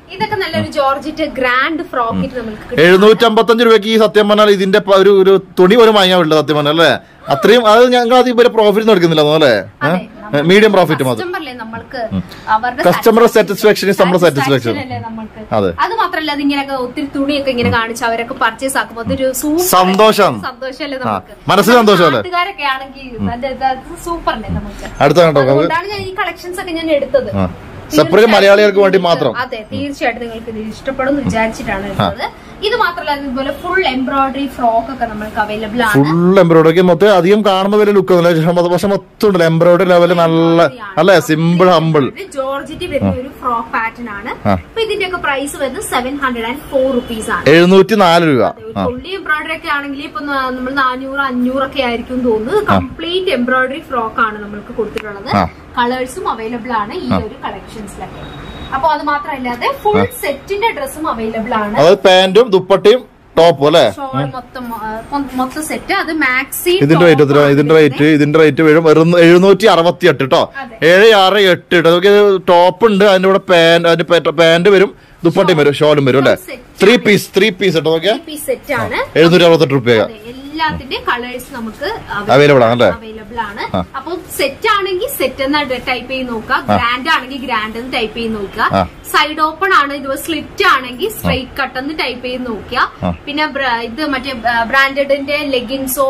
ഇതൊക്കെ നല്ലൊരു ജോർജിറ്റ് ഗ്രാൻഡ് ഫ്രോക്കിറ്റ് നമുക്ക് കിട്ടും. എഴുന്നൂറ്റമ്പത്തഞ്ച് രൂപയ്ക്ക് ഈ സത്യം പറഞ്ഞാൽ ഇതിന്റെ പ- ഒരു ഒരു തുണി പോലും വാങ്ങാൻ പറ്റില്ല സത്യം പറഞ്ഞാൽ അല്ലേ അത്രയും അത് ഞങ്ങൾ അത് ഇവരെ പ്രോഫിറ്റ് എടുക്കുന്നില്ല അല്ലേ അതെ, മീഡിയം പ്രോഫിറ്റ് മതി കസ്റ്റമറിലെ നമ്മൾക്ക് അവരുടെ കസ്റ്റമർ സാറ്റിസ്ഫാക്ഷൻ ഇസ് നമ്മുടെ സാറ്റിസ്ഫാക്ഷൻ satisfaction അല്ലേ നമ്മൾക്ക് അതെ. അത് മാത്രല്ല അത് ഇങ്ങനെയൊക്കെ ഒത്തിരി തുണിയൊക്കെ ഇങ്ങനെ കാണിച്ച് അവരൊക്കെ പർച്ചേസ് ആക്കുമ്പോൾ അതൊരു സൂപ്പർ സന്തോഷം. സന്തോഷമല്ലേ ആ, നമുക്ക് മനസ്സിന് സന്തോഷമല്ലേ? നാട്ടുകാരൊക്കെ ആണെങ്കിൽ സൂപ്പർ അല്ലേ നമുക്ക് അടുത്ത കണ്ടോ നമുക്ക് അതുകൊണ്ടാണ് ഞാൻ ഈ കളക്ഷൻസ് ഒക്കെ ഞാൻ എടുത്തത് ആ. സെപ്പറേറ്റ് മലയാളികൾക്ക് വേണ്ടി മാത്രം അതെ തീർച്ചയായിട്ടും നിങ്ങൾക്ക് ഇത് ഇഷ്ടപ്പെടും എന്ന് വിചാരിച്ചിട്ടാണ് എടുത്തത് ഇത് മാത്രമല്ല ഇതുപോലെ ഫുൾ എംബ്രോയിഡറി ഫ്രോക്ക് ഒക്കെ നമ്മൾക്ക് അവൈലബിൾ ആണ് ഫുൾ എംബ്രോയിഡറി മൊത്തം അധികം കാണുമ്പോൾ വലിയ ലുക്ക് ഒന്നുമില്ല പക്ഷെ മൊത്തം ഉണ്ടല്ലോ എംബ്രോയിഡറി ലെവല് നല്ല അല്ലേ സിമ്പിൾ ഹമ്പിൾ ഇത് ജോർജിറ്റ് വരുന്ന ഒരു ഫ്രോക്ക് പാറ്റേൺ ആണ് ആ. അപ്പൊ ഇതിന്റെ ഒക്കെ പ്രൈസ് വരുന്നത് seven hundred and four rupees ആണ് എഴുന്നൂറ്റി നാല് രൂപ അതെ, ഒരു ഫുള്ളി എംബ്രോയിഡറി ഒക്കെ ആണെങ്കിൽ ഇപ്പൊ നമ്മൾ നാനൂറ് അഞ്ഞൂറൊക്കെ ആയിരിക്കും തോന്നുന്നത് കംപ്ലീറ്റ് എംബ്രോയിഡറി ഫ്രോക്ക് ആണ് നമ്മൾക്ക് കൊടുത്തിട്ടുള്ളത് ആ. കളേഴ്സും അവൈലബിൾ ആണ് ഈ ഒരു കളക്ഷൻസിലൊക്കെ അപ്പൊ അത് മാത്രമല്ലാതെ ഫുൾ സെറ്റിന്റെ ഡ്രസ്സും അവൈലബിൾ ആണ് അതായത് പാന്റും ദുപ്പട്ടയും ടോപ്പും അല്ലേ ഷോൾ മൊത്തം ആ, മൊ- മൊത്തം സെറ്റ് അത് മാക്സി ഇതിന്റെ റേറ്റ് എത്ര ഇതിന്റെ റേറ്റ് ഇതിന്റെ റേറ്റ് വരും വെറും എഴുന്നൂറ്റി അറുപത്തി എട്ട് കേട്ടോ അതെ. ഏഴ് ആറ് എട്ട് കേട്ടോ നമുക്ക് ടോപ്പ് ഉണ്ട് അതിന്റെ കൂടെ പാന്റ് അതിന്റെ പാന്റ് വരും ദുപ്പട്ടയും വരും ഷോളും വരും അല്ലേ set three piece three piece കേട്ടോ നോക്കിയാ പീസ് സെറ്റ് ആണ് എഴുന്നൂറ്റി അറുപത്തെട്ട് രൂപ അതെ, എല്ലാത്തിന്റെ കളേഴ്സ് നമുക്ക് Available ആണ് അല്ലേ? അവൈലബിൾ ആണ് അപ്പൊ സെറ്റ് ആണെങ്കിൽ സെറ്റ് എന്ന് ടൈപ്പ് ചെയ്ത് നോക്കുക ഗ്രാൻഡ് ആണെങ്കിൽ ഗ്രാൻഡ് എന്ന് ടൈപ്പ് ചെയ്ത് നോക്കുക ആ. സൈഡ് ഓപ്പൺ ആണ് ഇതുപോലെ സ്ലിറ്റ് ആണെങ്കിൽ സ്ട്രൈറ്റ് കട്ട് എന്ന് ടൈപ്പ് ചെയ്ത് നോക്കുക പിന്നെ ബ്ര- ഇത് മറ്റേ ബ്രാൻഡഡിന്റെ ലെഗിൻസോ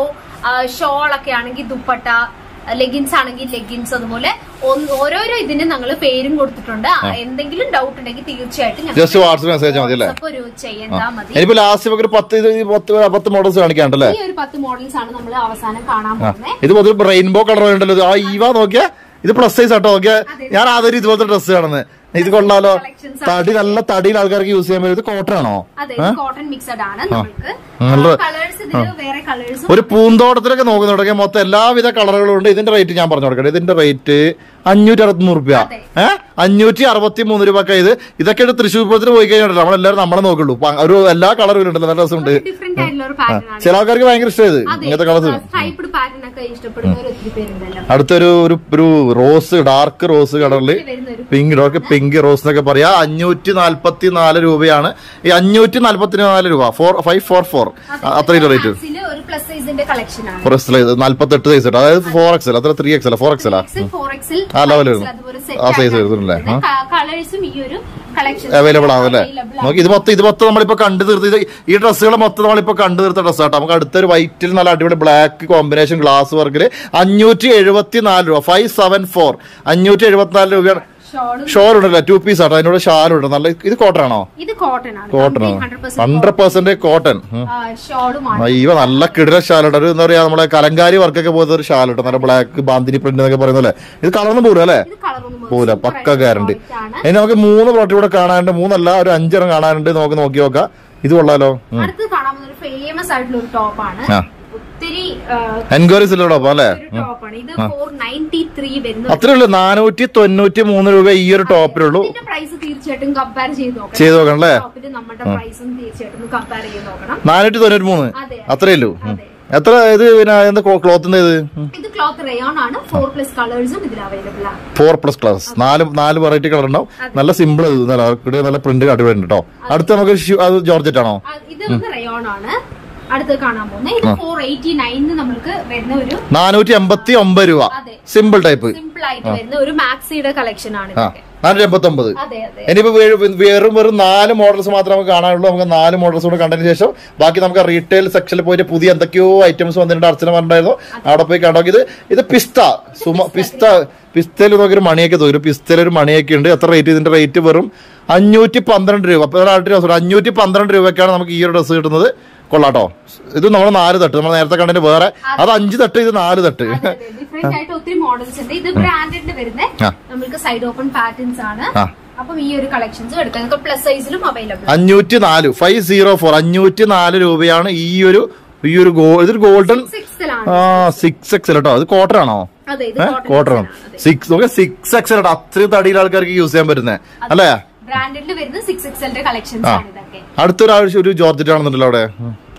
ഷോൾ ഒക്കെ ആണെങ്കിൽ ദുപ്പട്ട ലെഗിൻസ് ആണെങ്കിൽ ലെഗിൻസ് അതുപോലെ ഒന്ന് ഓരോരോ ഇതിന് ഞങ്ങൾ പേരും കൊടുത്തിട്ടുണ്ട് ആ, എന്തെങ്കിലും ഡൗട്ട് ഉണ്ടെങ്കിൽ തീർച്ചയായിട്ടും ഞങ്ങൾക്ക് ജസ്റ്റ് വാട്സപ്പ് മെസ്സേജ് മതി അല്ലേ WhatsApp ഒരു ചെയ്യണ്ടാ മതി ഇനിയിപ്പോ ലാസ്റ്റ് നമുക്ക് ഒരു പത്ത് ഇത് ഈ പത്ത് പത്ത് മോഡൽസ് കാണിക്കാണ്ടല്ലേ ഈ ഒരു പത്ത് മോഡൽസ് ആണ് നമ്മൾ അവസാനം കാണാൻ പോകുന്നത് ഇത് മൊത്തം റെയിൻബോ കളർ ഉണ്ടല്ലോ ഇത്. ആ ഈവ നോക്കിയാ ഇത് പ്ലസ് സൈസ് ആട്ടോ നോക്കിയാ ഞാൻ ആദ്യം ഇതുപോലത്തെ ഡ്രസ്സ് കാണുന്നത് ഇത് കൊള്ളാലോ collections തടി നല്ല തടിയിൽ ആൾക്കാർക്ക് യൂസ് ചെയ്യാൻ പറ്റും ഇത് കോട്ടൺ ആണോ അതെ കോട്ടൺ മിക്സഡ് ആണ് നമുക്ക് നല്ല- കളേഴ്സ് ഇതില് വേറെ കളേഴ്സും ഒരു പൂന്തോട്ടത്തിലൊക്കെ നോക്കുന്ന തുടങ്ങിയ മൊത്തം എല്ലാവിധ കളറുകളും ഉണ്ട് ഇതിന്റെ റേറ്റ് ഞാൻ പറഞ്ഞു കൊടുക്കട്ടെ ഇതിന്റെ റേറ്റ് അഞ്ഞൂറ്റി അറുപത്തി മൂന്ന് റുപ്യ അതെ. ഏഹ് അഞ്ഞൂറ്റി അറുപത്തി മൂന്ന് രൂപ ഇത് ഇതൊക്കെ ഒരു തൃശ്ശൂർ പൂരത്തിന് പോയി കഴിഞ്ഞാൽ നമ്മളെല്ലാവരും നമ്മളെ നോക്കുള്ളൂ അപ്പൊ ഒരു എല്ലാ കളറും ഉണ്ടല്ലോ നല്ല രസമുണ്ട് ഡിഫറെന്റ് ആയിട്ടുള്ള ഒരു പാറ്റേൺ ആണ് ചില ആൾക്കാർക്ക് ഭയങ്കര ഇഷ്ടം ഇത് ഇങ്ങനത്തെ കളേഴ്സ് സ്ട്രൈപ്ഡ് പാറ്റേൺ ഒക്കെ ഇഷ്ടപ്പെടുന്നവർ ഒത്തിരി പേരുണ്ടല്ലോ അടുത്തൊരു ഒരു ഒരു റോസ് ഡാർക്ക് റോസ് കളറിൽ ഇതില് വരുന്ന ഒരു പിങ്ക് ഡോർക്ക് പിങ്ക് റോസ് എന്നൊക്കെ പറയാ അഞ്ഞൂറ്റി നാല്പത്തി നാല് രൂപയാണ് ഈ അഞ്ഞൂറ്റി നാല്പത്തി നാല് രൂപ ഫോർ ഫൈവ് ഫോർ ഫോർ അത്രയും റേറ്റ് മാക്സില് ഒരു പ്ലസ് സൈസിന്റെ കളക്ഷൻ ആണ് ഫോർ നാല്പത്തെട്ട് സൈസ് കേട്ടോ അതായത് ഫോർ എക്സൽ അത്ര three XL four XL four XL ആ level വരുന്നു. ആ size വരുന്നുണ്ടല്ലേ? കളേഴ്സും ഈ ഒരു കളക്ഷൻ അവൈലബിൾ ആവും അല്ലേ നോക്കി ഇത് മൊത്തം ഇത് മൊത്തം നമ്മളിപ്പോ കണ്ടു തീർത്ത് ഇത് ഈ ഡ്രസ്സുകൾ മൊത്തം നമ്മളിപ്പോ കണ്ടു തീർത്ത ഡ്രസ്സ് ആട്ടോ നമുക്ക് അടുത്തൊരു വൈറ്റിൽ നല്ല അടിപൊളി ബ്ലാക്ക് കോമ്പിനേഷൻ ഗ്ലാസ് വർക്കില് അഞ്ഞൂറ്റി എഴുപത്തി നാല് രൂപ ഫൈവ് സെവൻ ഫോർ അഞ്ഞൂറ്റി എഴുപത്തിനാല് രൂപയാണ് ഷോളും ഷോൾ ഉണ്ടല്ലോ ടു പീസ് ആട്ടോ അതിനോട് ഷാൽ ഉണ്ട് നല്ല ഇത് കോട്ടൺ ആണോ ഇത് കോട്ടൺ ആണ് കോട്ടൺ ഹൺഡ്രഡ് പെർസെന്റ് കോട്ടൺ ഷോളുമാണ് അയ്യോ നല്ല കിടില ഷാലുണ്ട് ഒരു എന്താ പറയാ നമ്മളെ കലങ്കാരി വർക്കൊക്കെ പോലത്തെ ഒരു ഷാൽ കേട്ടോ നല്ല ബ്ലാക്ക് ബാന്തിനി പ്രിന്റ് എന്നൊക്കെ പറയുന്ന പോലെ ഇത് കളർന്നും പോലും അല്ലേ ഇത് കളറൊന്നും പോല പക്ക ഗ്യാരണ്ടി ആണ് ഇനി നമുക്ക് മൂന്ന് പ്രോഡക്റ്റ് ഇവിടെ കാണാനുണ്ട് മൂന്നല്ല ഒരു അഞ്ചെണ്ണം കാണാനുണ്ട് നമുക്ക് നോക്കി നോക്കാം ഇത് കൊള്ളാലോ ഉം. അടുത്ത് കാണാൻ പോകുന്ന ഒരു ഫേമസ് ആയിട്ടുള്ള ഒരു ടോപ്പാണ് ആ. ഒത്തിരി എൻക്വയറീസ് ഇല്ലടോ അപ്പൊ അല്ലേ ഒരു ടോപ്പാണ് ഇത് ഫോർ നയൻറ്റി ത്രീ വരുന്ന അത്രേ ഉള്ളൂ നാനൂറ്റി തൊണ്ണൂറ്റി മൂന്ന് രൂപ ഈ ഒരു ടോപ്പിലുള്ളൂ ഇതിന്റെ പ്രൈസ് തീർച്ചയായിട്ടും കമ്പയർ ചെയ്ത് നോക്കണം ചെയ്ത് നോക്കണം അല്ലേ ടോപ്പിൽ നമ്മുടെ പ്രൈസും തീർച്ചയായിട്ടും കമ്പയർ ചെയ്ത് നോക്കണം നാനൂറ്റി തൊണ്ണൂറ്റി മൂന്ന് അതെ അത്രേ ഉള്ളൂ ഉം. അതെ. എത്ര ഇത് പിന്നെ എന്താ ക്ലോത്തിന്റെ ഇത് ഇത് ക്ലോത്ത് റയോൺ ആണ് ഫോർ പ്ലസ് കളേഴ്സും ഇതിൽ അവൈലബിൾ ആണ് ഫോർ പ്ലസ് ക്ലാസ് നാല് നാല് വെറൈറ്റി കളർ ഉണ്ടാവും നല്ല സിമ്പിൾ ഇത് നല്ല ഇവിടെ നല്ല പ്രിന്റ് കാട്ടുവരുന്നുണ്ട് കേട്ടോ അടുത്ത നമുക്ക് ഷൂ- അത് ജോർജറ്റ് ആണോ ആ, ഇത് വന്ന് റയോൺ ആണ് അടുത്ത് കാണാൻ പോകുന്നത് ഇത് ഫോർ എയ്റ്റി നയനിന് നമ്മൾക്ക് വരുന്ന ഒരു നാനൂറ്റി എൺപത്തി ഒമ്പത് രൂപ അതെ. സിമ്പിൾ ടൈപ്പ് സിമ്പിൾ ആയിട്ട് വരുന്ന ഒരു മാക്സിയുടെ കളക്ഷൻ ആണ് ആ ഇതൊക്കെ നാനൂറ്റി എൺപത്തി ഒമ്പത് അതെ അതെ ഇനിയിപ്പോ വേ- വെറും വെറും നാല് മോഡൽസ് മാത്രമേ നമുക്ക് കാണാനുള്ളൂ നമുക്ക് നാല് മോഡൽസ് കൂടെ കണ്ടതിന് ശേഷം ബാക്കി നമുക്ക് റീറ്റെയിൽ സെക്ഷനിൽ പോയിട്ട് പുതിയ എന്തൊക്കെയോ ഐറ്റംസ് വന്നിട്ടുണ്ട് അർച്ചന പറഞ്ഞിട്ടുണ്ടായിരുന്നു അവിടെ പോയി കണ്ടോ ഇത് ഇത് പിസ്ത സുമ പിസ്ത പിസ്തയിൽ നോക്കി ഒരു മണിയൊക്കെ തോന്നും പിസ്തയിൽ ഒരു മണിയൊക്കെ ഉണ്ട് എത്ര റേറ്റ് ഇതിന്റെ റേറ്റ് വെറും അഞ്ഞൂറ്റി പന്ത്രണ്ട് രൂപ അപ്പൊ അഞ്ഞൂറ്റി പന്ത്രണ്ട് രൂപയ്ക്കാണ് നമുക്ക് ഈ ഒരു ഡ്രസ്സ് കിട്ടുന്നത് കൊള്ളാട്ടോ ഇത് നമ്മൾ നാല് തട്ട് നമ്മൾ നേരത്തെ കണ്ടതിന് വേറെ അത് അഞ്ച് തട്ട് ഇത് നാല് തട്ട് ഡിഫറെന്റ് ആയിട്ട് ഒത്തിരി മോഡൽസ് ഉണ്ട് ഇത് ബ്രാൻഡിന്റെ വരുന്ന ആ. നമുക്ക് സൈഡ് ഓപ്പൺ പാറ്റേൺസ് ആണ് ആ. അപ്പം ഈ ഒരു കളക്ഷൻസ് എടുക്കാം നിങ്ങൾക്ക് പ്ലസ് സൈസിലും അവൈലബിൾ അഞ്ഞൂറ്റി നാല് ഫൈവ് സീറോ ഫോർ അഞ്ഞൂറ്റി നാല് രൂപയാണ് ഈ ഒരു ഈ ഒരു ഗോ ഇതൊരു ഗോൾഡൻ സിക്സിലാണ് ആ സിക്സ് എക്സൽ കേട്ടോ അത് കോട്ടൺ ആണോ അതെ ഇത് കോട്ടൺ ആണ് സിക്സ് നോക്കിയാൽ സിക്സ് എക്സൽ കേട്ടോ അത്രയും തടിയിൽ ആൾക്കാർക്ക് യൂസ് ചെയ്യാൻ പറ്റുന്നത് അല്ലേ ബ്രാൻഡിന്റെ വരുന്ന സിക്സ് എക്സലിന്റെ കളക്ഷൻസ് ആണ് ഇതൊക്കെ അടുത്തൊരു ആഴ്ച ഒരു ജോർജറ്റ് ആണെന്നുണ്ടല്ലോ അവിടെ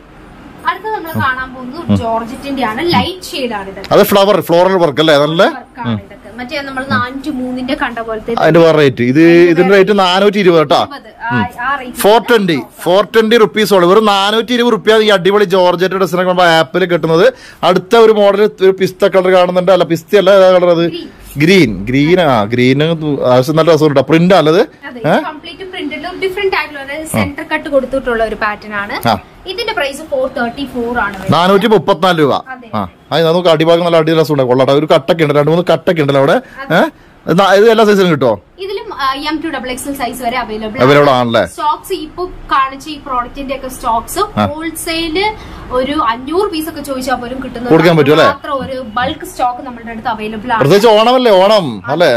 അടുത്ത നമ്മൾ കാണാൻ പോകുന്നത് ജോർജറ്റിന്റെ ആണ് ലൈറ്റ് ഷെയ്ഡ് ആണ് ഇതൊക്കെ അത് ഫ്ലവർ ഫ്ലോറൽ വർക്ക് അല്ലേ നല്ല വർക്കാണ് ഇതൊക്കെ മറ്റേ നമ്മൾ നാനൂറ്റി മൂന്നിന്റെ കണ്ട പോലത്തെ അതിന്റെ വേറെ റേറ്റ് ഇത് ഇതിന്റെ റേറ്റ് നാനൂറ്റി ഇരുപത് കേട്ടോ ഇരുപത്. ആ- ആ rate four twenty four twenty rupees ഉള്ളു വെറും നാനൂറ്റി ഇരുപത് റുപ്യ ഈ അടിപൊളി ജോർജറ്റ് ഡ്രസ്സിനൊക്കെ നമ്മൾ ആപ്പിൽ കിട്ടുന്നത് അടുത്ത ഒരു മോഡൽ ഒരു പിസ്ത കളർ കാണുന്നുണ്ട് അല്ല പിസ്ത അല്ല ഏതാ കളർ അത് ഗ്രീൻ ഗ്രീൻ ആ ഗ്രീൻ ആവശ്യം നല്ല രസമുണ്ട് പ്രിന്റ് അല്ലത് അതെ കംപ്ലീറ്റ് പ്രിന്റിലും ഡിഫറെന്റ് ആയിട്ടുള്ള സെന്റർ കട്ട് കൊടുത്തിട്ടുള്ള ഒരു പാറ്റേൺ ആണ് ആ. ഇതിന്റെ പ്രൈസ് ഫോർ തേർട്ടി ഫോർ ആണ് വരുന്നത്. നാനൂറ്റി മുപ്പത്തിനാല് രൂപ അതെ. ആ അത് നമുക്ക് അടിഭാഗം നല്ല അടി രസം ഉണ്ട് കൊള്ളട്ടെ ഒരു കട്ടൊക്കെ ഉണ്ട് രണ്ട് മൂന്ന് കട്ടൊക്കെ ഉണ്ടല്ലോ അവിടെ ഏഹ് ഇത് എല്ലാ സൈസിലും കിട്ടുമോ ഇതിലും M to double XL size വരെ അവൈലബിൾ അവൈലബിൾ ആണല്ലേ സ്റ്റോക്സ് ഇപ്പൊ കാണിച്ച ഈ പ്രോഡക്റ്റിന്റെ ഒക്കെ സ്റ്റോക്സ് ഹോൾസെയില് ഒരു അഞ്ഞൂറ് പീസ് ഒക്കെ ചോദിച്ചാൽ പോലും കിട്ടുന്നത് കൊടുക്കാൻ പറ്റും അല്ലേ? മാത്രം ഒരു ബൾക്ക് സ്റ്റോക്ക് നമ്മുടെ അടുത്ത് അവൈലബിൾ ആണ് പ്രത്യേകിച്ച് ഓണമല്ലേ ഓണം അല്ലേ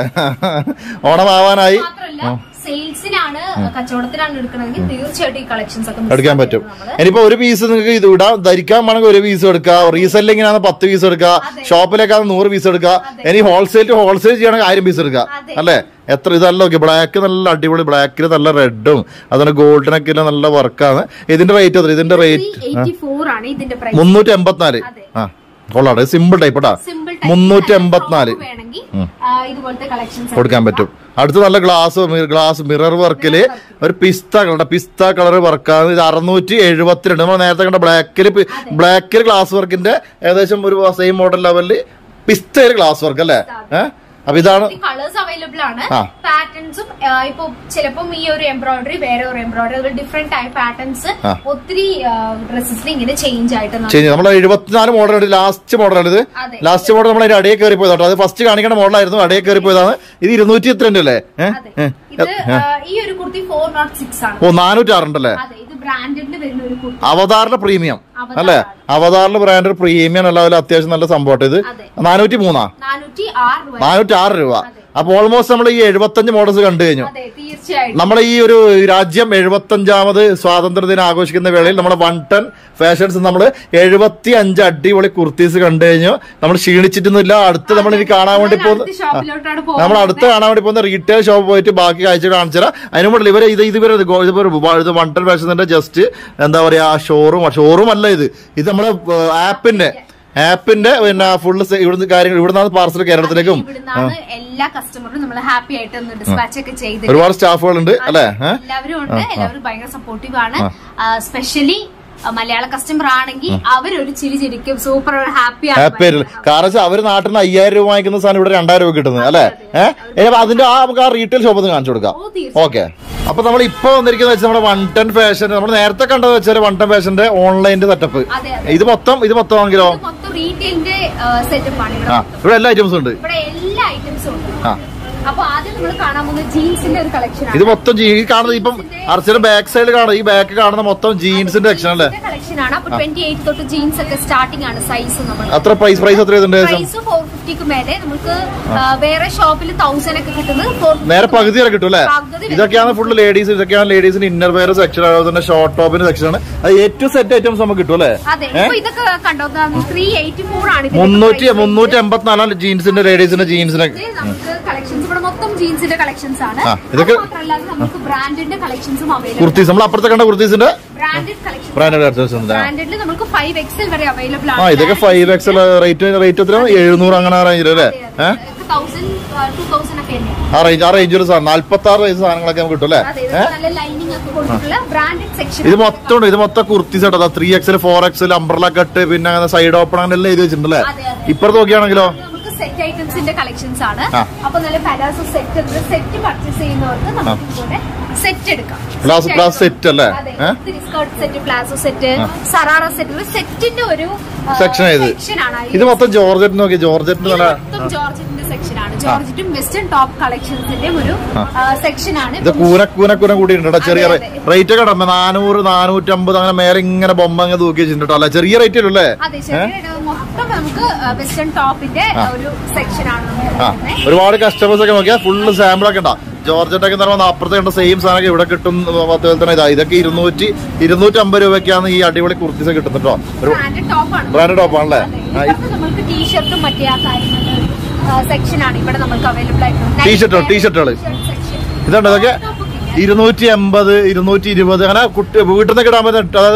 ഓണം ആവാനായി മാത്രമല്ല സെയിൽസിനാണ് കച്ചവടത്തിനാണ് എടുക്കണമെങ്കിൽ തീർച്ചയായിട്ടും ഈ കളക്ഷൻസ് ഒക്കെ miss എടുക്കാൻ പറ്റും ചെയ്യരുത് നമ്മള്. ഇനിയിപ്പോ ഒരു പീസ് നിങ്ങൾക്ക് ഇത് ഇടാം ധരിക്കാൻ വേണമെങ്കിൽ ഒരു പീസ് എടുക്കാം റീസെല്ലിങ്ങിനാണ് പത്ത് പീസ് എടുക്കുക ഷോപ്പിലേക്കാണ് നൂറ് പീസ് എടുക്കുക ഇനി ഹോൾസെയിൽ ടു ഹോൾസെയിൽ ചെയ്യണമെങ്കിൽ ആയിരം പീസ് എടുക്കുക അതെ. അല്ലേ എത്ര ഇതല്ല നോക്കി ബ്ലാക്ക് നല്ല അടിപൊളി ബ്ലാക്കിൽ നല്ല റെഡും അതുപോലെ ഗോൾഡിനൊക്കെ നല്ല വർക്കാണ് ഇതിന്റെ റേറ്റ് എത്ര ഇതിന്റെ റേറ്റ് 384 ആണ് ഇതിന്റെ പ്രൈസ് മുന്നൂറ്റി എൺപത്തിനാല് അതെ. ആ കൊള്ളാട്ടെ സിമ്പിൾ ടൈപ്പ് കേട്ടാ സിമ്പിൾ മുന്നൂറ്റി എൺപത്തിനാല് വേണമെങ്കിൽ ആ, ഇതുപോലത്തെ കളക്ഷൻസ് കൊടുക്കാൻ പറ്റും അടുത്ത നല്ല ഗ്ലാസ് ഗ്ലാസ് മിറർ വർക്കില് ഒരു പിസ്ത കളർ പിസ്ത കളർ വർക്കാണ് ഇത് അറുന്നൂറ്റി എഴുപത്തിരണ്ട് നമ്മൾ നേരത്തെ കണ്ട ബ്ലാക്കിൽ ബ്ലാക്കിൽ ഗ്ലാസ് വർക്കിന്റെ ഏകദേശം ഒരു സെയിം മോഡൽ ലെവലിൽ പിസ്തയിൽ ഗ്ലാസ് വർക്ക് അല്ലേ ഏഹ് അപ്പൊ ഇതാണ് കളേഴ്സ് അവൈലബിൾ ആണ് ആ. പാറ്റേൺസും ഇപ്പൊ ചിലപ്പം ഈ ഒരു എംബ്രോയിഡറി വേറെ ഒരു എംബ്രോയിഡറി ഡിഫറെന്റ് ടൈപ്പ് പാറ്റേൺസ് ആ. ഒത്തിരി ഡ്രസ്സസിൽ ഇങ്ങനെ ചേഞ്ച് ആയിട്ട് നമുക്ക് ശരി നമ്മൾ എഴുപത്തിനാല് മോഡൽ ലാസ്റ്റ് മോഡലാണ് ഇത് അതെ. ലാസ്റ്റ് മോഡൽ നമ്മൾ അതിന്റെ അടിയെ കയറി പോയതാട്ടോ അത് ഫസ്റ്റ് കാണിക്കുന്ന മോഡലായിരുന്നു അടിയെ കയറി പോയതാണ് ഇത് ഇരുന്നൂറ്റി എത്രണ്ട് അല്ലേ ഏഹ് അതെ ഇത് ആ, ഈ ഒരു കുർത്തി ഫോർ നോട്ട് സിക്സ് ആണ് ഓ നാനൂറ്റി ആറുണ്ടല്ലേ അതെ ഇത് ബ്രാൻഡഡിൽ വരുന്ന ഒരു കുർത്തി അവതാറിന്റെ പ്രീമിയം അവതാർ അല്ലേ അവതാറിന്റെ ബ്രാൻഡ് പ്രീമിയം അല്ല അതിൽ അത്യാവശ്യം നല്ല സംഭവം ഇത് അതെ. നാനൂറ്റി മൂന്നാ നാനൂറ്റി ആറ് രൂപ നാനൂറ്റി ആറ് രൂപ അപ്പൊ ഓൾമോസ്റ്റ് നമ്മൾ ഈ എഴുപത്തഞ്ച് മോഡൽസ് കണ്ടു കഴിഞ്ഞു അതെ തീർച്ചയായിട്ടും നമ്മുടെ ഈ ഒരു രാജ്യം എഴുപത്തഞ്ചാമത് സ്വാതന്ത്ര്യ ദിനം ആഘോഷിക്കുന്ന വേളയിൽ നമ്മുടെ വൺ ടൺ ഫാഷൻസ് നമ്മൾ എഴുപത്തി അഞ്ച് അടിപൊളി കുർത്തീസ് കണ്ടു കഴിഞ്ഞു നമ്മൾ ക്ഷീണിച്ചിട്ടൊന്നുമില്ല അടുത്ത് നമ്മൾ ഇനി കാണാൻ വേണ്ടി പോകുന്ന അടുത്ത ഷോപ്പിലോട്ടാണ് നമ്മൾ പോകുന്നത് അടുത്ത് കാണാൻ വേണ്ടി പോകുന്ന റീറ്റെയിൽ ഷോപ്പ് പോയിട്ട് ബാക്കി കാഴ്ച കാണിച്ചു തരാം അതിന് മുകളിൽ ഇവരെ ഇത് ഇതുവരെ ഇത് വൺ ടൺ ഫാഷൻസിന്റെ ജസ്റ്റ് എന്താ പറയാ ഷോറൂം ഷോറൂം അല്ല ഇത് ഇത് നമ്മുടെ ആപ്പിന്റെ ആപ്പിന്റെ പിന്നെ ഫുള്ള് ഇവിടുന്ന് കാര്യങ്ങൾ ഇവിടുന്ന് പാർസൽ കേരളത്തിലേക്കും ഇവിടുന്നാണ് എല്ലാ കസ്റ്റമറും നമ്മൾ ഹാപ്പി ആയിട്ട് ഒന്ന് ഡിസ്പാച്ച് ഒക്കെ ചെയ്ത് ഒരുപാട് സ്റ്റാഫുകളുണ്ട് അല്ലേ ഏഹ് എല്ലാവരും ഉണ്ട് എല്ലാവരും ഭയങ്കര സപ്പോർട്ടീവ് ആണ് സ്പെഷ്യലി മലയാള കസ്റ്റമർ ആണെങ്കിൽ അവരൊരു ചിരി ചിരിക്കും സൂപ്പർ ഹാപ്പി ഹാപ്പി ആയിട്ടില്ല കാരണം വെച്ചാൽ അവര് നാട്ടിൽ നിന്ന് അയ്യായിരം രൂപ വാങ്ങിക്കുന്ന സാധനം ഇവിടെ രണ്ടായിരം രൂപ കിട്ടുന്നത് അല്ലേ ഏഹ് അതിന്റെ ആ നമുക്ക് ആ റീറ്റെയിൽ ഷോപ്പ് ഒന്ന് കാണിച്ചു കൊടുക്കാം ഓ തീർച്ചയായും ഓക്കെ അപ്പൊ നമ്മൾ ഇപ്പൊ വന്നിരിക്കുന്നത് വെച്ചാൽ നമ്മുടെ വൺ ടെൻ ഫാഷൻ നമ്മൾ നേരത്തെ കണ്ടത് വെച്ചാൽ വൺ ടെൻ ഫാഷന്റെ ഓൺലൈന്റെ സെറ്റപ്പ് അതെ അതെ ഇത് മൊത്തം ഇത് മൊത്തം ആണെങ്കിലോ ഇത് മൊത്തം റീറ്റെയിലിന്റെ സെറ്റപ്പ് ആണ് ആ ഇവിടെ ഇവിടെ എല്ലാ ഐറ്റംസും ഉണ്ട് ഇവിടെ എല്ലാ ഐറ്റംസും ഉണ്ട് ആ അപ്പൊ ആദ്യം നമ്മൾ കാണാൻ പോകുന്നത് ജീൻസിന്റെ ഒരു കളക്ഷൻ ഇത് മൊത്തം ജീ- ഈ കാണുന്നത് ഇപ്പം അർച്ചയുടെ ബാക്ക് സൈഡ് കാണുന്നത് ഈ ബാക്ക് കാണുന്ന മൊത്തം ജീൻസിന്റെ സെക്ഷൻ അല്ലേ കളക്ഷൻ ആണ് അപ്പൊ ട്വന്റി എയ്റ്റ് തൊട്ട് ജീൻസ് ഒക്കെ സ്റ്റാർട്ടിംഗ് ആണ് സൈസ് നമ്മൾ അത്ര പ്രൈസ് പ്രൈസ് എത്ര ഇതുണ്ട് ഏകദേശം പ്രൈസ് ഫോർ ഫിഫ്റ്റിക്ക് മേലെ നമുക്ക് ആ, വേറെ ഷോപ്പിൽ തൗസൻഡ് ഒക്കെ കിട്ടുന്നത് ഫോർ നേരെ പകുതി വരെ കിട്ടും അല്ലേ പകുതി വരെ. ഇതൊക്കെയാണ് ഫുള്ള് ലേഡീസ് ഇതൊക്കെയാണ് ലേഡീസിന് ഇന്നർ വെയർ സെക്ഷൻ അതുപോലെ തന്നെ ഷോർട്ട് ടോപ്പിന്റെ സെക്ഷൻ ആണ് അത് ഏറ്റവും സെറ്റ് ഐറ്റംസ് നമുക്ക് കിട്ടും അല്ലേ അതെ ഇപ്പൊ ഇതൊക്കെ കണ്ടോ ത്രീ എയ്റ്റി ഫോർ ആണ് ഇതിന്റെ മുന്നൂറ്റി price. മുന്നൂറ്റി എൺപത്തിനാലാണ് ജീൻസിന്റെ ലേഡീസിന്റെ ജീൻസിന്റെ ഇത് നമുക്ക് കളക്ഷൻസ് ഇവിടെ മൊത്തം ജീൻസിന്റെ കളക്ഷൻസ് ആണ് ആ, ഇതൊക്കെ- അത് മാത്രമല്ല നമുക്ക് ബ്രാൻഡിന്റെ കളക്ഷൻസും അവൈലബിൾ കുർത്തീസ് നമ്മൾ അപ്പുറത്തെ കണ്ട കുർത്തീസിന്റെ ബ്രാൻഡഡ് കളക്ഷൻ ബ്രാൻഡഡ് അഡ്രസ് ഉണ്ട് ബ്രാൻഡഡിൽ നമുക്ക് ഫൈവ് എക്സൽ വരെ അവൈലബിൾ ആ ആണ് ഇതൊക്കെ ഫൈവ് എക്സ് റേറ്റ് റേറ്റ് എത്ര എഴുന്നൂറ് അങ്ങനെ ആ റേഞ്ചിൽ അല്ലേ ഏഹ് തൗസൻഡ് ടു തൗസൻഡ് ഒക്കെ തന്നെ ആ റേഞ്ച് ആ റേഞ്ചിൽ നാല്പത്തി ആറ് റേഞ്ച് സാധനങ്ങളൊക്കെ നമുക്ക് കിട്ടും അല്ലേ അതെ ഇത് നല്ല ലൈനിങ് ഒക്കെ കൊടുത്തിട്ടുള്ള ബ്രാൻഡഡ് സെക്ഷൻ ഇത് മൊത്തം ഉണ്ട് ഇത് മൊത്തം കുർത്തീസ് കേട്ടോ three XL four XL umbrella cut പിന്നെ അങ്ങനെ സൈഡ് ഓപ്പൺ അങ്ങനെ എല്ലാം എഴുതി വെച്ചിട്ടുണ്ടല്ലേ അതെ അതെ ഇപ്പുറത്ത് നോക്കിയാണെങ്കിലോ നമുക്ക് സെറ്റ് ഐറ്റംസിന്റെ കളക്ഷൻസ് ആണ് ആ. അപ്പൊ നല്ല പലാസോ സെറ്റ് സെറ്റ് പർച്ചേസ് ചെയ്യുന്നവർക്ക് നമുക്ക് ഇതുപോലെ സെറ്റ് എടുക്കാം Glass- Set glass ആയിട്ട് set അല്ലേ? ഏ? Skirt set palazzo set sharara set ഒരു സെറ്റിന്റെ ഒരു Section ആ ഇത്. സെക്ഷൻ ആണ് ഇത് മൊത്തം ജോർജറ്റ് നോക്കി ജോർജറ്റ് ഇത് നല്ല മൊത്തം ജോർജറ്റിന്റെ സെക്ഷൻ ആണ് ജോർജറ്റും വെസ്റ്റേൺ ടോപ്പ് കളക്ഷൻസിന്റെ ഒരു സെക്ഷൻ ആണ് ഇത് കൂന കൂന കൂന കൂടിയിട്ടുണ്ട് കേട്ടോ. ചെറിയ അതെ, അതെ. റേറ്റ് ഒക്കെ ഇടാം നാനൂറ് നാനൂറ്റമ്പത് അങ്ങനെ മേലെ ഇങ്ങനെ ബൊമ്മ അങ്ങ് തൂക്കി വെച്ചിട്ടുണ്ട് കേട്ടോ അല്ല ചെറിയ റേറ്റ് അല്ലേ അതെ ശരി മൊത്തം നമുക്ക് വെസ്റ്റേൺ ടോപ്പിന്റെ ഒരു സെക്ഷൻ ആണ് നമുക്ക് ആ വരുന്നത്. ഒരുപാട് കസ്റ്റമേഴ്സ് ഒക്കെ നോക്കിയാൽ ഫുള്ള് സാമ്പിൾ ഒക്കെ ഉണ്ടാവും ജോർജറ്റ് ഒക്കെ എന്ന് പറയുമ്പോൾ അപ്പുറത്തെ കണ്ട സെയിം സാധനം ഇവിടെ കിട്ടും അതുപോലെ തന്നെ ഇതാ ഇതൊക്കെ ഇരുന്നൂറ്റി ഇരുന്നൂറ്റമ്പത് രൂപയ്ക്കാണ് ഈ അടിപൊളി കുർത്തീസ് കിട്ടുന്നത് കേട്ടോ ഒരു ബ്രാൻഡ് ടോപ്പ് ആണ് ബ്രാൻഡ് ടോപ്പ് ആണല്ലേ ആ, ഇതൊക്കെ നമുക്ക് ടീഷർട്ടും മറ്റേ ആ കാര്യങ്ങളുടെ സെക്ഷൻ ആണ് ഇവിടെ നമുക്ക് അവൈലബിൾ ആയിട്ടുള്ളത് ടീഷർട്ടോ ടീഷർട്ടുകള് ഇതുണ്ട് ഇതൊക്കെ ഇരുന്നൂറ്റി എൺപത് ഇരുന്നൂറ്റി ഇരുപത് അങ്ങനെ കുട്ടി വീട്ടിൽ നിന്ന് ഇടാൻ പറ്റുന്ന അതായത്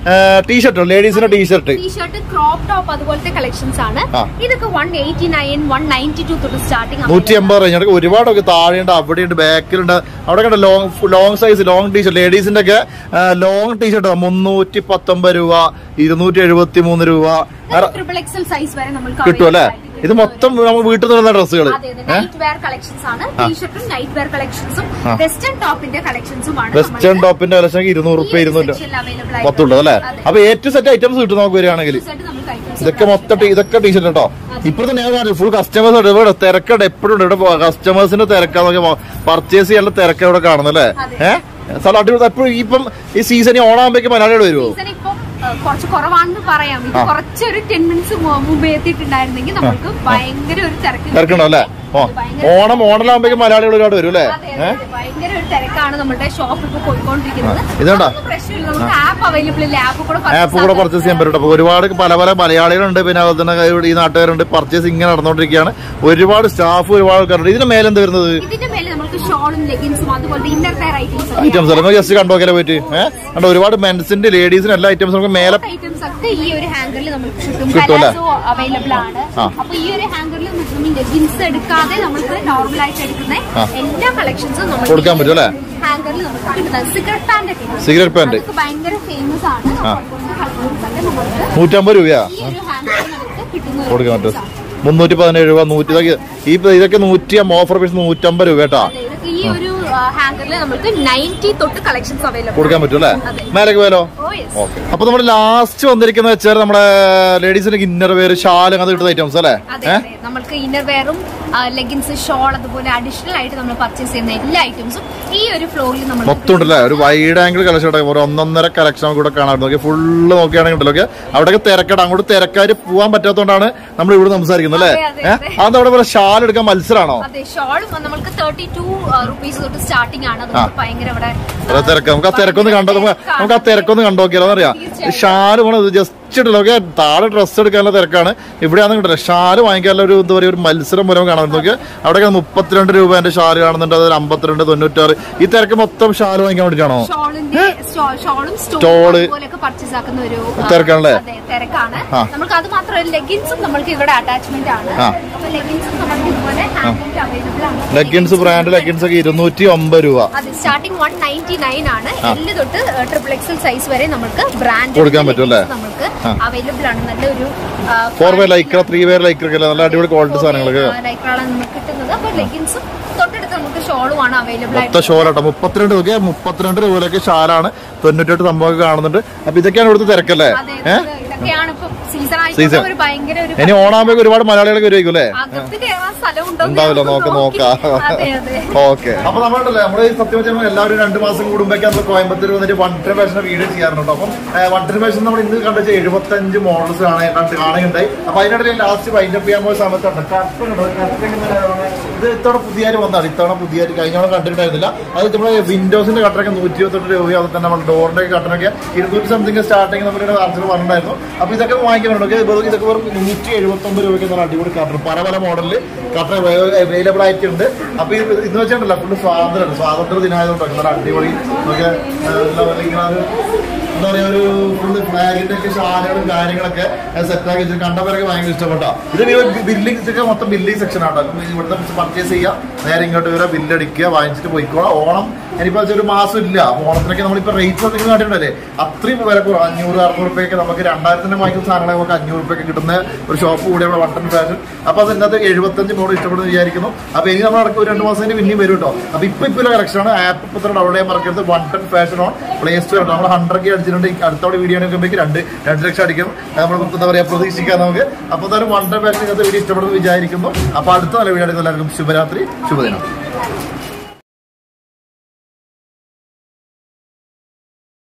ടീഷർട്ട് ലേഡീസിന്റെ ടീഷർട്ട് ടീഷർട്ട് ക്രോപ്പ് ടോപ്പ് അതുപോലത്തെ കളക്ഷൻസ് ആണ് ആ. ഇതൊക്കെ one eighty nine one ninety two തൊട്ട് സ്റ്റാർട്ടിംഗ് നൂറ്റി എൺപത് റേഞ്ച് ഒരുപാടൊക്കെ താഴെയുണ്ട് അവിടെയുണ്ട് ബാക്കിലുണ്ട് അവിടെ കണ്ട long long size long T shirt ലേഡീസിന്റെ ഒക്കെ ലോങ് ടീഷർട്ട് മുന്നൂറ്റി പത്തൊമ്പത് രൂപ ഇരുന്നൂറ്റി എഴുപത്തി മൂന്ന് രൂപ അര- ട്രിപ്പിൾ എക്സൽ സൈസ് വരെ നമുക്ക് കിട്ടും അല്ലേ available ആയിട്ട് ഇത് മൊത്തം നമ്മൾ വീട്ടിൽ നിന്നുള്ള ഡ്രസ്സുകൾ അതെ അതെ നൈറ്റ് വെയർ കളക്ഷൻസ് ആണ് ടീഷർട്ടും നൈറ്റ് വെയർ കളക്ഷൻസും വെസ്റ്റേൺ ടോപ്പിന്റെ കളക്ഷൻസും ആണ് വെസ്റ്റേൺ ടോപ്പിന്റെ വില ഇരുന്നൂറ് റുപ്യ ഇരുന്നൂറ് പത്തുള്ളൂ അല്ലേ അപ്പൊ ഏറ്റവും സെറ്റ് ഐറ്റംസ് കിട്ടും നമുക്ക് വരികയാണെങ്കിൽ ഇതൊക്കെ മൊത്തം ടീ- ഇതൊക്കെ ടീഷർട്ട് കേട്ടോ ഇപ്പഴത്തെ ഞാൻ ഫുൾ കസ്റ്റമേഴ്സ് ഇവിടെ തിരക്കുണ്ട് എപ്പോഴും ഉണ്ട് ഇവിടെ കസ്റ്റമേഴ്സിന്റെ തിരക്കാന്നൊക്കെ പർച്ചേസ് ചെയ്യാനുള്ള തിരക്ക് ഇവിടെ കാണുന്നല്ലേ ഏഹ് സ്ഥലം അടിപൊളി എപ്പോഴും ഇപ്പം ഈ സീസൺ ഓണാകുമ്പോഴേക്ക് മലയാളികൾ വരുമോ സീസൺ ഇപ്പം ആ, കുറച്ച് കുറവാണെന്ന് പറയാം ഇത് കുറച്ചൊരു ടെൻ മിനിറ്റ്സ് മുമ്പ് എത്തിയിട്ടുണ്ടായിരുന്നെങ്കിൽ നമുക്ക് ഭയങ്കര ഒരു തിരക്ക് തിരക്കുണ്ടോ അല്ലേ ഓ ഓണം ഓണലാകുമ്പോഴേക്കും മലയാളികൾ ഒരുപാട് വരും അല്ലേ അതെ, അതെ, അതെ. ഭയങ്കര ഒരു തിരക്കാണ് നമ്മുടെ ഷോപ്പ് ഇപ്പൊ പോയിക്കൊണ്ടിരിക്കുന്നത് ഇതുണ്ടോ അതൊന്നും പ്രശ്നമില്ല നമുക്ക് ആപ്പ് അവൈലബിൾ ഇല്ല ആപ്പ് കൂടെ purchase ആപ്പ് കൂടെ പർച്ചേസ് ചെയ്യാൻ പറ്റും അപ്പൊ ഒരുപാട് പല പല മലയാളികളുണ്ട് പിന്നെ അതുപോലെ തന്നെ ഇവിടെ ഈ നാട്ടുകാരുണ്ട് പർച്ചേസ് ഇങ്ങനെ നടന്നുകൊണ്ടിരിക്കുകയാണ് ഒരുപാട് സ്റ്റാഫ് ഒരുപാട് ആൾക്കാരുണ്ട് ഇതിന് മേലെന്ത് വരുന്നത് ഇതിന്റെ മേലെ നമുക്ക് ഷോളും ലെഗിൻസും അതുപോലെ ഇന്നർ വെയർ ഐറ്റംസ് ഐറ്റംസ് അല്ല ജസ്റ്റ് കണ്ടോക്കലെ പോയിട്ട് ഏഹ് കണ്ടോ ഒരുപാട് മെൻസിന്റെ ലേഡീസിന് എല്ലാ ഐറ്റംസും നമുക്ക് മേലെ ഐറ്റംസ് ഒക്കെ ഈ ഒരു ഹാങ്കറിൽ നമുക്ക് കിട്ടും കിട്ടും അല്ലേ? അവൈലബിൾ ആണ് ആ. അപ്പൊ ഈ ഒരു ഹാങ്കറിൽ നമ്മൾ ലെഗിൻസ് എടുക്കാതെ നമുക്ക് നോർമൽ ആയിട്ട് എടുക്കുന്ന ആ. എല്ലാ കളക്ഷൻസും നമുക്ക് കൊടുക്കാൻ പറ്റും അല്ലേ? ഹാങ്കറിൽ നമുക്ക് കിട്ടുന്നത് സിഗരറ്റ് പാന്റ് ഒക്കെ ഉണ്ട്. Cigarette pant. അതൊക്കെ ഭയങ്കര ഫേമസ് ആണ് ആ. അതുകൊണ്ട് colours ഒക്കെ നമുക്ക് നൂറ്റമ്പത് രൂപയാ ഈ ഒരു ഹാങ്കറിൽ നമുക്ക് കിട്ടുന്ന ഒരു കൊടുക്കാൻ items പറ്റും ആണ്. മുന്നൂറ്റി പതിനേഴ് രൂപ നൂറ്റി ഇതൊക്കെ ഈ ഇതൊക്കെ നൂറ്റി ഓഫർ പീസ് നൂറ്റമ്പത് രൂപ കേട്ടാ അതെ, ഇതൊക്കെ ഈ ഒരു ഹാങ്കറിൽ നമുക്ക് നയൻറ്റി തൊട്ട് കളക്ഷൻസ് അവൈലബിൾ കൊടുക്കാൻ പറ്റും അല്ലേ അതെ. മേലേക്ക് പോയാലോ ഓ യെസ് ഓക്കെ അപ്പൊ നമ്മുടെ ലാസ്റ്റ് വന്നിരിക്കുന്ന വെച്ചാൽ നമ്മുടെ ലേഡീസിന്റെ ഇന്നർ വെയർ ഷാല് അത് കിട്ടുന്ന ഐറ്റംസ് അല്ലേ അതെ അതെ നമ്മൾക്ക് ഇന്നർ വെയറും ലെഗിൻസ് ഷോൾ അതുപോലെ അഡീഷണൽ ആയിട്ട് നമ്മൾ പർച്ചേസ് ചെയ്യുന്ന എല്ലാ ഐറ്റംസും ഈ ഒരു ഫ്ലോറിൽ നമ്മൾ മൊത്തം ഉണ്ടല്ലേ ഒരു വൈഡ് ആംഗിൾ കളക്ഷൻ ഒരു ഒന്നൊന്നര കളക്ഷൻ കൂടെ കാണാൻ നോക്കി ഫുള്ള് നോക്കുകയാണെങ്കിൽ ഉണ്ടല്ലോ ഓക്കെ അവിടെയൊക്കെ തിരക്കട അങ്ങോട്ട് തിരക്കാര് പോകാൻ പറ്റാത്തതുകൊണ്ടാണ് നമ്മൾ ഇവിടെ സംസാരിക്കുന്നത് അല്ലേ അതെ, അതെ, ഏഹ് അത് അവിടെ പോലെ ഷാൽ എടുക്കാൻ മത്സരമാണോ അതെ ഷോളും നമുക്ക് തേർട്ടി ടു റുപ്പീസ് തൊട്ട് സ്റ്റാർട്ടിംഗ് ആണ് അത് നമുക്ക് ഭയങ്കര ഇവിടെ അതെ തിരക്ക് നമുക്ക് ആ തിരക്കൊന്ന് കണ്ടോ നമുക്ക് നമുക്ക് ആ തിരക്കൊന്ന് കണ്ടു നോക്കിയാലോ അറിയാം ഷാല് പോണത് ജസ്റ്റ് ഇട്ടല്ലോ ഓക്കെ താഴെ ഡ്രസ്സ് എടുക്കാനുള്ള തിരക്കാണ് ഇവിടെയാണെന്ന് കിട്ടില്ല ഷാല് വാങ്ങിക്കാനുള്ള ഒരു എന്താ പറയുക ഒരു മത്സരം പോലെ കാണാൻ നോക്കി അവിടെയൊക്കെ മുപ്പത്തിരണ്ട് രൂപേന്റെ ഷാല് കാണുന്നുണ്ട് അതിൽ അമ്പത്തിരണ്ട് തൊണ്ണൂറ്റാറ് ഈ തിരക്ക് മൊത്തം ഷാല് വാങ്ങിക്കാൻ വേണ്ടിയിട്ടാണോ ഷോളിന്റെ ഷോളും Stole. സ്റ്റോളും അതുപോലെയൊക്കെ പർച്ചേസ് ആക്കുന്ന ഒരു ആ, തിരക്കാണല്ലേ? അതെ തിരക്കാണ് ആ. നമുക്ക് അത് മാത്രമല്ല ലെഗിൻസും നമ്മൾക്ക് ഇവിടെ അറ്റാച്ച്മെന്റ് ആണ് ആ. അപ്പൊ ലെഗിൻസും നമുക്ക് ഇതുപോലെ ഹാൻഡിൽ അവൈലബിൾ ആണ് ലെഗിൻസ് ബ്രാൻഡ് ലെഗിൻസ് ഒക്കെ ഇരുന്നൂറ്റി ഒമ്പത് രൂപ അത് സ്റ്റാർട്ടിംഗ് വൺ നയൻറ്റി നയൻ ആണ് എല്ല് തൊട്ട് ട്രിപ്പിൾ എക്സൽ സൈസ് വരെ നമുക്ക് ബ്രാൻഡ് കൊടുക്കാൻ പറ്റും അല്ലേ? നമുക്ക് അവൈലബിൾ ആണ് നല്ലൊരു four way lycra three way lycra ഒക്കെ നല്ല അടിപൊളി ക്വാളിറ്റി സാധനങ്ങളൊക്കെ ലൈക്രാണ് നമുക്ക് കിട്ടുന്നത് അപ്പൊ ലെഗിൻസും തൊട്ടടുത്ത് നമുക്ക് ഷോളും ആണ് അവൈലബിൾ മൊത്ത ആയിട്ട് ഷോലാട്ടോ മുപ്പത്തിരണ്ട് രൂപ മുപ്പത്തിരണ്ട് രൂപയിലൊക്കെ ഷാലാണ് തൊണ്ണൂറ്റെട്ട് സംഭവമൊക്കെ കാണുന്നുണ്ട് അപ്പൊ ഇതൊക്കെയാണ് ഇവിടുത്തെ തിരക്കല്ലേ അതെ ഏഹ് ഇത് ഇതൊക്കെയാണ് ഇപ്പൊ സീസൺ ആയിട്ട് Season. ഒരു ഭയങ്കര ഒരു ഇനി ഓണാകുമ്പോ ഒരുപാട് മലയാളികളൊക്കെ വരുമായിരിക്കും അല്ലേ അകത്ത് കയറാൻ സ്ഥലം ഉണ്ടോ എന്ന് ഉണ്ടാവില്ല നമുക്ക് നോക്ക നോക്കി. നോക്കാം അതെ അതെ ഓക്കെ അപ്പൊ നമ്മളുണ്ടല്ലേ നമ്മള് ഈ സത്യം വെച്ചാൽ എല്ലാവരും രണ്ട് മാസം കൂടുമ്പോഴേക്ക് നമ്മൾ കോയമ്പത്തൂർ വന്നിട്ട് വൺ ടൈം ഫാഷൻ വീഡിയോ ചെയ്യാറുണ്ട് അപ്പം വൺ ടൈം ഫാഷൻ നമ്മൾ ഇന്ന് കണ്ടുവച്ച എഴുപത്തഞ്ച് മോഡൽസ് ആണ് കണ്ട് കാണുകയുണ്ടായി അപ്പൊ അതിനിടയിൽ ലാസ്റ്റ് വൈൻഡപ്പ് ചെയ്യാൻ പോയ സമയത്തുണ്ട് കർട്ടൻ ഉണ്ട് കർട്ടൻ എങ്ങനെയാണ്? ഇത് ഇത്തവണ പുതിയായിട്ട് വന്നതാണ് ഇത്തവണ പുതിയായിട്ട് കഴിഞ്ഞ തവണ കണ്ടിട്ടുണ്ടായിരുന്നില്ല അത് നമ്മുടെ വിൻഡോസിന്റെ കട്ടറൊക്കെ നൂറ്റി ഇരുപത്തെട്ട് രൂപയും അതുപോലെ തന്നെ നമ്മുടെ ഡോറിന്റെ കട്ടറൊക്കെ ഇരുന്നൂറ്റി സംതിങ് സ്റ്റാർട്ടിങ് നമ്മുടെ അർച്ചർ പറഞ്ഞിട്ടുണ്ടായിരുന്നു അപ്പൊ ഇതൊക്കെ വാങ്ങിക്കുന്നുണ്ട് ഓക്കെ ഇതൊക്കെ വെറും നൂറ്റി എഴുപത്തി ഒമ്പത് രൂപയ്ക്ക് നല്ല അടിപൊളി കട്ടർ പല പല മോഡലിൽ കട്ടർ അവൈലബിൾ ആയിട്ടുണ്ട് അപ്പൊ ഇത് ഇന്ന് വെച്ചിട്ടുണ്ടല്ലോ ഫുള്ള് സ്വാതന്ത്ര്യമാണ് സ്വാതന്ത്ര്യ ദിനമായതുകൊണ്ട് നല്ല അടിപൊളി നമുക്ക് ഇങ്ങനെ ഒരു എന്താ പറയാ ഒരു ഫുള്ള് ഫ്ലാഗിന്റെ ഒക്കെ ഷാലുകളും കാര്യങ്ങളൊക്കെ സെറ്റ് ആക്കി വെച്ചിട്ട് കണ്ടവരൊക്കെ ഭയങ്കര ഇഷ്ടപ്പെട്ടാ ഇത് ബില്ലിംഗ് ഒക്കെ മൊത്തം ബില്ലിംഗ് സെക്ഷൻ ആട്ടോ അപ്പം ഇവിടുത്തെ പർച്ചേസ് ചെയ്യാം നേരെ ഇങ്ങോട്ട് വരാം ബില്ലടിക്കുക വാങ്ങിച്ചിട്ട് പോയിക്കോളാം ഓണം ഇനിയിപ്പോ ഒരു മാസം ഇല്ല അപ്പൊ ഓണത്തിനൊക്കെ നമ്മളിപ്പോ റേറ്റ് എന്തെങ്കിലും കാട്ടിട്ടുണ്ടല്ലേ അത്രയും വില കുറവ് അഞ്ഞൂറ് അറുന്നൂറ് റുപ്യൊക്കെ നമുക്ക് രണ്ടായിരത്തിന്റെ വാങ്ങിക്കുന്ന സാധനങ്ങൾ നമുക്ക് അഞ്ഞൂറ് റുപ്യൊക്കെ കിട്ടുന്ന ഒരു ഷോപ്പ് കൂടി നമ്മുടെ വട്ടൻ ഫാഷൻ അപ്പൊ അതിനകത്ത് എഴുപത്തഞ്ച് മോഡ് ഇഷ്ടപ്പെടുന്നു വിചാരിക്കുന്നു അപ്പൊ ഇനി നമ്മൾ അടക്കം ഒരു രണ്ട് മാസം കഴിഞ്ഞ് പിന്നെയും വരും കേട്ടോ അപ്പൊ ഇപ്പൊ ഇപ്പൊ കളക്ഷൻ ആണ് ആപ്പ് ഇപ്പൊ തന്നെ ഡൗൺലോഡ് ചെയ്യാൻ മറക്കരുത് one ten fashion on play store നമ്മൾ ഹൺഡ്രഡ് കെ അടിച്ചിട്ടുണ്ട് ഈ അടുത്തോടെ വീഡിയോ ആണെങ്കിൽ രണ്ട് രണ്ട് ലക്ഷം അടിക്കും നമ്മൾ എന്താ പറയാ പ്രതീക്ഷിക്കാം നമുക്ക് അപ്പൊ എന്തായാലും വൺ ടെൻ ഫാഷൻ വീഡിയോ ഇഷ്ടപ്പെടുന്നു വിചാരിക്കുന്നു അപ്പൊ അടുത്ത നല്ല വീഡിയോ എല്ലാവർക്കും ശുഭരാത്രി ശുഭദിനം